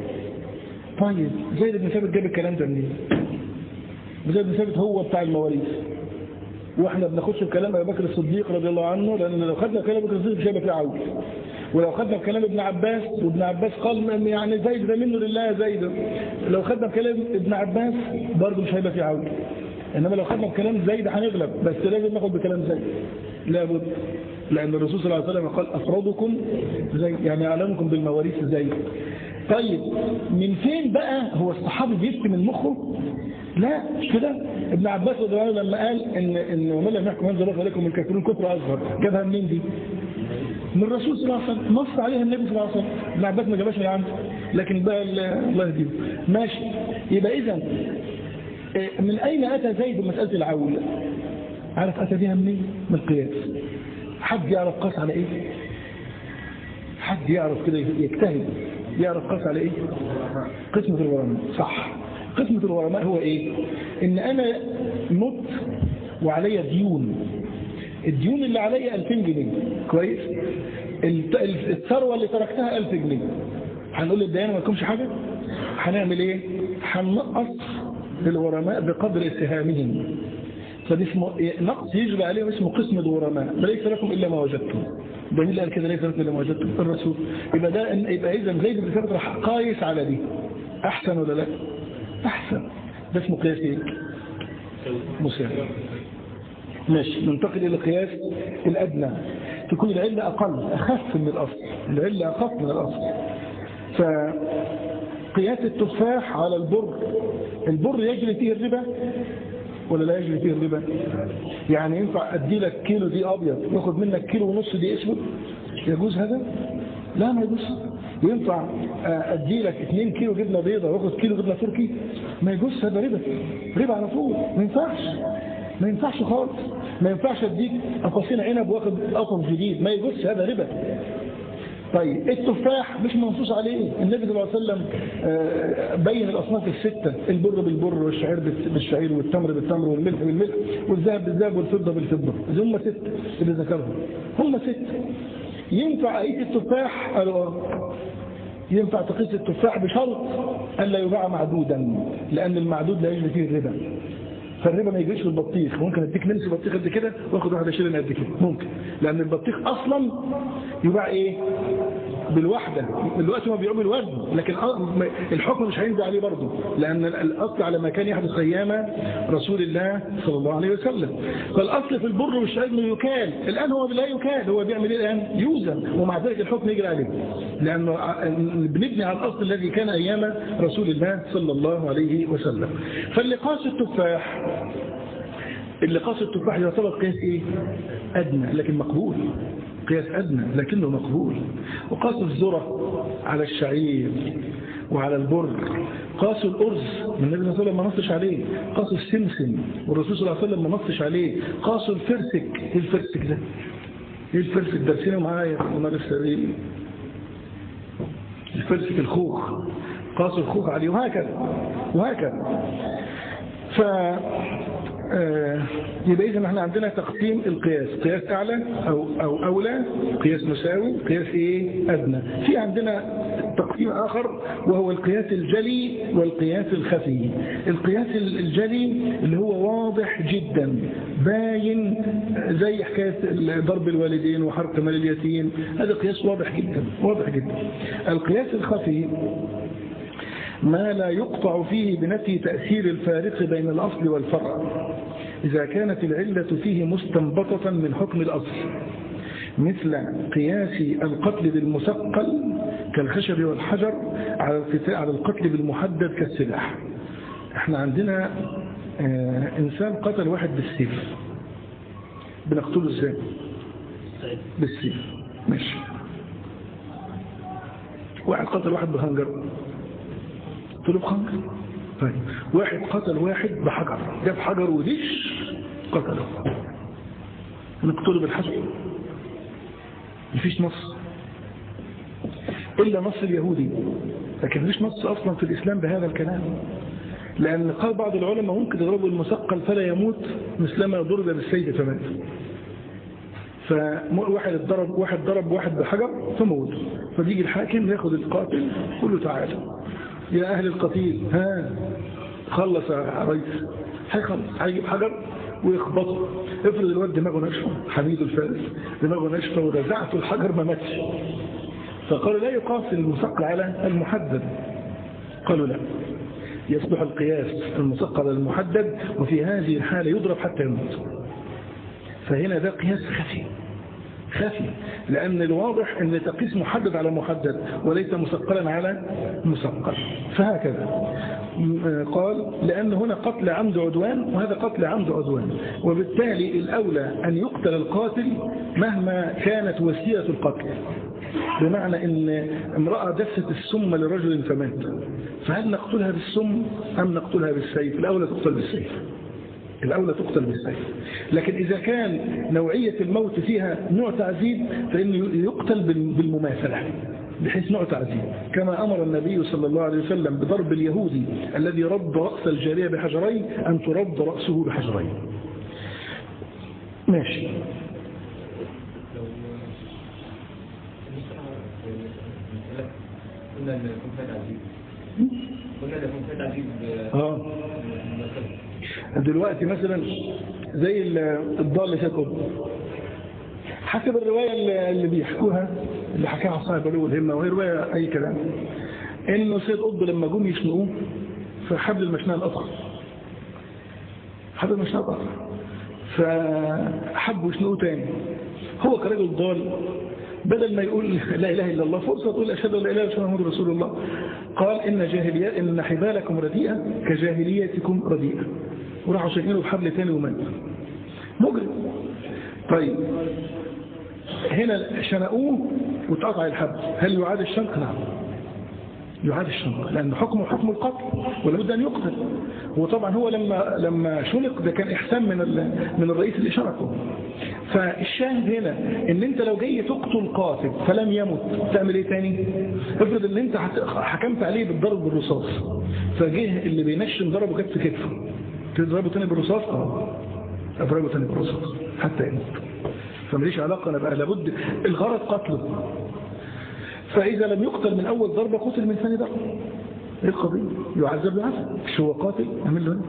طيب زيد بن ثابت جاب الكلام ده منين زيد بن ثابت هو بتاع المواريث واحنا بناخدش بكلام ابي بكر الصديق رضي الله عنه لان لو خدنا كلام ابي بكر الصديق مش هيبقى فيه عول ولو خدنا بكلام ابن عباس وابن عباس قال يعني زيد ده منه لله زيد لو خدنا بكلام ابن عباس برضه مش هيبقى فيه عول إنما لو خدنا بكلام زيد هنغلب بس لازم ناخد بكلام زيد لابد لأن الرسول صلى الله عليه وسلم قال أفرادكم زيد يعني أعلمكم بالمواريث زيد طيب من فين بقى هو الصحابي بيفتي من مخه لا مش كده ابن عباس رضي الله عنه لما قال ان ان ومن لم يحكم انزل الله عليكم من الكافرون كفر اصغر جابها منين دي من الرسول صلى الله عليه وسلم نص عليها النبي صلى الله عليه وسلم ابن عباس ما جابهاش من عنده لكن بقى الله يهديه ماشي يبقى اذا من أين أتى زيد مسألة العول عارف أتى بها منين من القياس حد يعرف قاس على إيه حد يعرف كده يجتهد يعرف قاس على إيه قسمة الغرماء صح قسمة الغرماء هو إيه إن أنا مت وعلي ديون الديون اللي علي 2000 جنيه كويس الثروة اللي تركتها 1000 جنيه هنقول للديانة ما تكونش حاجة هنعمل ايه هنقص الغرماء بقدر اتهامهم فده اسمه نقص يجري عليهم اسمه قسم الغرماء فليس لكم إلا ما وجدتم ده مين اللي قال كده ليس لكم إلا ما وجدتم الرسول يبقى ده يبقى إذا زيد بن ثابت راح قايس على دي أحسن ولا لا أحسن ده اسمه قياس إيه مساوي ماشي ننتقل إلى القياس الأدنى تكون العلة أقل أخف من الأصل العلة أخف من الأصل فقياس التفاح على البر البر يجري فيه الربا ولا لا يجري فيه الربا يعني ينفع أدي لك كيلو دي أبيض ياخد منك كيلو ونص دي اسود يجوز هذا لا ما يجوز ينفع أدي لك 2 كيلو جبنة بيضة واخد كيلو جبنة تركي ما يجوز هذا ربا ربا على طول ما ينفعش ما ينفعش خالص ما ينفعش اديك قفصين عنب واخد قفص جديد ما يجوز هذا ربا طيب التفاح مش منصوص عليه النبي صلى الله عليه وسلم بين الأصناف الستة البر بالبر والشعير بالشعير والتمر بالتمر والملح بالملح والذهب بالذهب والفضة بالفضة هم ست اللي ذكرهم هم ست ينفع أقيس التفاح قالوا ينفع تقيس التفاح بشرط ألا يباع معدودا لأن المعدود لا يجري فيه الربا فالربا ما يجريش في البطيخ ممكن اديك نمسي بطيخ قد كده واخد واحده شيلين قد كده ممكن لان البطيخ اصلا يباع ايه بالوحده دلوقتي ما بيعمل بالوزن لكن الحكم مش هينزل عليه برضه لان الاصل على ما كان يحدث ايام رسول الله صلى الله عليه وسلم فالاصل في البر والشعير انه يكال الان هو لا يكال هو بيعمل ايه الان يوزن ومع ذلك الحكم يجري عليه لانه بنبني على الاصل الذي كان ايام رسول الله صلى الله عليه وسلم فاللقاس التفاح اللقاس التفاح يعتبر قياس ايه ادنى لكن مقبول قياس أدنى لكنه مقبول وقاس الذرة على الشعير وعلى البر قاس الأرز من النبي صلى الله عليه وسلم ما نصش عليه قاس السمسم والرسول صلى الله عليه وسلم ما نصش عليه قاس الفرسك ايه الفرسك ده ايه الفرسك درسينه معايا في المدى السرير الفرسك الخوخ قاس الخوخ عليه وهكذا وهكذا ف يبقى إذا احنا عندنا تقسيم القياس قياس أعلى أو, أو أولى قياس مساوي قياس إيه أدنى في عندنا تقسيم آخر وهو القياس الجلي والقياس الخفي القياس الجلي اللي هو واضح جدا باين زي حكاية ضرب الوالدين وحرق مال اليتيم هذا قياس واضح جدا واضح جدا القياس الخفي ما لا يقطع فيه بنفي تأثير الفارق بين الأصل والفرع إذا كانت العلة فيه مستنبطة من حكم الأصل مثل قياس القتل بالمثقل كالخشب والحجر على على القتل بالمحدد كالسلاح احنا عندنا اه انسان قتل واحد بالسيف بنقتله ازاي بالسيف ماشي واحد قتل واحد بخنجر قتله بخنجر طيب واحد قتل واحد بحجر جاب حجر ودش قتله نقتله بالحجر مفيش نص إلا نص اليهودي لكن مفيش نص أصلا في الإسلام بهذا الكلام لأن قال بعض العلماء ممكن يضربوا المثقل فلا يموت مثلما ضرب بالسيف فمات فواحد ضرب واحد ضرب واحد بحجر فموت فبيجي الحاكم ياخد القاتل يقول له تعالى يا أهل القتيل ها خلص يا ريس هيخلص هيجيب حجر ويخبطه افرض الواد دماغه ناشفه حميد الفارس دماغه ناشفه ورزعته الحجر ما ماتش فقالوا لا يقاس المثقل على المحدد قالوا لا يصبح القياس المثقل على المحدد وفي هذه الحالة يضرب حتى يموت فهنا ده قياس خفي خفي لأن الواضح أن تقيس محدد على محدد وليس مثقلا على مثقل فهكذا قال لأن هنا قتل عمد عدوان وهذا قتل عمد عدوان وبالتالي الأولى أن يقتل القاتل مهما كانت وسيلة القتل بمعنى أن امرأة دست السم لرجل فمات فهل نقتلها بالسم أم نقتلها بالسيف الأولى تقتل بالسيف الأولى تقتل بالسيف لكن إذا كان نوعية الموت فيها نوع تعذيب فإنه يقتل بالمماثلة بحيث نوع تعذيب كما أمر النبي صلى الله عليه وسلم بضرب اليهودي الذي رد رأس الجارية بحجرين أن ترد رأسه بحجرين ماشي قلنا ان يكون فيها تعذيب قلنا ان يكون فيها تعذيب اه دلوقتي مثلا زي ال- الضال سيد قطب حسب الرواية اللي- اللي بيحكوها اللي حكاها صاحب علو الهمة وهي رواية أي كلام إنه سيد قطب لما جم يشنقوه في حبل المشنقة الأطهر حبل المشنقة الأطهر فحبوا يشنقوه تاني هو كراجل ضال بدل ما يقول لا إله إلا الله فرصة تقول أشهد أن لا إله إلا الله محمد رسول الله قال إن جاهلية إن حبالكم رديئة كجاهليتكم رديئة وراحوا شايفينه بحبل تاني ومات مجرم طيب هنا شنقوه واتقطع الحبل هل يعاد الشنق؟ نعم يعاد الشنق لأن حكمه حكم القتل ولابد أن يقتل وطبعا هو لما لما شنق ده كان إحسان من ال- من الرئيس اللي شنقه فالشاهد هنا ان انت لو جاي تقتل قاتل فلم يمت تعمل ايه تاني افرض ان انت حت- حكمت عليه بالضرب بالرصاص فجه اللي بينشن ضربه كانت في كتفه تضربه تاني بالرصاص اه اضربه تاني بالرصاص حتى يموت فماليش علاقه انا بقى لابد الغرض قتله فاذا لم يقتل من اول ضربه قتل من ثاني ضربه ايه القضيه يعذب بعذاب مش هو قاتل اعمل له ايه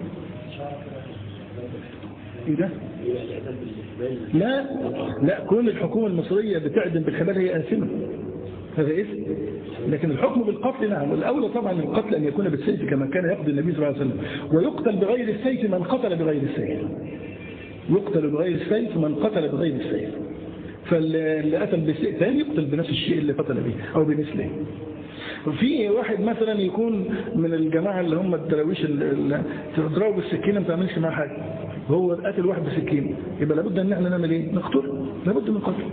ايه ده لا لا كون الحكومة المصرية بتعدم بالحبال هي آثمة هذا اسم لكن الحكم بالقتل نعم الأولى طبعا القتل أن يكون بالسيف كما كان يقضي النبي صلى الله عليه وسلم ويقتل بغير السيف من قتل بغير السيف يقتل بغير السيف من قتل بغير السيف فاللي قتل بالسيف ثاني يقتل بنفس الشيء اللي قتل به أو بمثله في واحد مثلا يكون من الجماعة اللي هم الدراويش اللي تضربه بالسكينة ما تعملش معاه حاجة هو قتل واحد بسكينة يبقى لابد ان احنا نعمل ايه نقتله لابد من قتله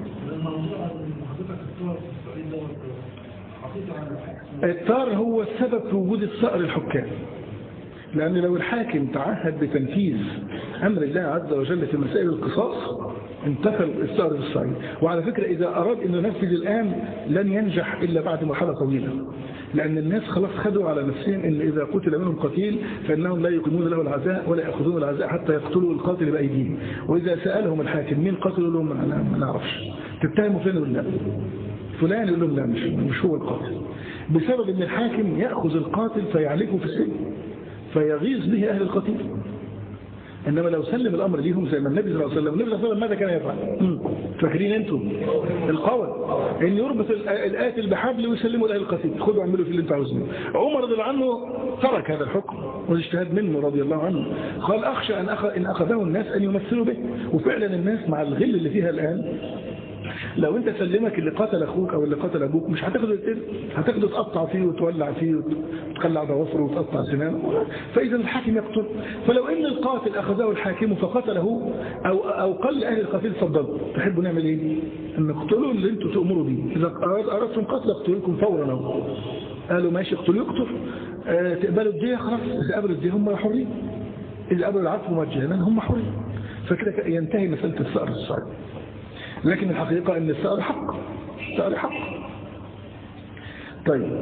الطار هو السبب في وجود الثأر الحكام لأن لو الحاكم تعهد بتنفيذ أمر الله عز وجل في مسائل القصاص انتفى الثأر في الصعيد وعلى فكرة إذا أراد أن ينفذ الآن لن ينجح إلا بعد مرحلة طويلة لأن الناس خلاص خدوا على نفسهم أن إذا قتل منهم قتيل فإنهم لا يقيمون له العزاء ولا يأخذون العزاء حتى يقتلوا القاتل بأيديهم وإذا سألهم الحاكم مين قتلوا لهم أنا ما نعرفش تتهموا فين ولا لا فلان يقول لهم لا مش, مش هو القاتل بسبب أن الحاكم يأخذ القاتل فيعلقه في السجن فيغيظ به أهل القتيل إنما لو سلم الأمر ليهم زي ما النبي صلى الله عليه وسلم النبي صلى الله عليه وسلم ماذا كان يفعل مم. فاكرين أنتم القول إن يربط ال- القاتل بحبل ويسلمه لأهل القتيل خذوا اعملوا في اللي انتوا عاوزينه عمر رضي الله عنه ترك هذا الحكم والاجتهاد منه رضي الله عنه قال أخشى أن, أخ... إن أخذه الناس أن يمثلوا به وفعلا الناس مع الغل اللي فيها الآن لو انت سلمك اللي قتل اخوك او اللي قتل ابوك مش هتاخده تقتل هتاخده تقطع فيه وتولع فيه وتقلع ضوافره وتقطع سنانه فاذا الحاكم يقتل فلو ان القاتل اخذه الحاكم فقتله او او قل اهل القتيل فضلوا تحبوا نعمل ايه ان نقتلوا اللي انتم تؤمروا به اذا أراد- اردتم قتل اقتلوكم فورا أهو. قالوا ماشي اقتلوا يقتل آه تقبلوا الديه خلاص اذا قبلوا الديه هم حرين اذا قبلوا العفو مجانا هم حرين فكده ينتهي مساله الثأر الصعيد لكن الحقيقة أن الثأر حق الثأر حق طيب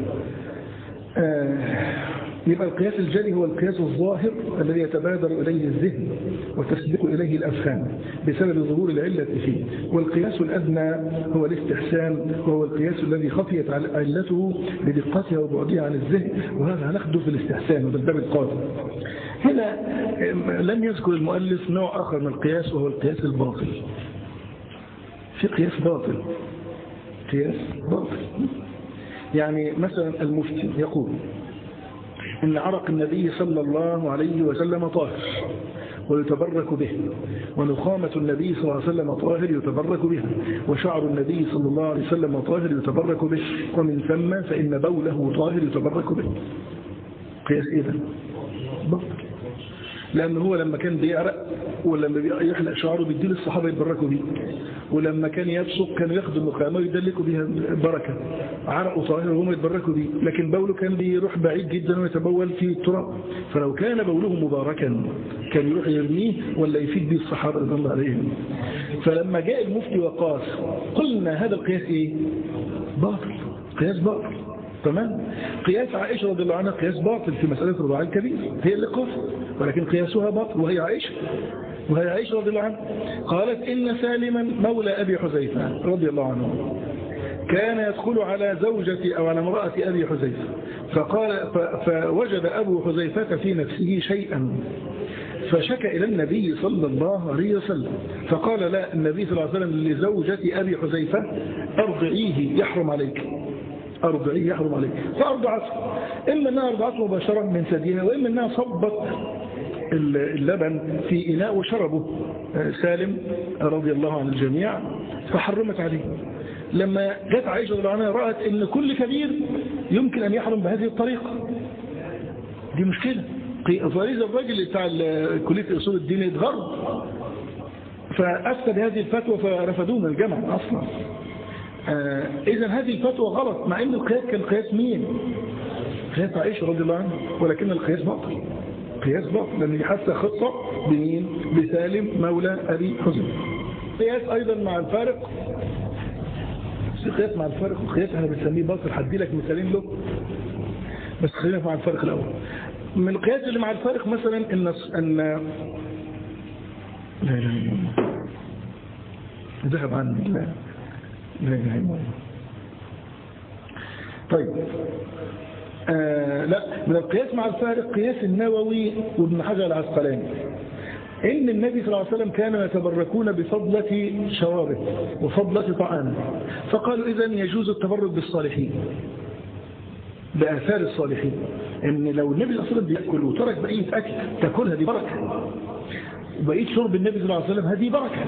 آه يبقى القياس الجلي هو القياس الظاهر الذي يتبادر إليه الذهن وتسبق إليه الأفهام بسبب ظهور العلة فيه والقياس الأدنى هو الاستحسان وهو القياس الذي خفيت علته بدقتها وبعدها عن الذهن وهذا هناخده في الاستحسان وده الباب القادم هنا آه، لم يذكر المؤلف نوع آخر من القياس وهو القياس الباطل في قياس باطل قياس باطل يعني مثلا المفتي يقول إن عرق النبي صلى الله عليه وسلم طاهر ويتبرك به ونخامة النبي صلى الله عليه وسلم طاهر يتبرك بها وشعر النبي صلى الله عليه وسلم طاهر يتبرك به ومن ثم فإن بوله طاهر يتبرك به قياس إيه ده؟ باطل لأن هو لما كان بيعرق ولما يحلق شعره بيديه للصحابة يتبركوا بيه ولما كان يبصق كانوا ياخدوا النخامة ويدلكوا بيها بركة عرقوا طاهر وهم يتبركوا بيه لكن بوله كان بيروح بعيد جدا ويتبول في التراب فلو كان بوله مباركا كان يروح يرميه ولا يفيد به الصحابة رضي الله عليهم فلما جاء المفتي وقاس قلنا هذا القياس ايه باطل قياس باطل تمام قياس عائشة رضي الله عنها قياس باطل في مسألة الرضاعة الكبير هي اللي قاس ولكن قياسها باطل وهي عائشة وهي عائشة رضي الله عنها قالت إن سالما مولى أبي حذيفة رضي الله عنه كان يدخل على زوجة أو على امرأة أبي حذيفة فقال ف- فوجد أبو حذيفة في نفسه شيئا فشكى إلى النبي صلى الله عليه وسلم فقال لا النبي صلى الله عليه وسلم لزوجة أبي حذيفة أرضعيه يحرم عليك أرضعيه يحرم عليك فأرضعته إما أنها أرضعته مباشرة من ثديها وإما أنها صبت اللبن في إناء وشربه سالم رضي الله عن الجميع فحرمت عليه لما جت عائشة رضي الله عنها رأت أن كل كبير يمكن أن يحرم بهذه الطريقة دي مشكلة فلذا الراجل بتاع كلية أصول الدين اتغرب فأفتى بهذه الفتوى فرفضوه من الجامعة أصلا آه إذا هذه الفتوى غلط مع أن القياس كان قياس مين قياس عائشة رضي الله عنها ولكن القياس باطل قياس باطل لأن حتى خطة بمين بسالم مولى أبي حزن قياس أيضا مع الفارق في قياس مع الفارق القياس احنا بنسميه باطل هدي لك مثالين له بس خلينا مع الفارق الأول من القياس اللي مع الفارق مثلا ان ان لا اله الا الله ذهب عني لا لا اله الا الله طيب آه لا من القياس مع الفارق قياس النووي وابن حجر العسقلاني إن النبي صلى الله عليه وسلم كانوا يتبركون بفضلة شرابه وفضلة طعامه فقالوا إذا يجوز التبرك بالصالحين بآثار الصالحين ان لو النبي صلى الله عليه وسلم بيأكل وترك بقية أكل تاكلها دي بركة وبقية شرب النبي صلى الله عليه وسلم هذه بركة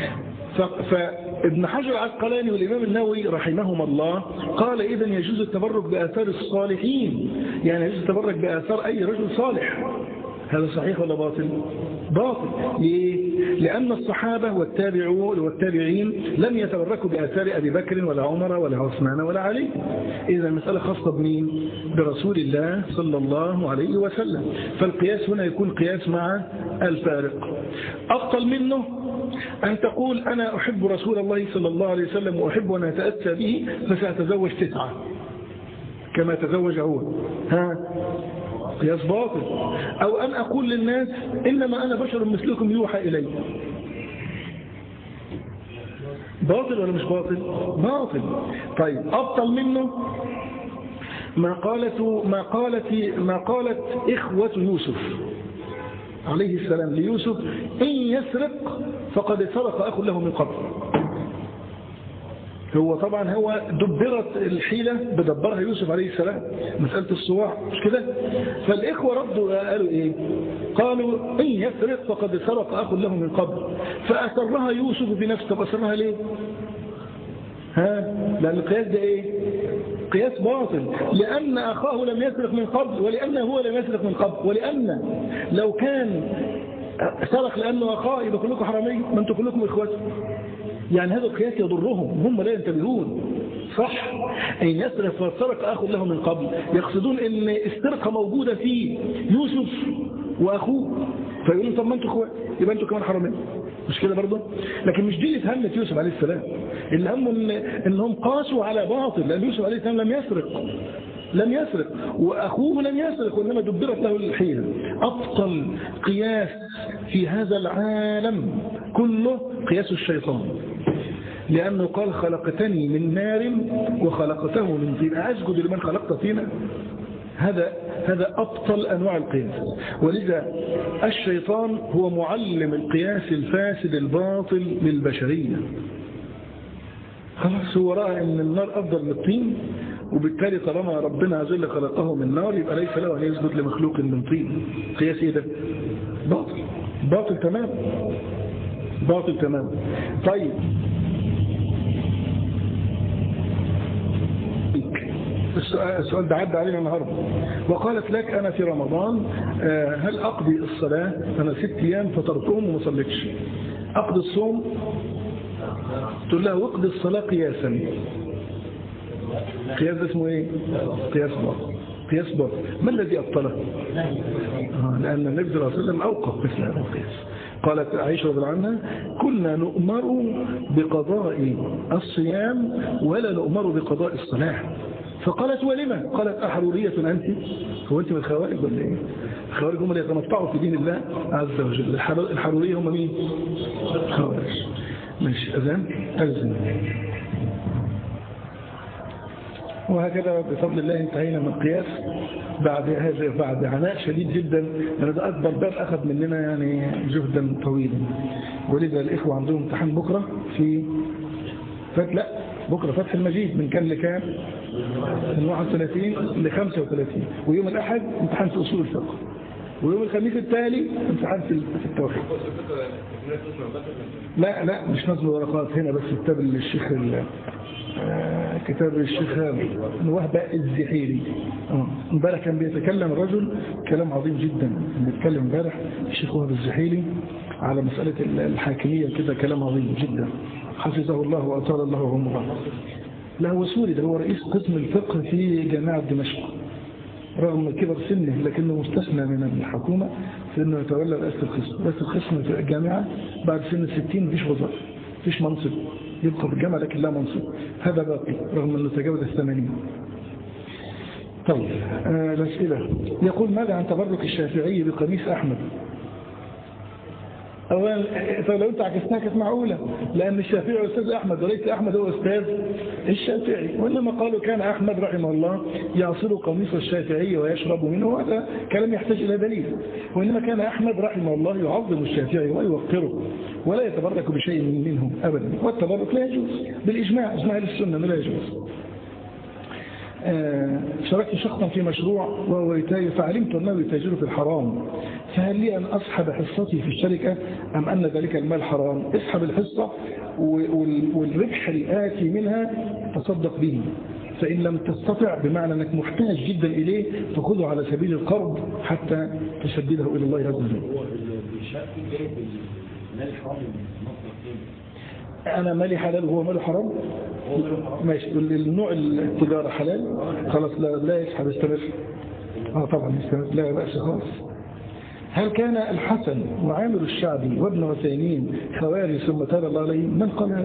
فابن حجر العسقلاني والإمام النووي رحمهما الله قال إذا يجوز التبرك بآثار الصالحين يعني يجوز التبرك بآثار أي رجل صالح هذا صحيح ولا باطل باطل ليه؟ لأن الصحابة والتابعون والتابعين لم يتبركوا بآثار أبي بكر ولا عمر ولا عثمان ولا علي إذا المسألة خاصة بمين برسول الله صلى الله عليه وسلم فالقياس هنا يكون قياس مع الفارق أفضل منه أن تقول أنا أحب رسول الله صلى الله عليه وسلم وأحب أن أتأتى به فسأتزوج تسعة كما تزوج هو ها قياس باطل أو أن أقول للناس إنما أنا بشر مثلكم يوحى إلي باطل ولا مش باطل باطل طيب أبطل منه ما قالت ما قالت ما قالت إخوة يوسف عليه السلام ليوسف إن يسرق فقد سرق أخ له من قبل هو طبعا هو دبرت الحيلة بدبرها يوسف عليه السلام مسألة الصواع مش كده فالإخوة ردوا قالوا إيه قالوا إن يسرق فقد سرق أخ له من قبل فأسرها يوسف بنفسه طب أسرها ليه ها لأن القياس ده إيه قياس باطل لأن أخاه لم يسرق من قبل ولأنه هو لم يسرق من قبل ولأن لو كان سرق لأنه أخاه يبقى كلكم حرامية ما أنتم كلكم إخوات يعني هذا القياس يضرهم هم لا ينتبهون صح أن يسرق فسرق أخ له من قبل يقصدون أن السرقة موجودة في يوسف وأخوه فيقولون طب ما أنتوا إخوات يبقى أنتوا كمان حرامين مش كده برضه لكن مش دي اللي تهمت يوسف عليه السلام اللي همه إن انهم قاسوا على باطل لان يوسف عليه السلام لم يسرق لم يسرق واخوه لم يسرق وانما دبرت له الحيله ابطل قياس في هذا العالم كله قياس الشيطان لأنه قال خلقتني من نار وخلقته من طين أسجد لمن خلقت طينا هذا هذا أبطل أنواع القياس ولذا الشيطان هو معلم القياس الفاسد الباطل للبشرية خلاص هو رأى أن النار أفضل من الطين وبالتالي طالما ربنا عز وجل خلقه من نار يبقى ليس له أن يسجد لمخلوق من طين قياس إيه ده؟ باطل باطل تمام باطل تمام طيب السؤال ده عدى علينا النهاردة وقالت لك أنا في رمضان هل أقضي الصلاة أنا ست أيام فطرتهم وما صليتش أقضي الصوم تقول لها واقضي الصلاة قياسا قياس اسمه ايه قياس باطل قياس باطل ما الذي أبطله آه لأن النبي صلى الله عليه وسلم أوقف مثل هذا القياس قالت عائشة رضي الله عنها كنا نؤمر بقضاء الصيام ولا نؤمر بقضاء الصلاة فقالت ولما قالت أحرورية أنت هو أنت من الخوارج ولا إيه الخوارج هم اللي يتمتعوا في دين الله عز وجل الحرورية هم مين خوارج ماشي أذان أذن وهكذا بفضل الله انتهينا من القياس بعد هذا بعد عناء شديد جدا لأن ده أكبر باب أخذ مننا يعني جهدا طويلا ولذا الإخوة عندهم امتحان بكرة في فات لا بكرة فتح المجيد من كان لكام من 31 ل 35 ويوم الأحد امتحان في أصول الفقه ويوم الخميس التالي امتحان في في التوحيد لا لا مش نظم ورقات هنا بس كتاب الشيخ ال- آه، كتاب الشيخ وهبة الزحيري آه. امبارح كان بيتكلم الرجل كلام عظيم جدا بيتكلم امبارح الشيخ وهب الزحيري على مسألة الحاكمية كده كلام عظيم جدا حفظه الله وأطال الله عمره لا هو سوري ده هو رئيس قسم الفقه في جامعة دمشق رغم كبر سنه لكنه مستثنى من الحكومة في انه يتولى رئاسة القسم رئاسة القسم في الجامعة بعد سن الستين مفيش وظائف مفيش منصب يبقى في الجامعة لكن لا منصب هذا باقي رغم انه تجاوز الثمانين طيب آه الأسئلة يقول ماذا عن تبرك الشافعي بقميص أحمد أولا طيب لو أنت عكستها كانت معقولة لأن الشافعي أستاذ أحمد وليس أحمد هو أستاذ الشافعي وإنما قالوا كان أحمد رحمه الله يعصر قميص الشافعي ويشرب منه وهذا كلام يحتاج إلى دليل وإنما كان أحمد رحمه الله يعظم الشافعي ويوقره ولا يتبرك بشيء منه أبدا والتبرك لا يجوز بالإجماع إجماع أهل السنة لا يجوز آه، شاركت شخصا في مشروع وهو يتاجر فعلمت أنه يتاجر في الحرام فهل لي أن أسحب حصتي في الشركة أم أن ذلك المال حرام اسحب الحصة وال- والربح الآتي منها تصدق به فإن لم تستطع بمعنى أنك محتاج جدا إليه فخذه على سبيل القرض حتى تسدده إلى الله عز وجل هو الشق جايب المال الحرام من مصر فين؟ أنا مالي حلال وهو ماله حرام هو ماله حرام ماشي النوع التجارة حلال خلاص لا, لا يسحب يستمر اه طبعا يستمر لا بأس خالص هل كان الحسن وعامر الشعبي وابن عثيمين خوارج ثم تاب الله عليهم من قال هذا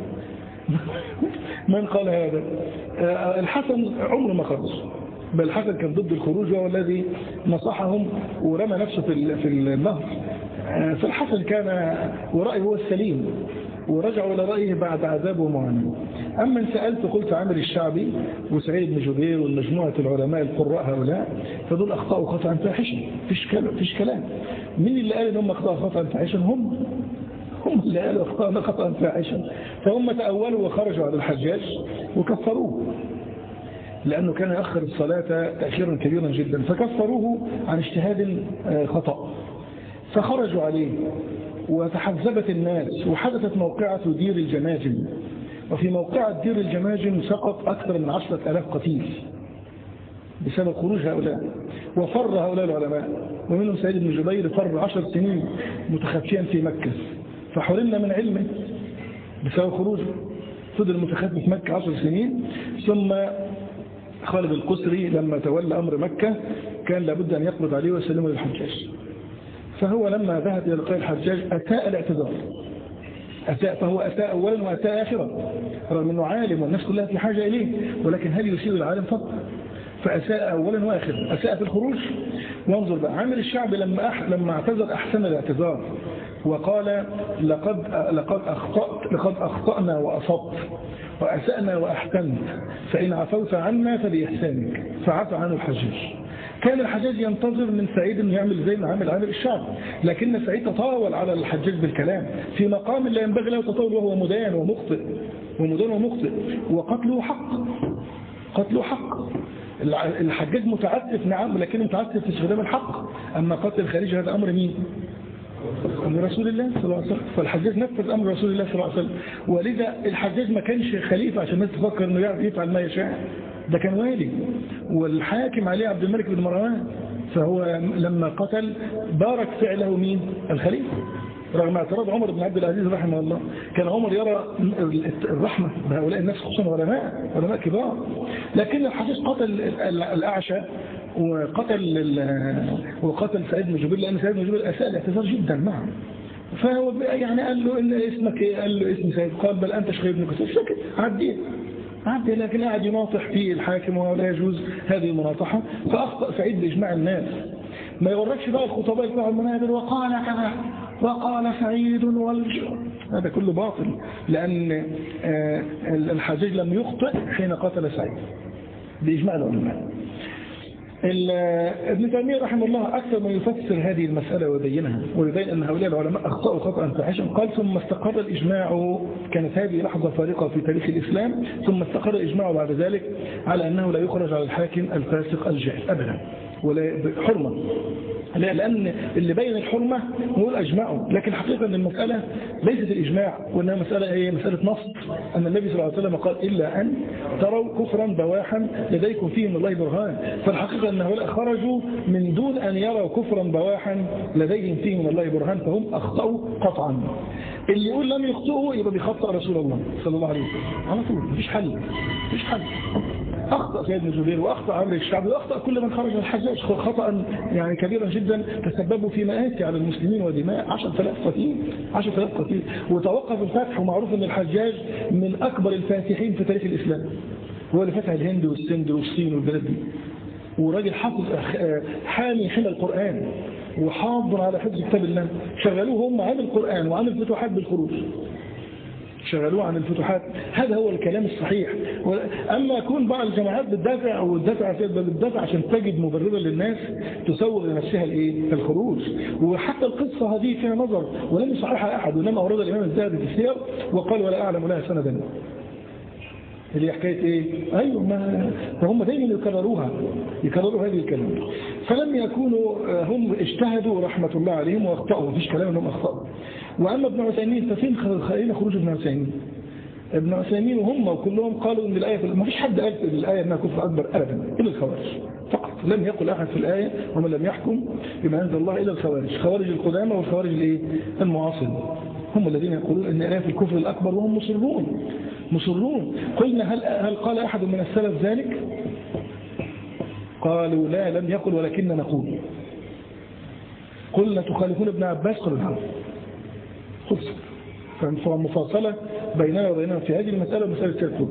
من قال هذا آه، الحسن عمره ما خرج بل الحسن كان ضد الخروج وهو الذي نصحهم ورمى نفسه في ال- في النهر آه، فالحسن كان ورأيه هو السليم ورجعوا إلى رأيه بعد عذاب ومعاناة أما إن سألت قلت عامر الشعبي وسعيد بن جبير والمجموعة العلماء القراء هؤلاء فدول أخطأوا خطأ فاحشا فيش كلام فيش كلام مين اللي قال إن هم أخطأوا خطأ فاحشا هم هم اللي قالوا أخطأنا خطأ فاحشا فهم تأولوا وخرجوا على الحجاج وكفروه لأنه كان يأخر الصلاة تأخيرا كبيرا جدا فكفروه عن اجتهاد آه، خطأ فخرجوا عليه وتحزبت الناس وحدثت موقعة دير الجماجم وفي موقعة دير الجماجم سقط أكثر من عشرة ألاف قتيل بسبب خروج هؤلاء وفر هؤلاء العلماء ومنهم سيد بن جبير فر عشر سنين متخفيا في مكة فحرمنا من علمه بسبب خروجه فضل متخفي في مكة عشر سنين ثم خالد القسري لما تولى أمر مكة كان لابد أن يقبض عليه ويسلمه للحجاج فهو لما ذهب إلى لقاء الحجاج أساء الاعتذار أساء فهو أساء أولا وأساء آخرا رغم أنه عالم والناس كلها في حاجة إليه ولكن هل يسيء العالم فقط فأساء أولا وآخرا أساء في الخروج وانظر بقى عامل الشعب لما أح... لما اعتذر أحسن الاعتذار وقال لقد لقد أخطأت لقد أخطأنا وأصبت وأسأنا وأحسنت فإن عفوت عنا فبإحسانك فعفى عنه الحجاج كان الحجاج ينتظر من سعيد انه يعمل زي ما عمل عامل الشعب لكن سعيد تطاول على الحجاج بالكلام في مقام لا ينبغي له التطاول وهو مدان ومخطئ ومدان ومخطئ وقتله حق قتله حق الع- الحجاج متعسف نعم لكن متعسف في استخدام الحق أما قتل الخارجي هذا أمر مين أمر رسول الله صلى الله عليه وسلم فالحجاج نفذ أمر رسول الله صلى الله عليه وسلم ولذا الحجاج ما كانش خليفة عشان الناس تفكر أنه يعرف يفعل ما يشاء ده كان والي والحاكم عليه عبد الملك بن مروان فهو لما قتل بارك فعله مين الخليفة رغم اعتراض عمر بن عبد العزيز رحمه الله كان عمر يرى الرحمة بهؤلاء الناس خصوصا علماء علماء كبار لكن الحديث قتل الأعشى وقتل ال- وقتل سعيد بن جبير لأن سعيد بن جبير أساء الاعتذار جدا معه فهو يعني قال له إن اسمك إيه؟ قال له اسمي سعيد قال بل أنت شخير بن كثير سكت عديه عدي لكن قاعد يناطح فيه الحاكم ولا يجوز هذه المناطحة فأخطأ سعيد بإجماع الناس ما يغركش بقى الخطباء بتوع المنابر وقال كذا وقال سعيد والج هذا كله باطل لأن آه، الحجاج لم يخطئ حين قتل سعيد بإجماع العلماء ال- ابن تيمية رحمه الله أكثر من يفسر هذه المسألة ويبينها ويبين أن هؤلاء العلماء أخطأوا خطأ فاحشا قال ثم استقر الإجماع كانت هذه لحظة فارقة في تاريخ الإسلام ثم استقر الإجماع بعد ذلك على أنه لا يخرج على الحاكم الفاسق الجاهل أبدا ولا حرمة لا لأن اللي بين الحرمة هو الأجماع لكن حقيقة أن المسألة ليست الإجماع وأنها مسألة هي مسألة نص أن النبي صلى الله عليه وسلم قال إلا أن تروا كفرا بواحا لديكم فيه من الله برهان فالحقيقة أن هؤلاء خرجوا من دون أن يروا كفرا بواحا لديهم فيه من الله برهان فهم أخطأوا قطعا اللي يقول لم يخطئوا يبقى بيخطئ رسول الله صلى الله عليه وسلم على طول مفيش حل مفيش حل أخطأ سيدنا جبير وأخطأ عمرو الشعبي وأخطأ كل من خرج من الحجاج خطأ يعني كبيرا جدا تسببوا في مآسي على المسلمين ودماء 10000 قتيل 10000 قتيل وتوقف الفتح ومعروف أن الحجاج من أكبر الفاتحين في تاريخ الإسلام هو اللي فتح الهند والسند والصين والبلاد دي وراجل حافظ حامي حمى القرآن وحاضر على حفظ كتاب الله شغلوه هم عن القرآن وعن الفتوحات بالخروج شغلوه عن الفتوحات هذا هو الكلام الصحيح أما يكون بعض الجماعات بتدافع أو بتدافع بتدافع عشان تجد مبررا للناس تسوغ لنفسها الايه الخروج وحتى القصة هذه فيها نظر ولم يصححها أحد وإنما أورد الإمام الذهبي في السير وقال ولا أعلم لها سندا اللي هي حكاية ايه ايوه ما فهم دايما يكرروها يكرروا هذه الكلام فلم يكونوا هم اجتهدوا رحمة الله عليهم واخطأوا مفيش كلام انهم اخطأوا واما ابن عثيمين ففين خلينا خروج ابن عثيمين ابن عثيمين وهم وكلهم قالوا ان الايه ما فيش حد قال في الايه انها كفر اكبر ابدا الا الخوارج فقط لم يقل احد في الايه ومن لم يحكم بما انزل الله الا الخوارج خوارج القدامى والخوارج الايه المعاصرين هم الذين يقولون ان الايه في الكفر الاكبر وهم مصرون مصرون قلنا هل, هل قال أحد من السلف ذلك قالوا لا لم يقل ولكن نقول قلنا تخالفون ابن عباس قالوا نعم خلص فمفاصلة بيننا وبينهم في هذه المسألة ومسألة سيرتون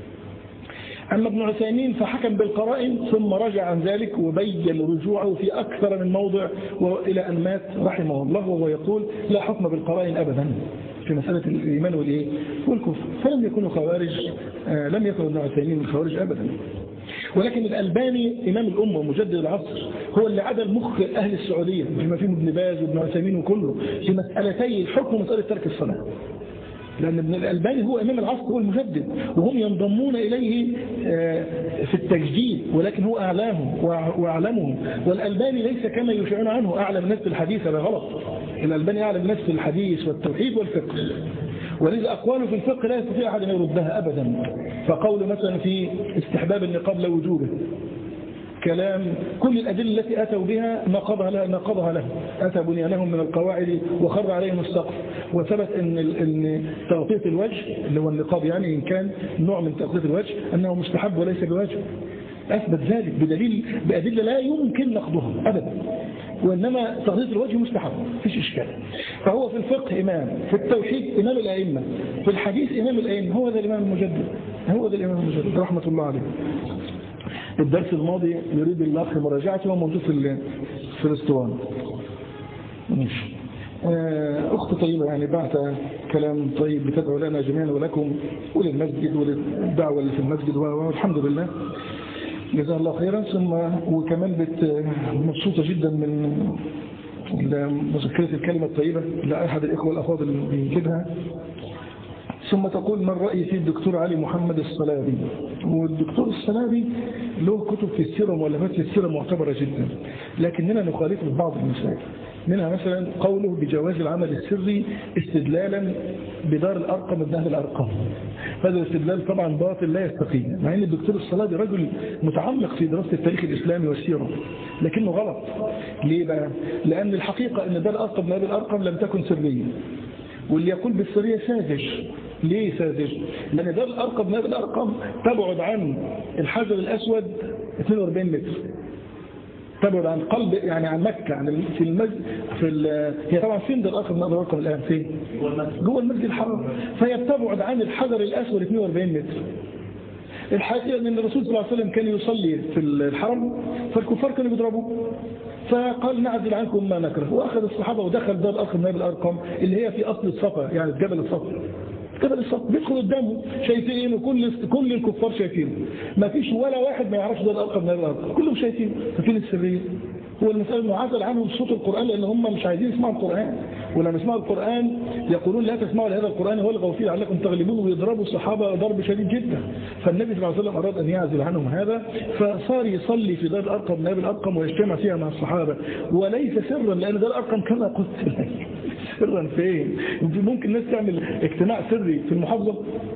أما ابن عثيمين فحكم بالقرائن ثم رجع عن ذلك وبين رجوعه في أكثر من موضع وإلى أن مات رحمه الله وهو يقول لا حكم بالقرائن أبدا في مسألة الإيمان والإيه والكفر فلم يكونوا خوارج آه لم يكن ابن عثيمين من الخوارج أبدا ولكن الألباني إمام الأمة ومجدد العصر هو اللي عدل مخ أهل السعودية بما فيهم ابن باز وابن عثيمين وكله في مسألتي الحكم ومسألة ترك الصلاة لأن ابن الألباني هو إمام العصر هو المجدد وهم ينضمون إليه في التجديد ولكن هو أعلاهم وأعلمهم والألباني ليس كما يشعرون عنه أعلم الناس في الحديث هذا غلط الألباني أعلم الناس في الحديث والتوحيد والفقه ولذا أقواله في الفقه لا يستطيع أحد أن يردها أبدا فقول مثلا في استحباب النقاب لا وجوبه كلام كل الأدلة التي أتوا بها نقضها له, نقضها له أتى بنيانهم من القواعد وخر عليهم السقف وثبت أن, إن تغطية الوجه اللي هو النقاب يعني إن كان نوع من تغطية الوجه أنه مستحب وليس بواجب أثبت ذلك بدليل بأدلة لا يمكن نقضها أبدا وإنما تغطية الوجه مستحب فيش إشكال فهو في الفقه إمام في التوحيد إمام الأئمة في الحديث إمام الأئمة هو ذا الإمام المجدد هو ذا الإمام المجدد رحمة الله عليه الدرس الماضي يريد الأخ مراجعته وموجود في في الاسطوانة ماشي أخت طيبة يعني بعت كلام طيب بتدعو لنا جميعا ولكم وللمسجد وللدعوة اللي في المسجد والحمد لله جزاها الله خيرا ثم وكمان بت مبسوطة جدا من مذكرة الكلمة الطيبة لأحد الإخوة والأفاضل اللي بيجيبها ثم تقول من رأي في الدكتور علي محمد الصلابي والدكتور الصلابي له كتب في السيرة مؤلفات في السيرة معتبرة جدا لكننا نخالفه في بعض المسائل منها مثلا قوله بجواز العمل السري استدلالا بدار الأرقم ابن أهل الأرقام هذا الاستدلال طبعا باطل لا يستقيم مع ان الدكتور الصلابي رجل متعمق في دراسة التاريخ الإسلامي والسيرة لكنه غلط ليه بقى؟ لأن الحقيقة أن دار الأرقم ابن أهل الأرقم لم تكن سرية واللي يقول بالسرية ساذج ليه ساذج؟ لأن دار الأرقم ابن أهل الأرقم تبعد عن الحجر الأسود 42 متر تبعد عن قلب يعني عن مكة عن في المسجد في هي طبعا فين ده الأخر من الرقم الآن فين جوه المسجد الحرام فهي بتبعد عن الحجر الأسود 42 متر الحقيقة أن الرسول صلى الله عليه وسلم كان يصلي في الحرم فالكفار كانوا بيضربوه فقال نعزل عنكم ما نكره وأخذ الصحابة ودخل دار الأخ من الأرقم اللي هي في أصل الصفا يعني جبل الصفا جبل الصخر بيدخل قدامه شايفينه كل كل الكفار شايفينه ما فيش ولا واحد ما يعرفش ده الارقم من الارقم كلهم شايفينه ففين السريه هو المسألة انه عزل عنهم صوت القرآن لأن هم مش عايزين يسمعوا القرآن ولما يسمعوا القرآن يقولون لا تسمعوا لهذا القرآن والغوا فيه لعلكم تغلبون ويضربوا الصحابة ضرب شديد جدا فالنبي صلى الله عليه وسلم أراد أن يعزل عنهم هذا فصار يصلي في دار الأرقم نائب الأرقم ويجتمع فيها مع الصحابة وليس سرا لأن دار الأرقم كما قلت لك سرا فين ممكن الناس تعمل اجتماع سري في المحافظة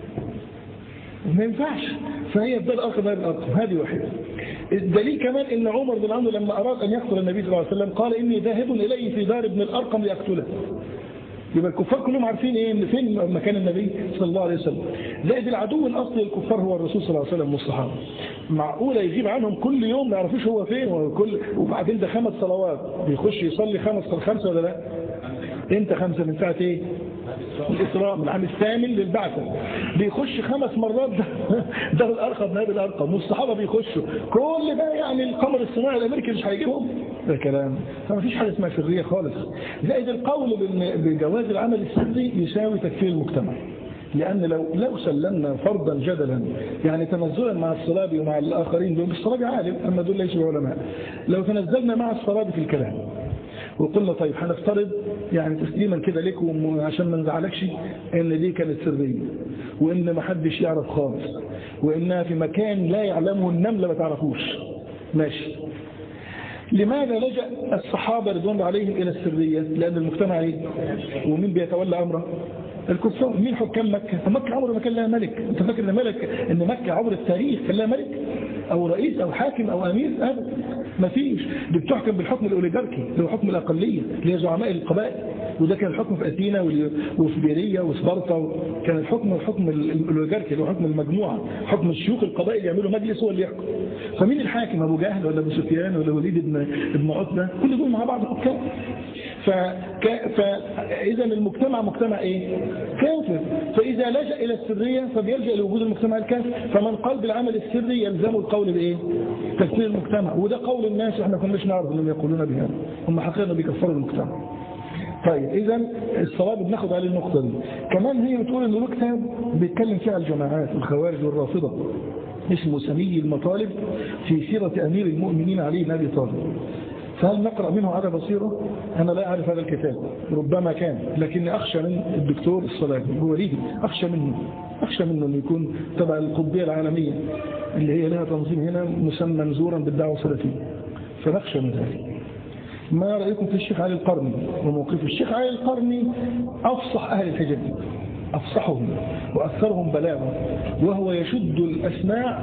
ما ينفعش فهي بدل الأرقم نائب الأرقم هذه واحدة الدليل كمان ان عمر بن عمرو لما اراد ان يقتل النبي صلى الله عليه وسلم قال اني ذاهب اليه في دار ابن الارقم ليقتله يبقى الكفار كلهم عارفين ايه ان فين مكان النبي صلى الله عليه وسلم زائد العدو الاصلي للكفار هو الرسول صلى الله عليه وسلم والصحابه معقوله يغيب عنهم كل يوم ما يعرفوش هو فين وكل وبعدين ده خمس صلوات بيخش يصلي خمس خمسه ولا لا انت خمسه من ساعه ايه الإسراء من العام الثامن للبعثة بيخش خمس مرات ده, ده الأرقم نائب الأرقم والصحابة بيخشوا كل ده يعني القمر الصناعي الأمريكي مش هيجيبهم ده كلام فما فيش حاجة اسمها سرية خالص زائد القول بجواز العمل السري يساوي تكفير المجتمع لأن لو لو سلمنا فرضا جدلا يعني تنزلا مع الصلابي ومع الآخرين دول الصلابي عالم أما دول ليسوا علماء لو تنزلنا مع الصلابي في الكلام وقلنا طيب هنفترض يعني تسليما كده لك عشان ما نزعلكش ان دي كانت سرية وان ما حدش يعرف خالص وانها في مكان لا يعلمه النملة ما تعرفوش ماشي لماذا لجأ الصحابة رضوان عليهم إلى السرية لأن المجتمع ايه ومين بيتولى أمره الكفار مين حكام مكة مكة عمر ما كان لها ملك انت فاكر ان ملك ان مكة عبر التاريخ كان لها ملك او رئيس او حاكم او امير ابدا ما فيش دي بتحكم بالحكم الاوليجاركي اللي هو حكم الاقليه اللي هي زعماء القبائل وده كان الحكم في اثينا وفي بيريا وسبارتا كان الحكم الحكم الاوليجاركي اللي هو حكم المجموعه حكم الشيوخ القبائل يعملوا مجلس هو اللي يحكم فمين الحاكم ابو جهل ولا ابو سفيان ولا وليد بن ابن عتبه كل دول مع بعض حكام فك... فإذا المجتمع مجتمع إيه؟ كافر فإذا لجأ إلى السرية فبيلجأ لوجود المجتمع الكافر فمن قال بالعمل السري يلزم القول بإيه؟ تكفير المجتمع وده قول الناس احنا كناش نعرف انهم يقولون بهذا هم حقيقة بيكفروا المجتمع طيب إذا الصلاة بناخد عليه النقطة دي كمان هي بتقول إنه له كتاب بيتكلم فيها الجماعات الخوارج والرافضة اسمه سمي المطالب في سيرة أمير المؤمنين علي بن أبي طالب فهل نقرأ منه على بصيرة أنا لا أعرف هذا الكتاب ربما كان لكني أخشى من الدكتور الصلاحي هو ليه أخشى منه أخشى منه أنه يكون تبع القطبية العالمية اللي هي لها تنظيم هنا مسمى منزورا بالدعوة السلفية فنخشى من ذلك ما رأيكم في الشيخ علي القرني وموقف الشيخ علي القرني أفصح أهل الحجاز أفصحهم وأكثرهم بلاغا وهو يشد الأسماع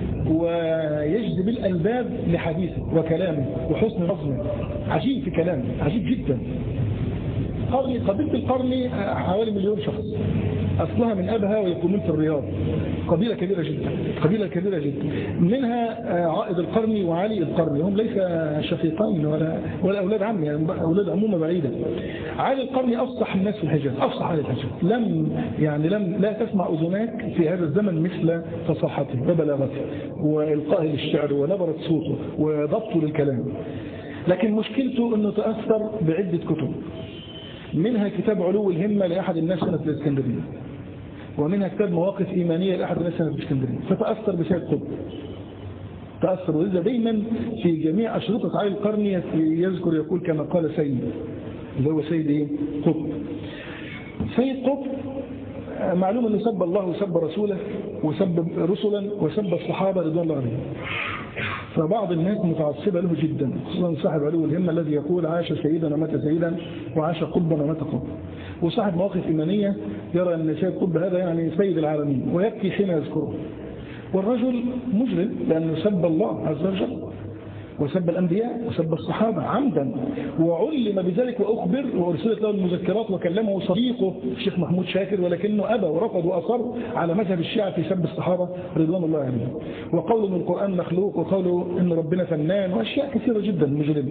ويجذب الألباب لحديثه وكلامه وحسن نظمه عجيب في كلامه عجيب جدا قرني قبيلة القرني حوالي مليون شخص أصلها من أبها ويقومون في الرياض قبيلة كبيرة جدا قبيلة كبيرة جدا منها عائد القرني وعلي القرني هم ليس شقيقين ولا, ولا أولاد عم يعني أولاد عمومة بعيدة علي القرني أفصح الناس في الحجاز أفصح أهل الحجاز لم يعني لم لا تسمع أذناك في هذا الزمن مثل فصاحته وبلاغته وإلقائه للشعر ونبرة صوته وضبطه للكلام لكن مشكلته أنه تأثر بعدة كتب منها كتاب علو الهمة لأحد الناس هنا في الإسكندرية ومنها كتاب مواقف إيمانية لأحد الناس هنا في الإسكندرية فتأثر بسيد قطب تأثر وإذا دايما في جميع أشرطة علي القرني يذكر يقول كما قال سيد اللي هو سيد إيه؟ قطب سيد قطب معلوم أنه سب الله وسب رسوله وسب رسلا وسب الصحابة رضوان الله عليهم فبعض الناس متعصبة له جدا خصوصا صاحب علو الهمة الذي يقول عاش سيدا ومات سيدا وعاش قطبا ومات قطبا وصاحب مواقف إيمانية يرى أن سيد قطب هذا يعني سيد العالمين ويبكي حين يذكره والرجل مجرم لأنه سب الله عز وجل وسب الأنبياء وسب الصحابة عمدا وعلم بذلك وأخبر وأرسلت له المذكرات وكلمه صديقه الشيخ محمود شاكر ولكنه أبى ورفض وأصر على مذهب الشيعة في سب الصحابة رضوان الله عليهم وقول من القرآن مخلوق وقوله إن ربنا فنان وأشياء كثيرة جدا مجرمة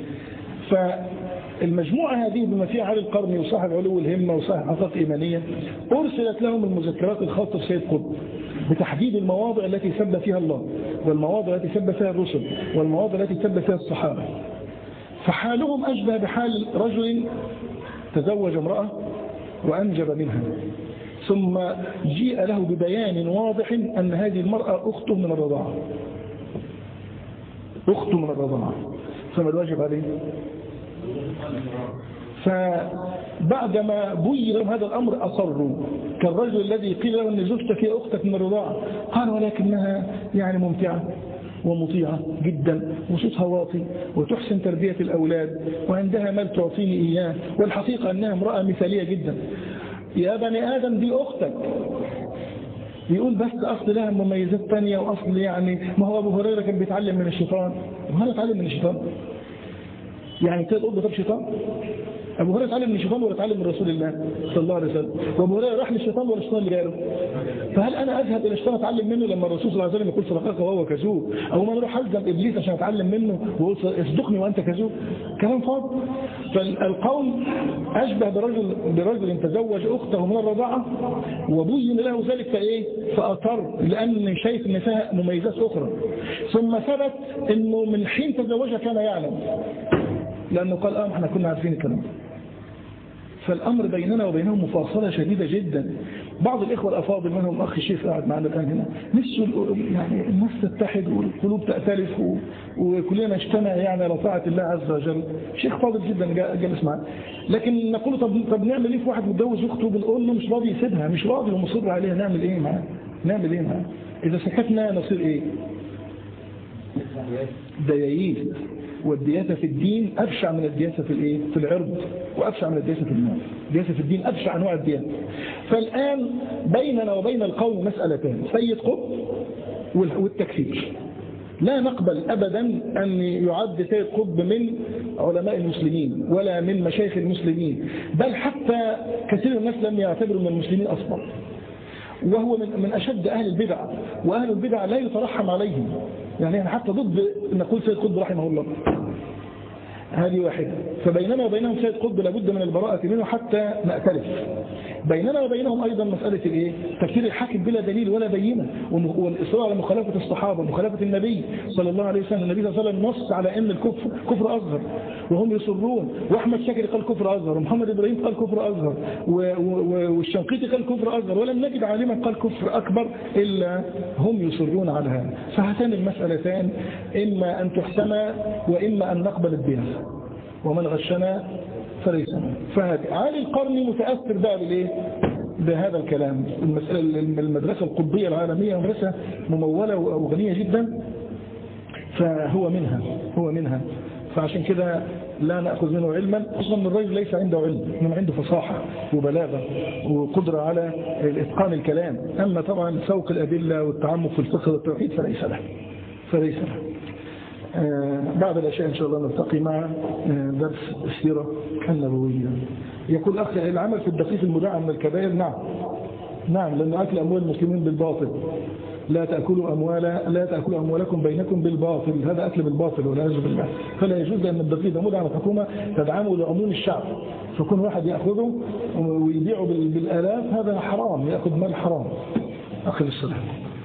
فالمجموعة هذه بما فيها علي القرني وصاحب علو الهمة وصاحب عطاء إيمانية أرسلت لهم المذكرات الخاصة بسيد قطب بتحديد المواضع التي سب فيها الله والمواضع التي سب فيها الرسل والمواضع التي سب فيها الصحابة فحالهم أشبه بحال رجل تزوج امرأة وأنجب منها ثم جيء له ببيان واضح أن هذه المرأة أخته من الرضاعة أخته من الرضاعة فما الواجب عليه فبعدما بين لهم هذا الأمر أصروا كالرجل الذي قيل له أن زوجتك هي أختك من الرضاعة قال ولكنها يعني ممتعة ومطيعة جدا وصوتها واطي وتحسن تربية الأولاد وعندها مال تعطيني إياه والحقيقة أنها امرأة مثالية جدا يا بني آدم دي أختك يقول بس أصل لها مميزات تانية وأصل يعني ما هو أبو هريرة كان بيتعلم من الشيطان وهذا اتعلم من الشيطان يعني كده تقول طب شيطان أبو هريرة اتعلم من الشيطان ولا اتعلم من رسول الله صلى الله عليه وسلم وأبو هريرة راح للشيطان ولا الشيطان اللي جاله فهل أنا أذهب إلى الشيطان أتعلم منه لما الرسول صلى الله عليه وسلم يقول صدقك وهو كذوب أو ما نروح ألزم إبليس عشان أتعلم منه ويقول اصدقني وأنت كذوب كلام فاضي فالقول أشبه برجل برجل تزوج أخته من الرضاعة وبين له ذلك فإيه فأطر لأن شايف إن فيها مميزات أخرى ثم ثبت إنه من حين تزوجها كان يعلم لأنه قال آه احنا كنا عارفين الكلام فالأمر بيننا وبينهم مفاصلة شديدة جدا بعض الإخوة الأفاضل منهم أخي الشيخ قاعد معنا الآن هنا نفسه يعني الناس تتحد والقلوب تأتلف وكلنا نجتمع يعني على طاعة الله عز وجل شيخ فاضل جدا جالس معنا لكن نقول طب, طب نعمل ايه في واحد متجوز أخته بنقول له مش راضي يسيبها مش راضي ومصر عليها نعمل ايه معاه نعمل ايه معاه إذا سكتنا نصير ايه ديايين والدياسة في الدين أبشع من الدياسة في الإيه؟ في العرض وأبشع من الدياسة في المال الدياسة في الدين أبشع أنواع الدياسة فالآن بيننا وبين القوم مسألتان سيد قطب والتكفير لا نقبل أبدا أن يعد سيد قطب من علماء المسلمين ولا من مشايخ المسلمين بل حتى كثير من الناس لم يعتبروا من المسلمين أصلا وهو من من أشد أهل البدع وأهل البدع لا يترحم عليهم يعني أنا حتى ضد نقول سيد قطب رحمه الله هذه واحدة فبيننا وبينهم سيد قطب لابد من البراءة منه حتى نأتلف بيننا وبينهم أيضا مسألة الإيه؟ تفسير الحاكم بلا دليل ولا بينة والإصرار على مخالفة الصحابة ومخالفة النبي صلى الله عليه وسلم النبي صلى الله عليه وسلم نص على أن الكفر كفر أصغر وهم يصرون وأحمد شاكر قال كفر أصغر ومحمد إبراهيم قال كفر أصغر والشنقيطي قال كفر أصغر ولم نجد عالما قال كفر أكبر إلا هم يصرون على هذا فهاتان المسألتان إما أن تحسم وإما أن نقبل الدين ومن غشنا فليس فهذا عالي القرن متأثر بقى بالايه بهذا الكلام المسألة المدرسة القطبية العالمية مدرسة ممولة وغنية جدا فهو منها هو منها فعشان كده لا نأخذ منه علما أصلا الرجل ليس عنده علم إنما عنده فصاحة وبلاغة وقدرة على إتقان الكلام أما طبعا سوق الأدلة والتعمق في الفقه والتوحيد فليس له فليس له بعد الأشياء إن شاء الله نلتقي مع درس السيرة النبوية يقول أخي العمل في الدقيق المدعى من الكبائر نعم نعم لأن أكل أموال المسلمين بالباطل لا تأكلوا أموال لا تأكلوا أموالكم بينكم بالباطل هذا أكل بالباطل والعياذ بالله فلا يجوز أن الدقيق ده مدعى الحكومة تدعمه لعموم الشعب فكون واحد يأخذه ويبيعه بالآلاف هذا حرام يأخذ مال حرام أخذ السلام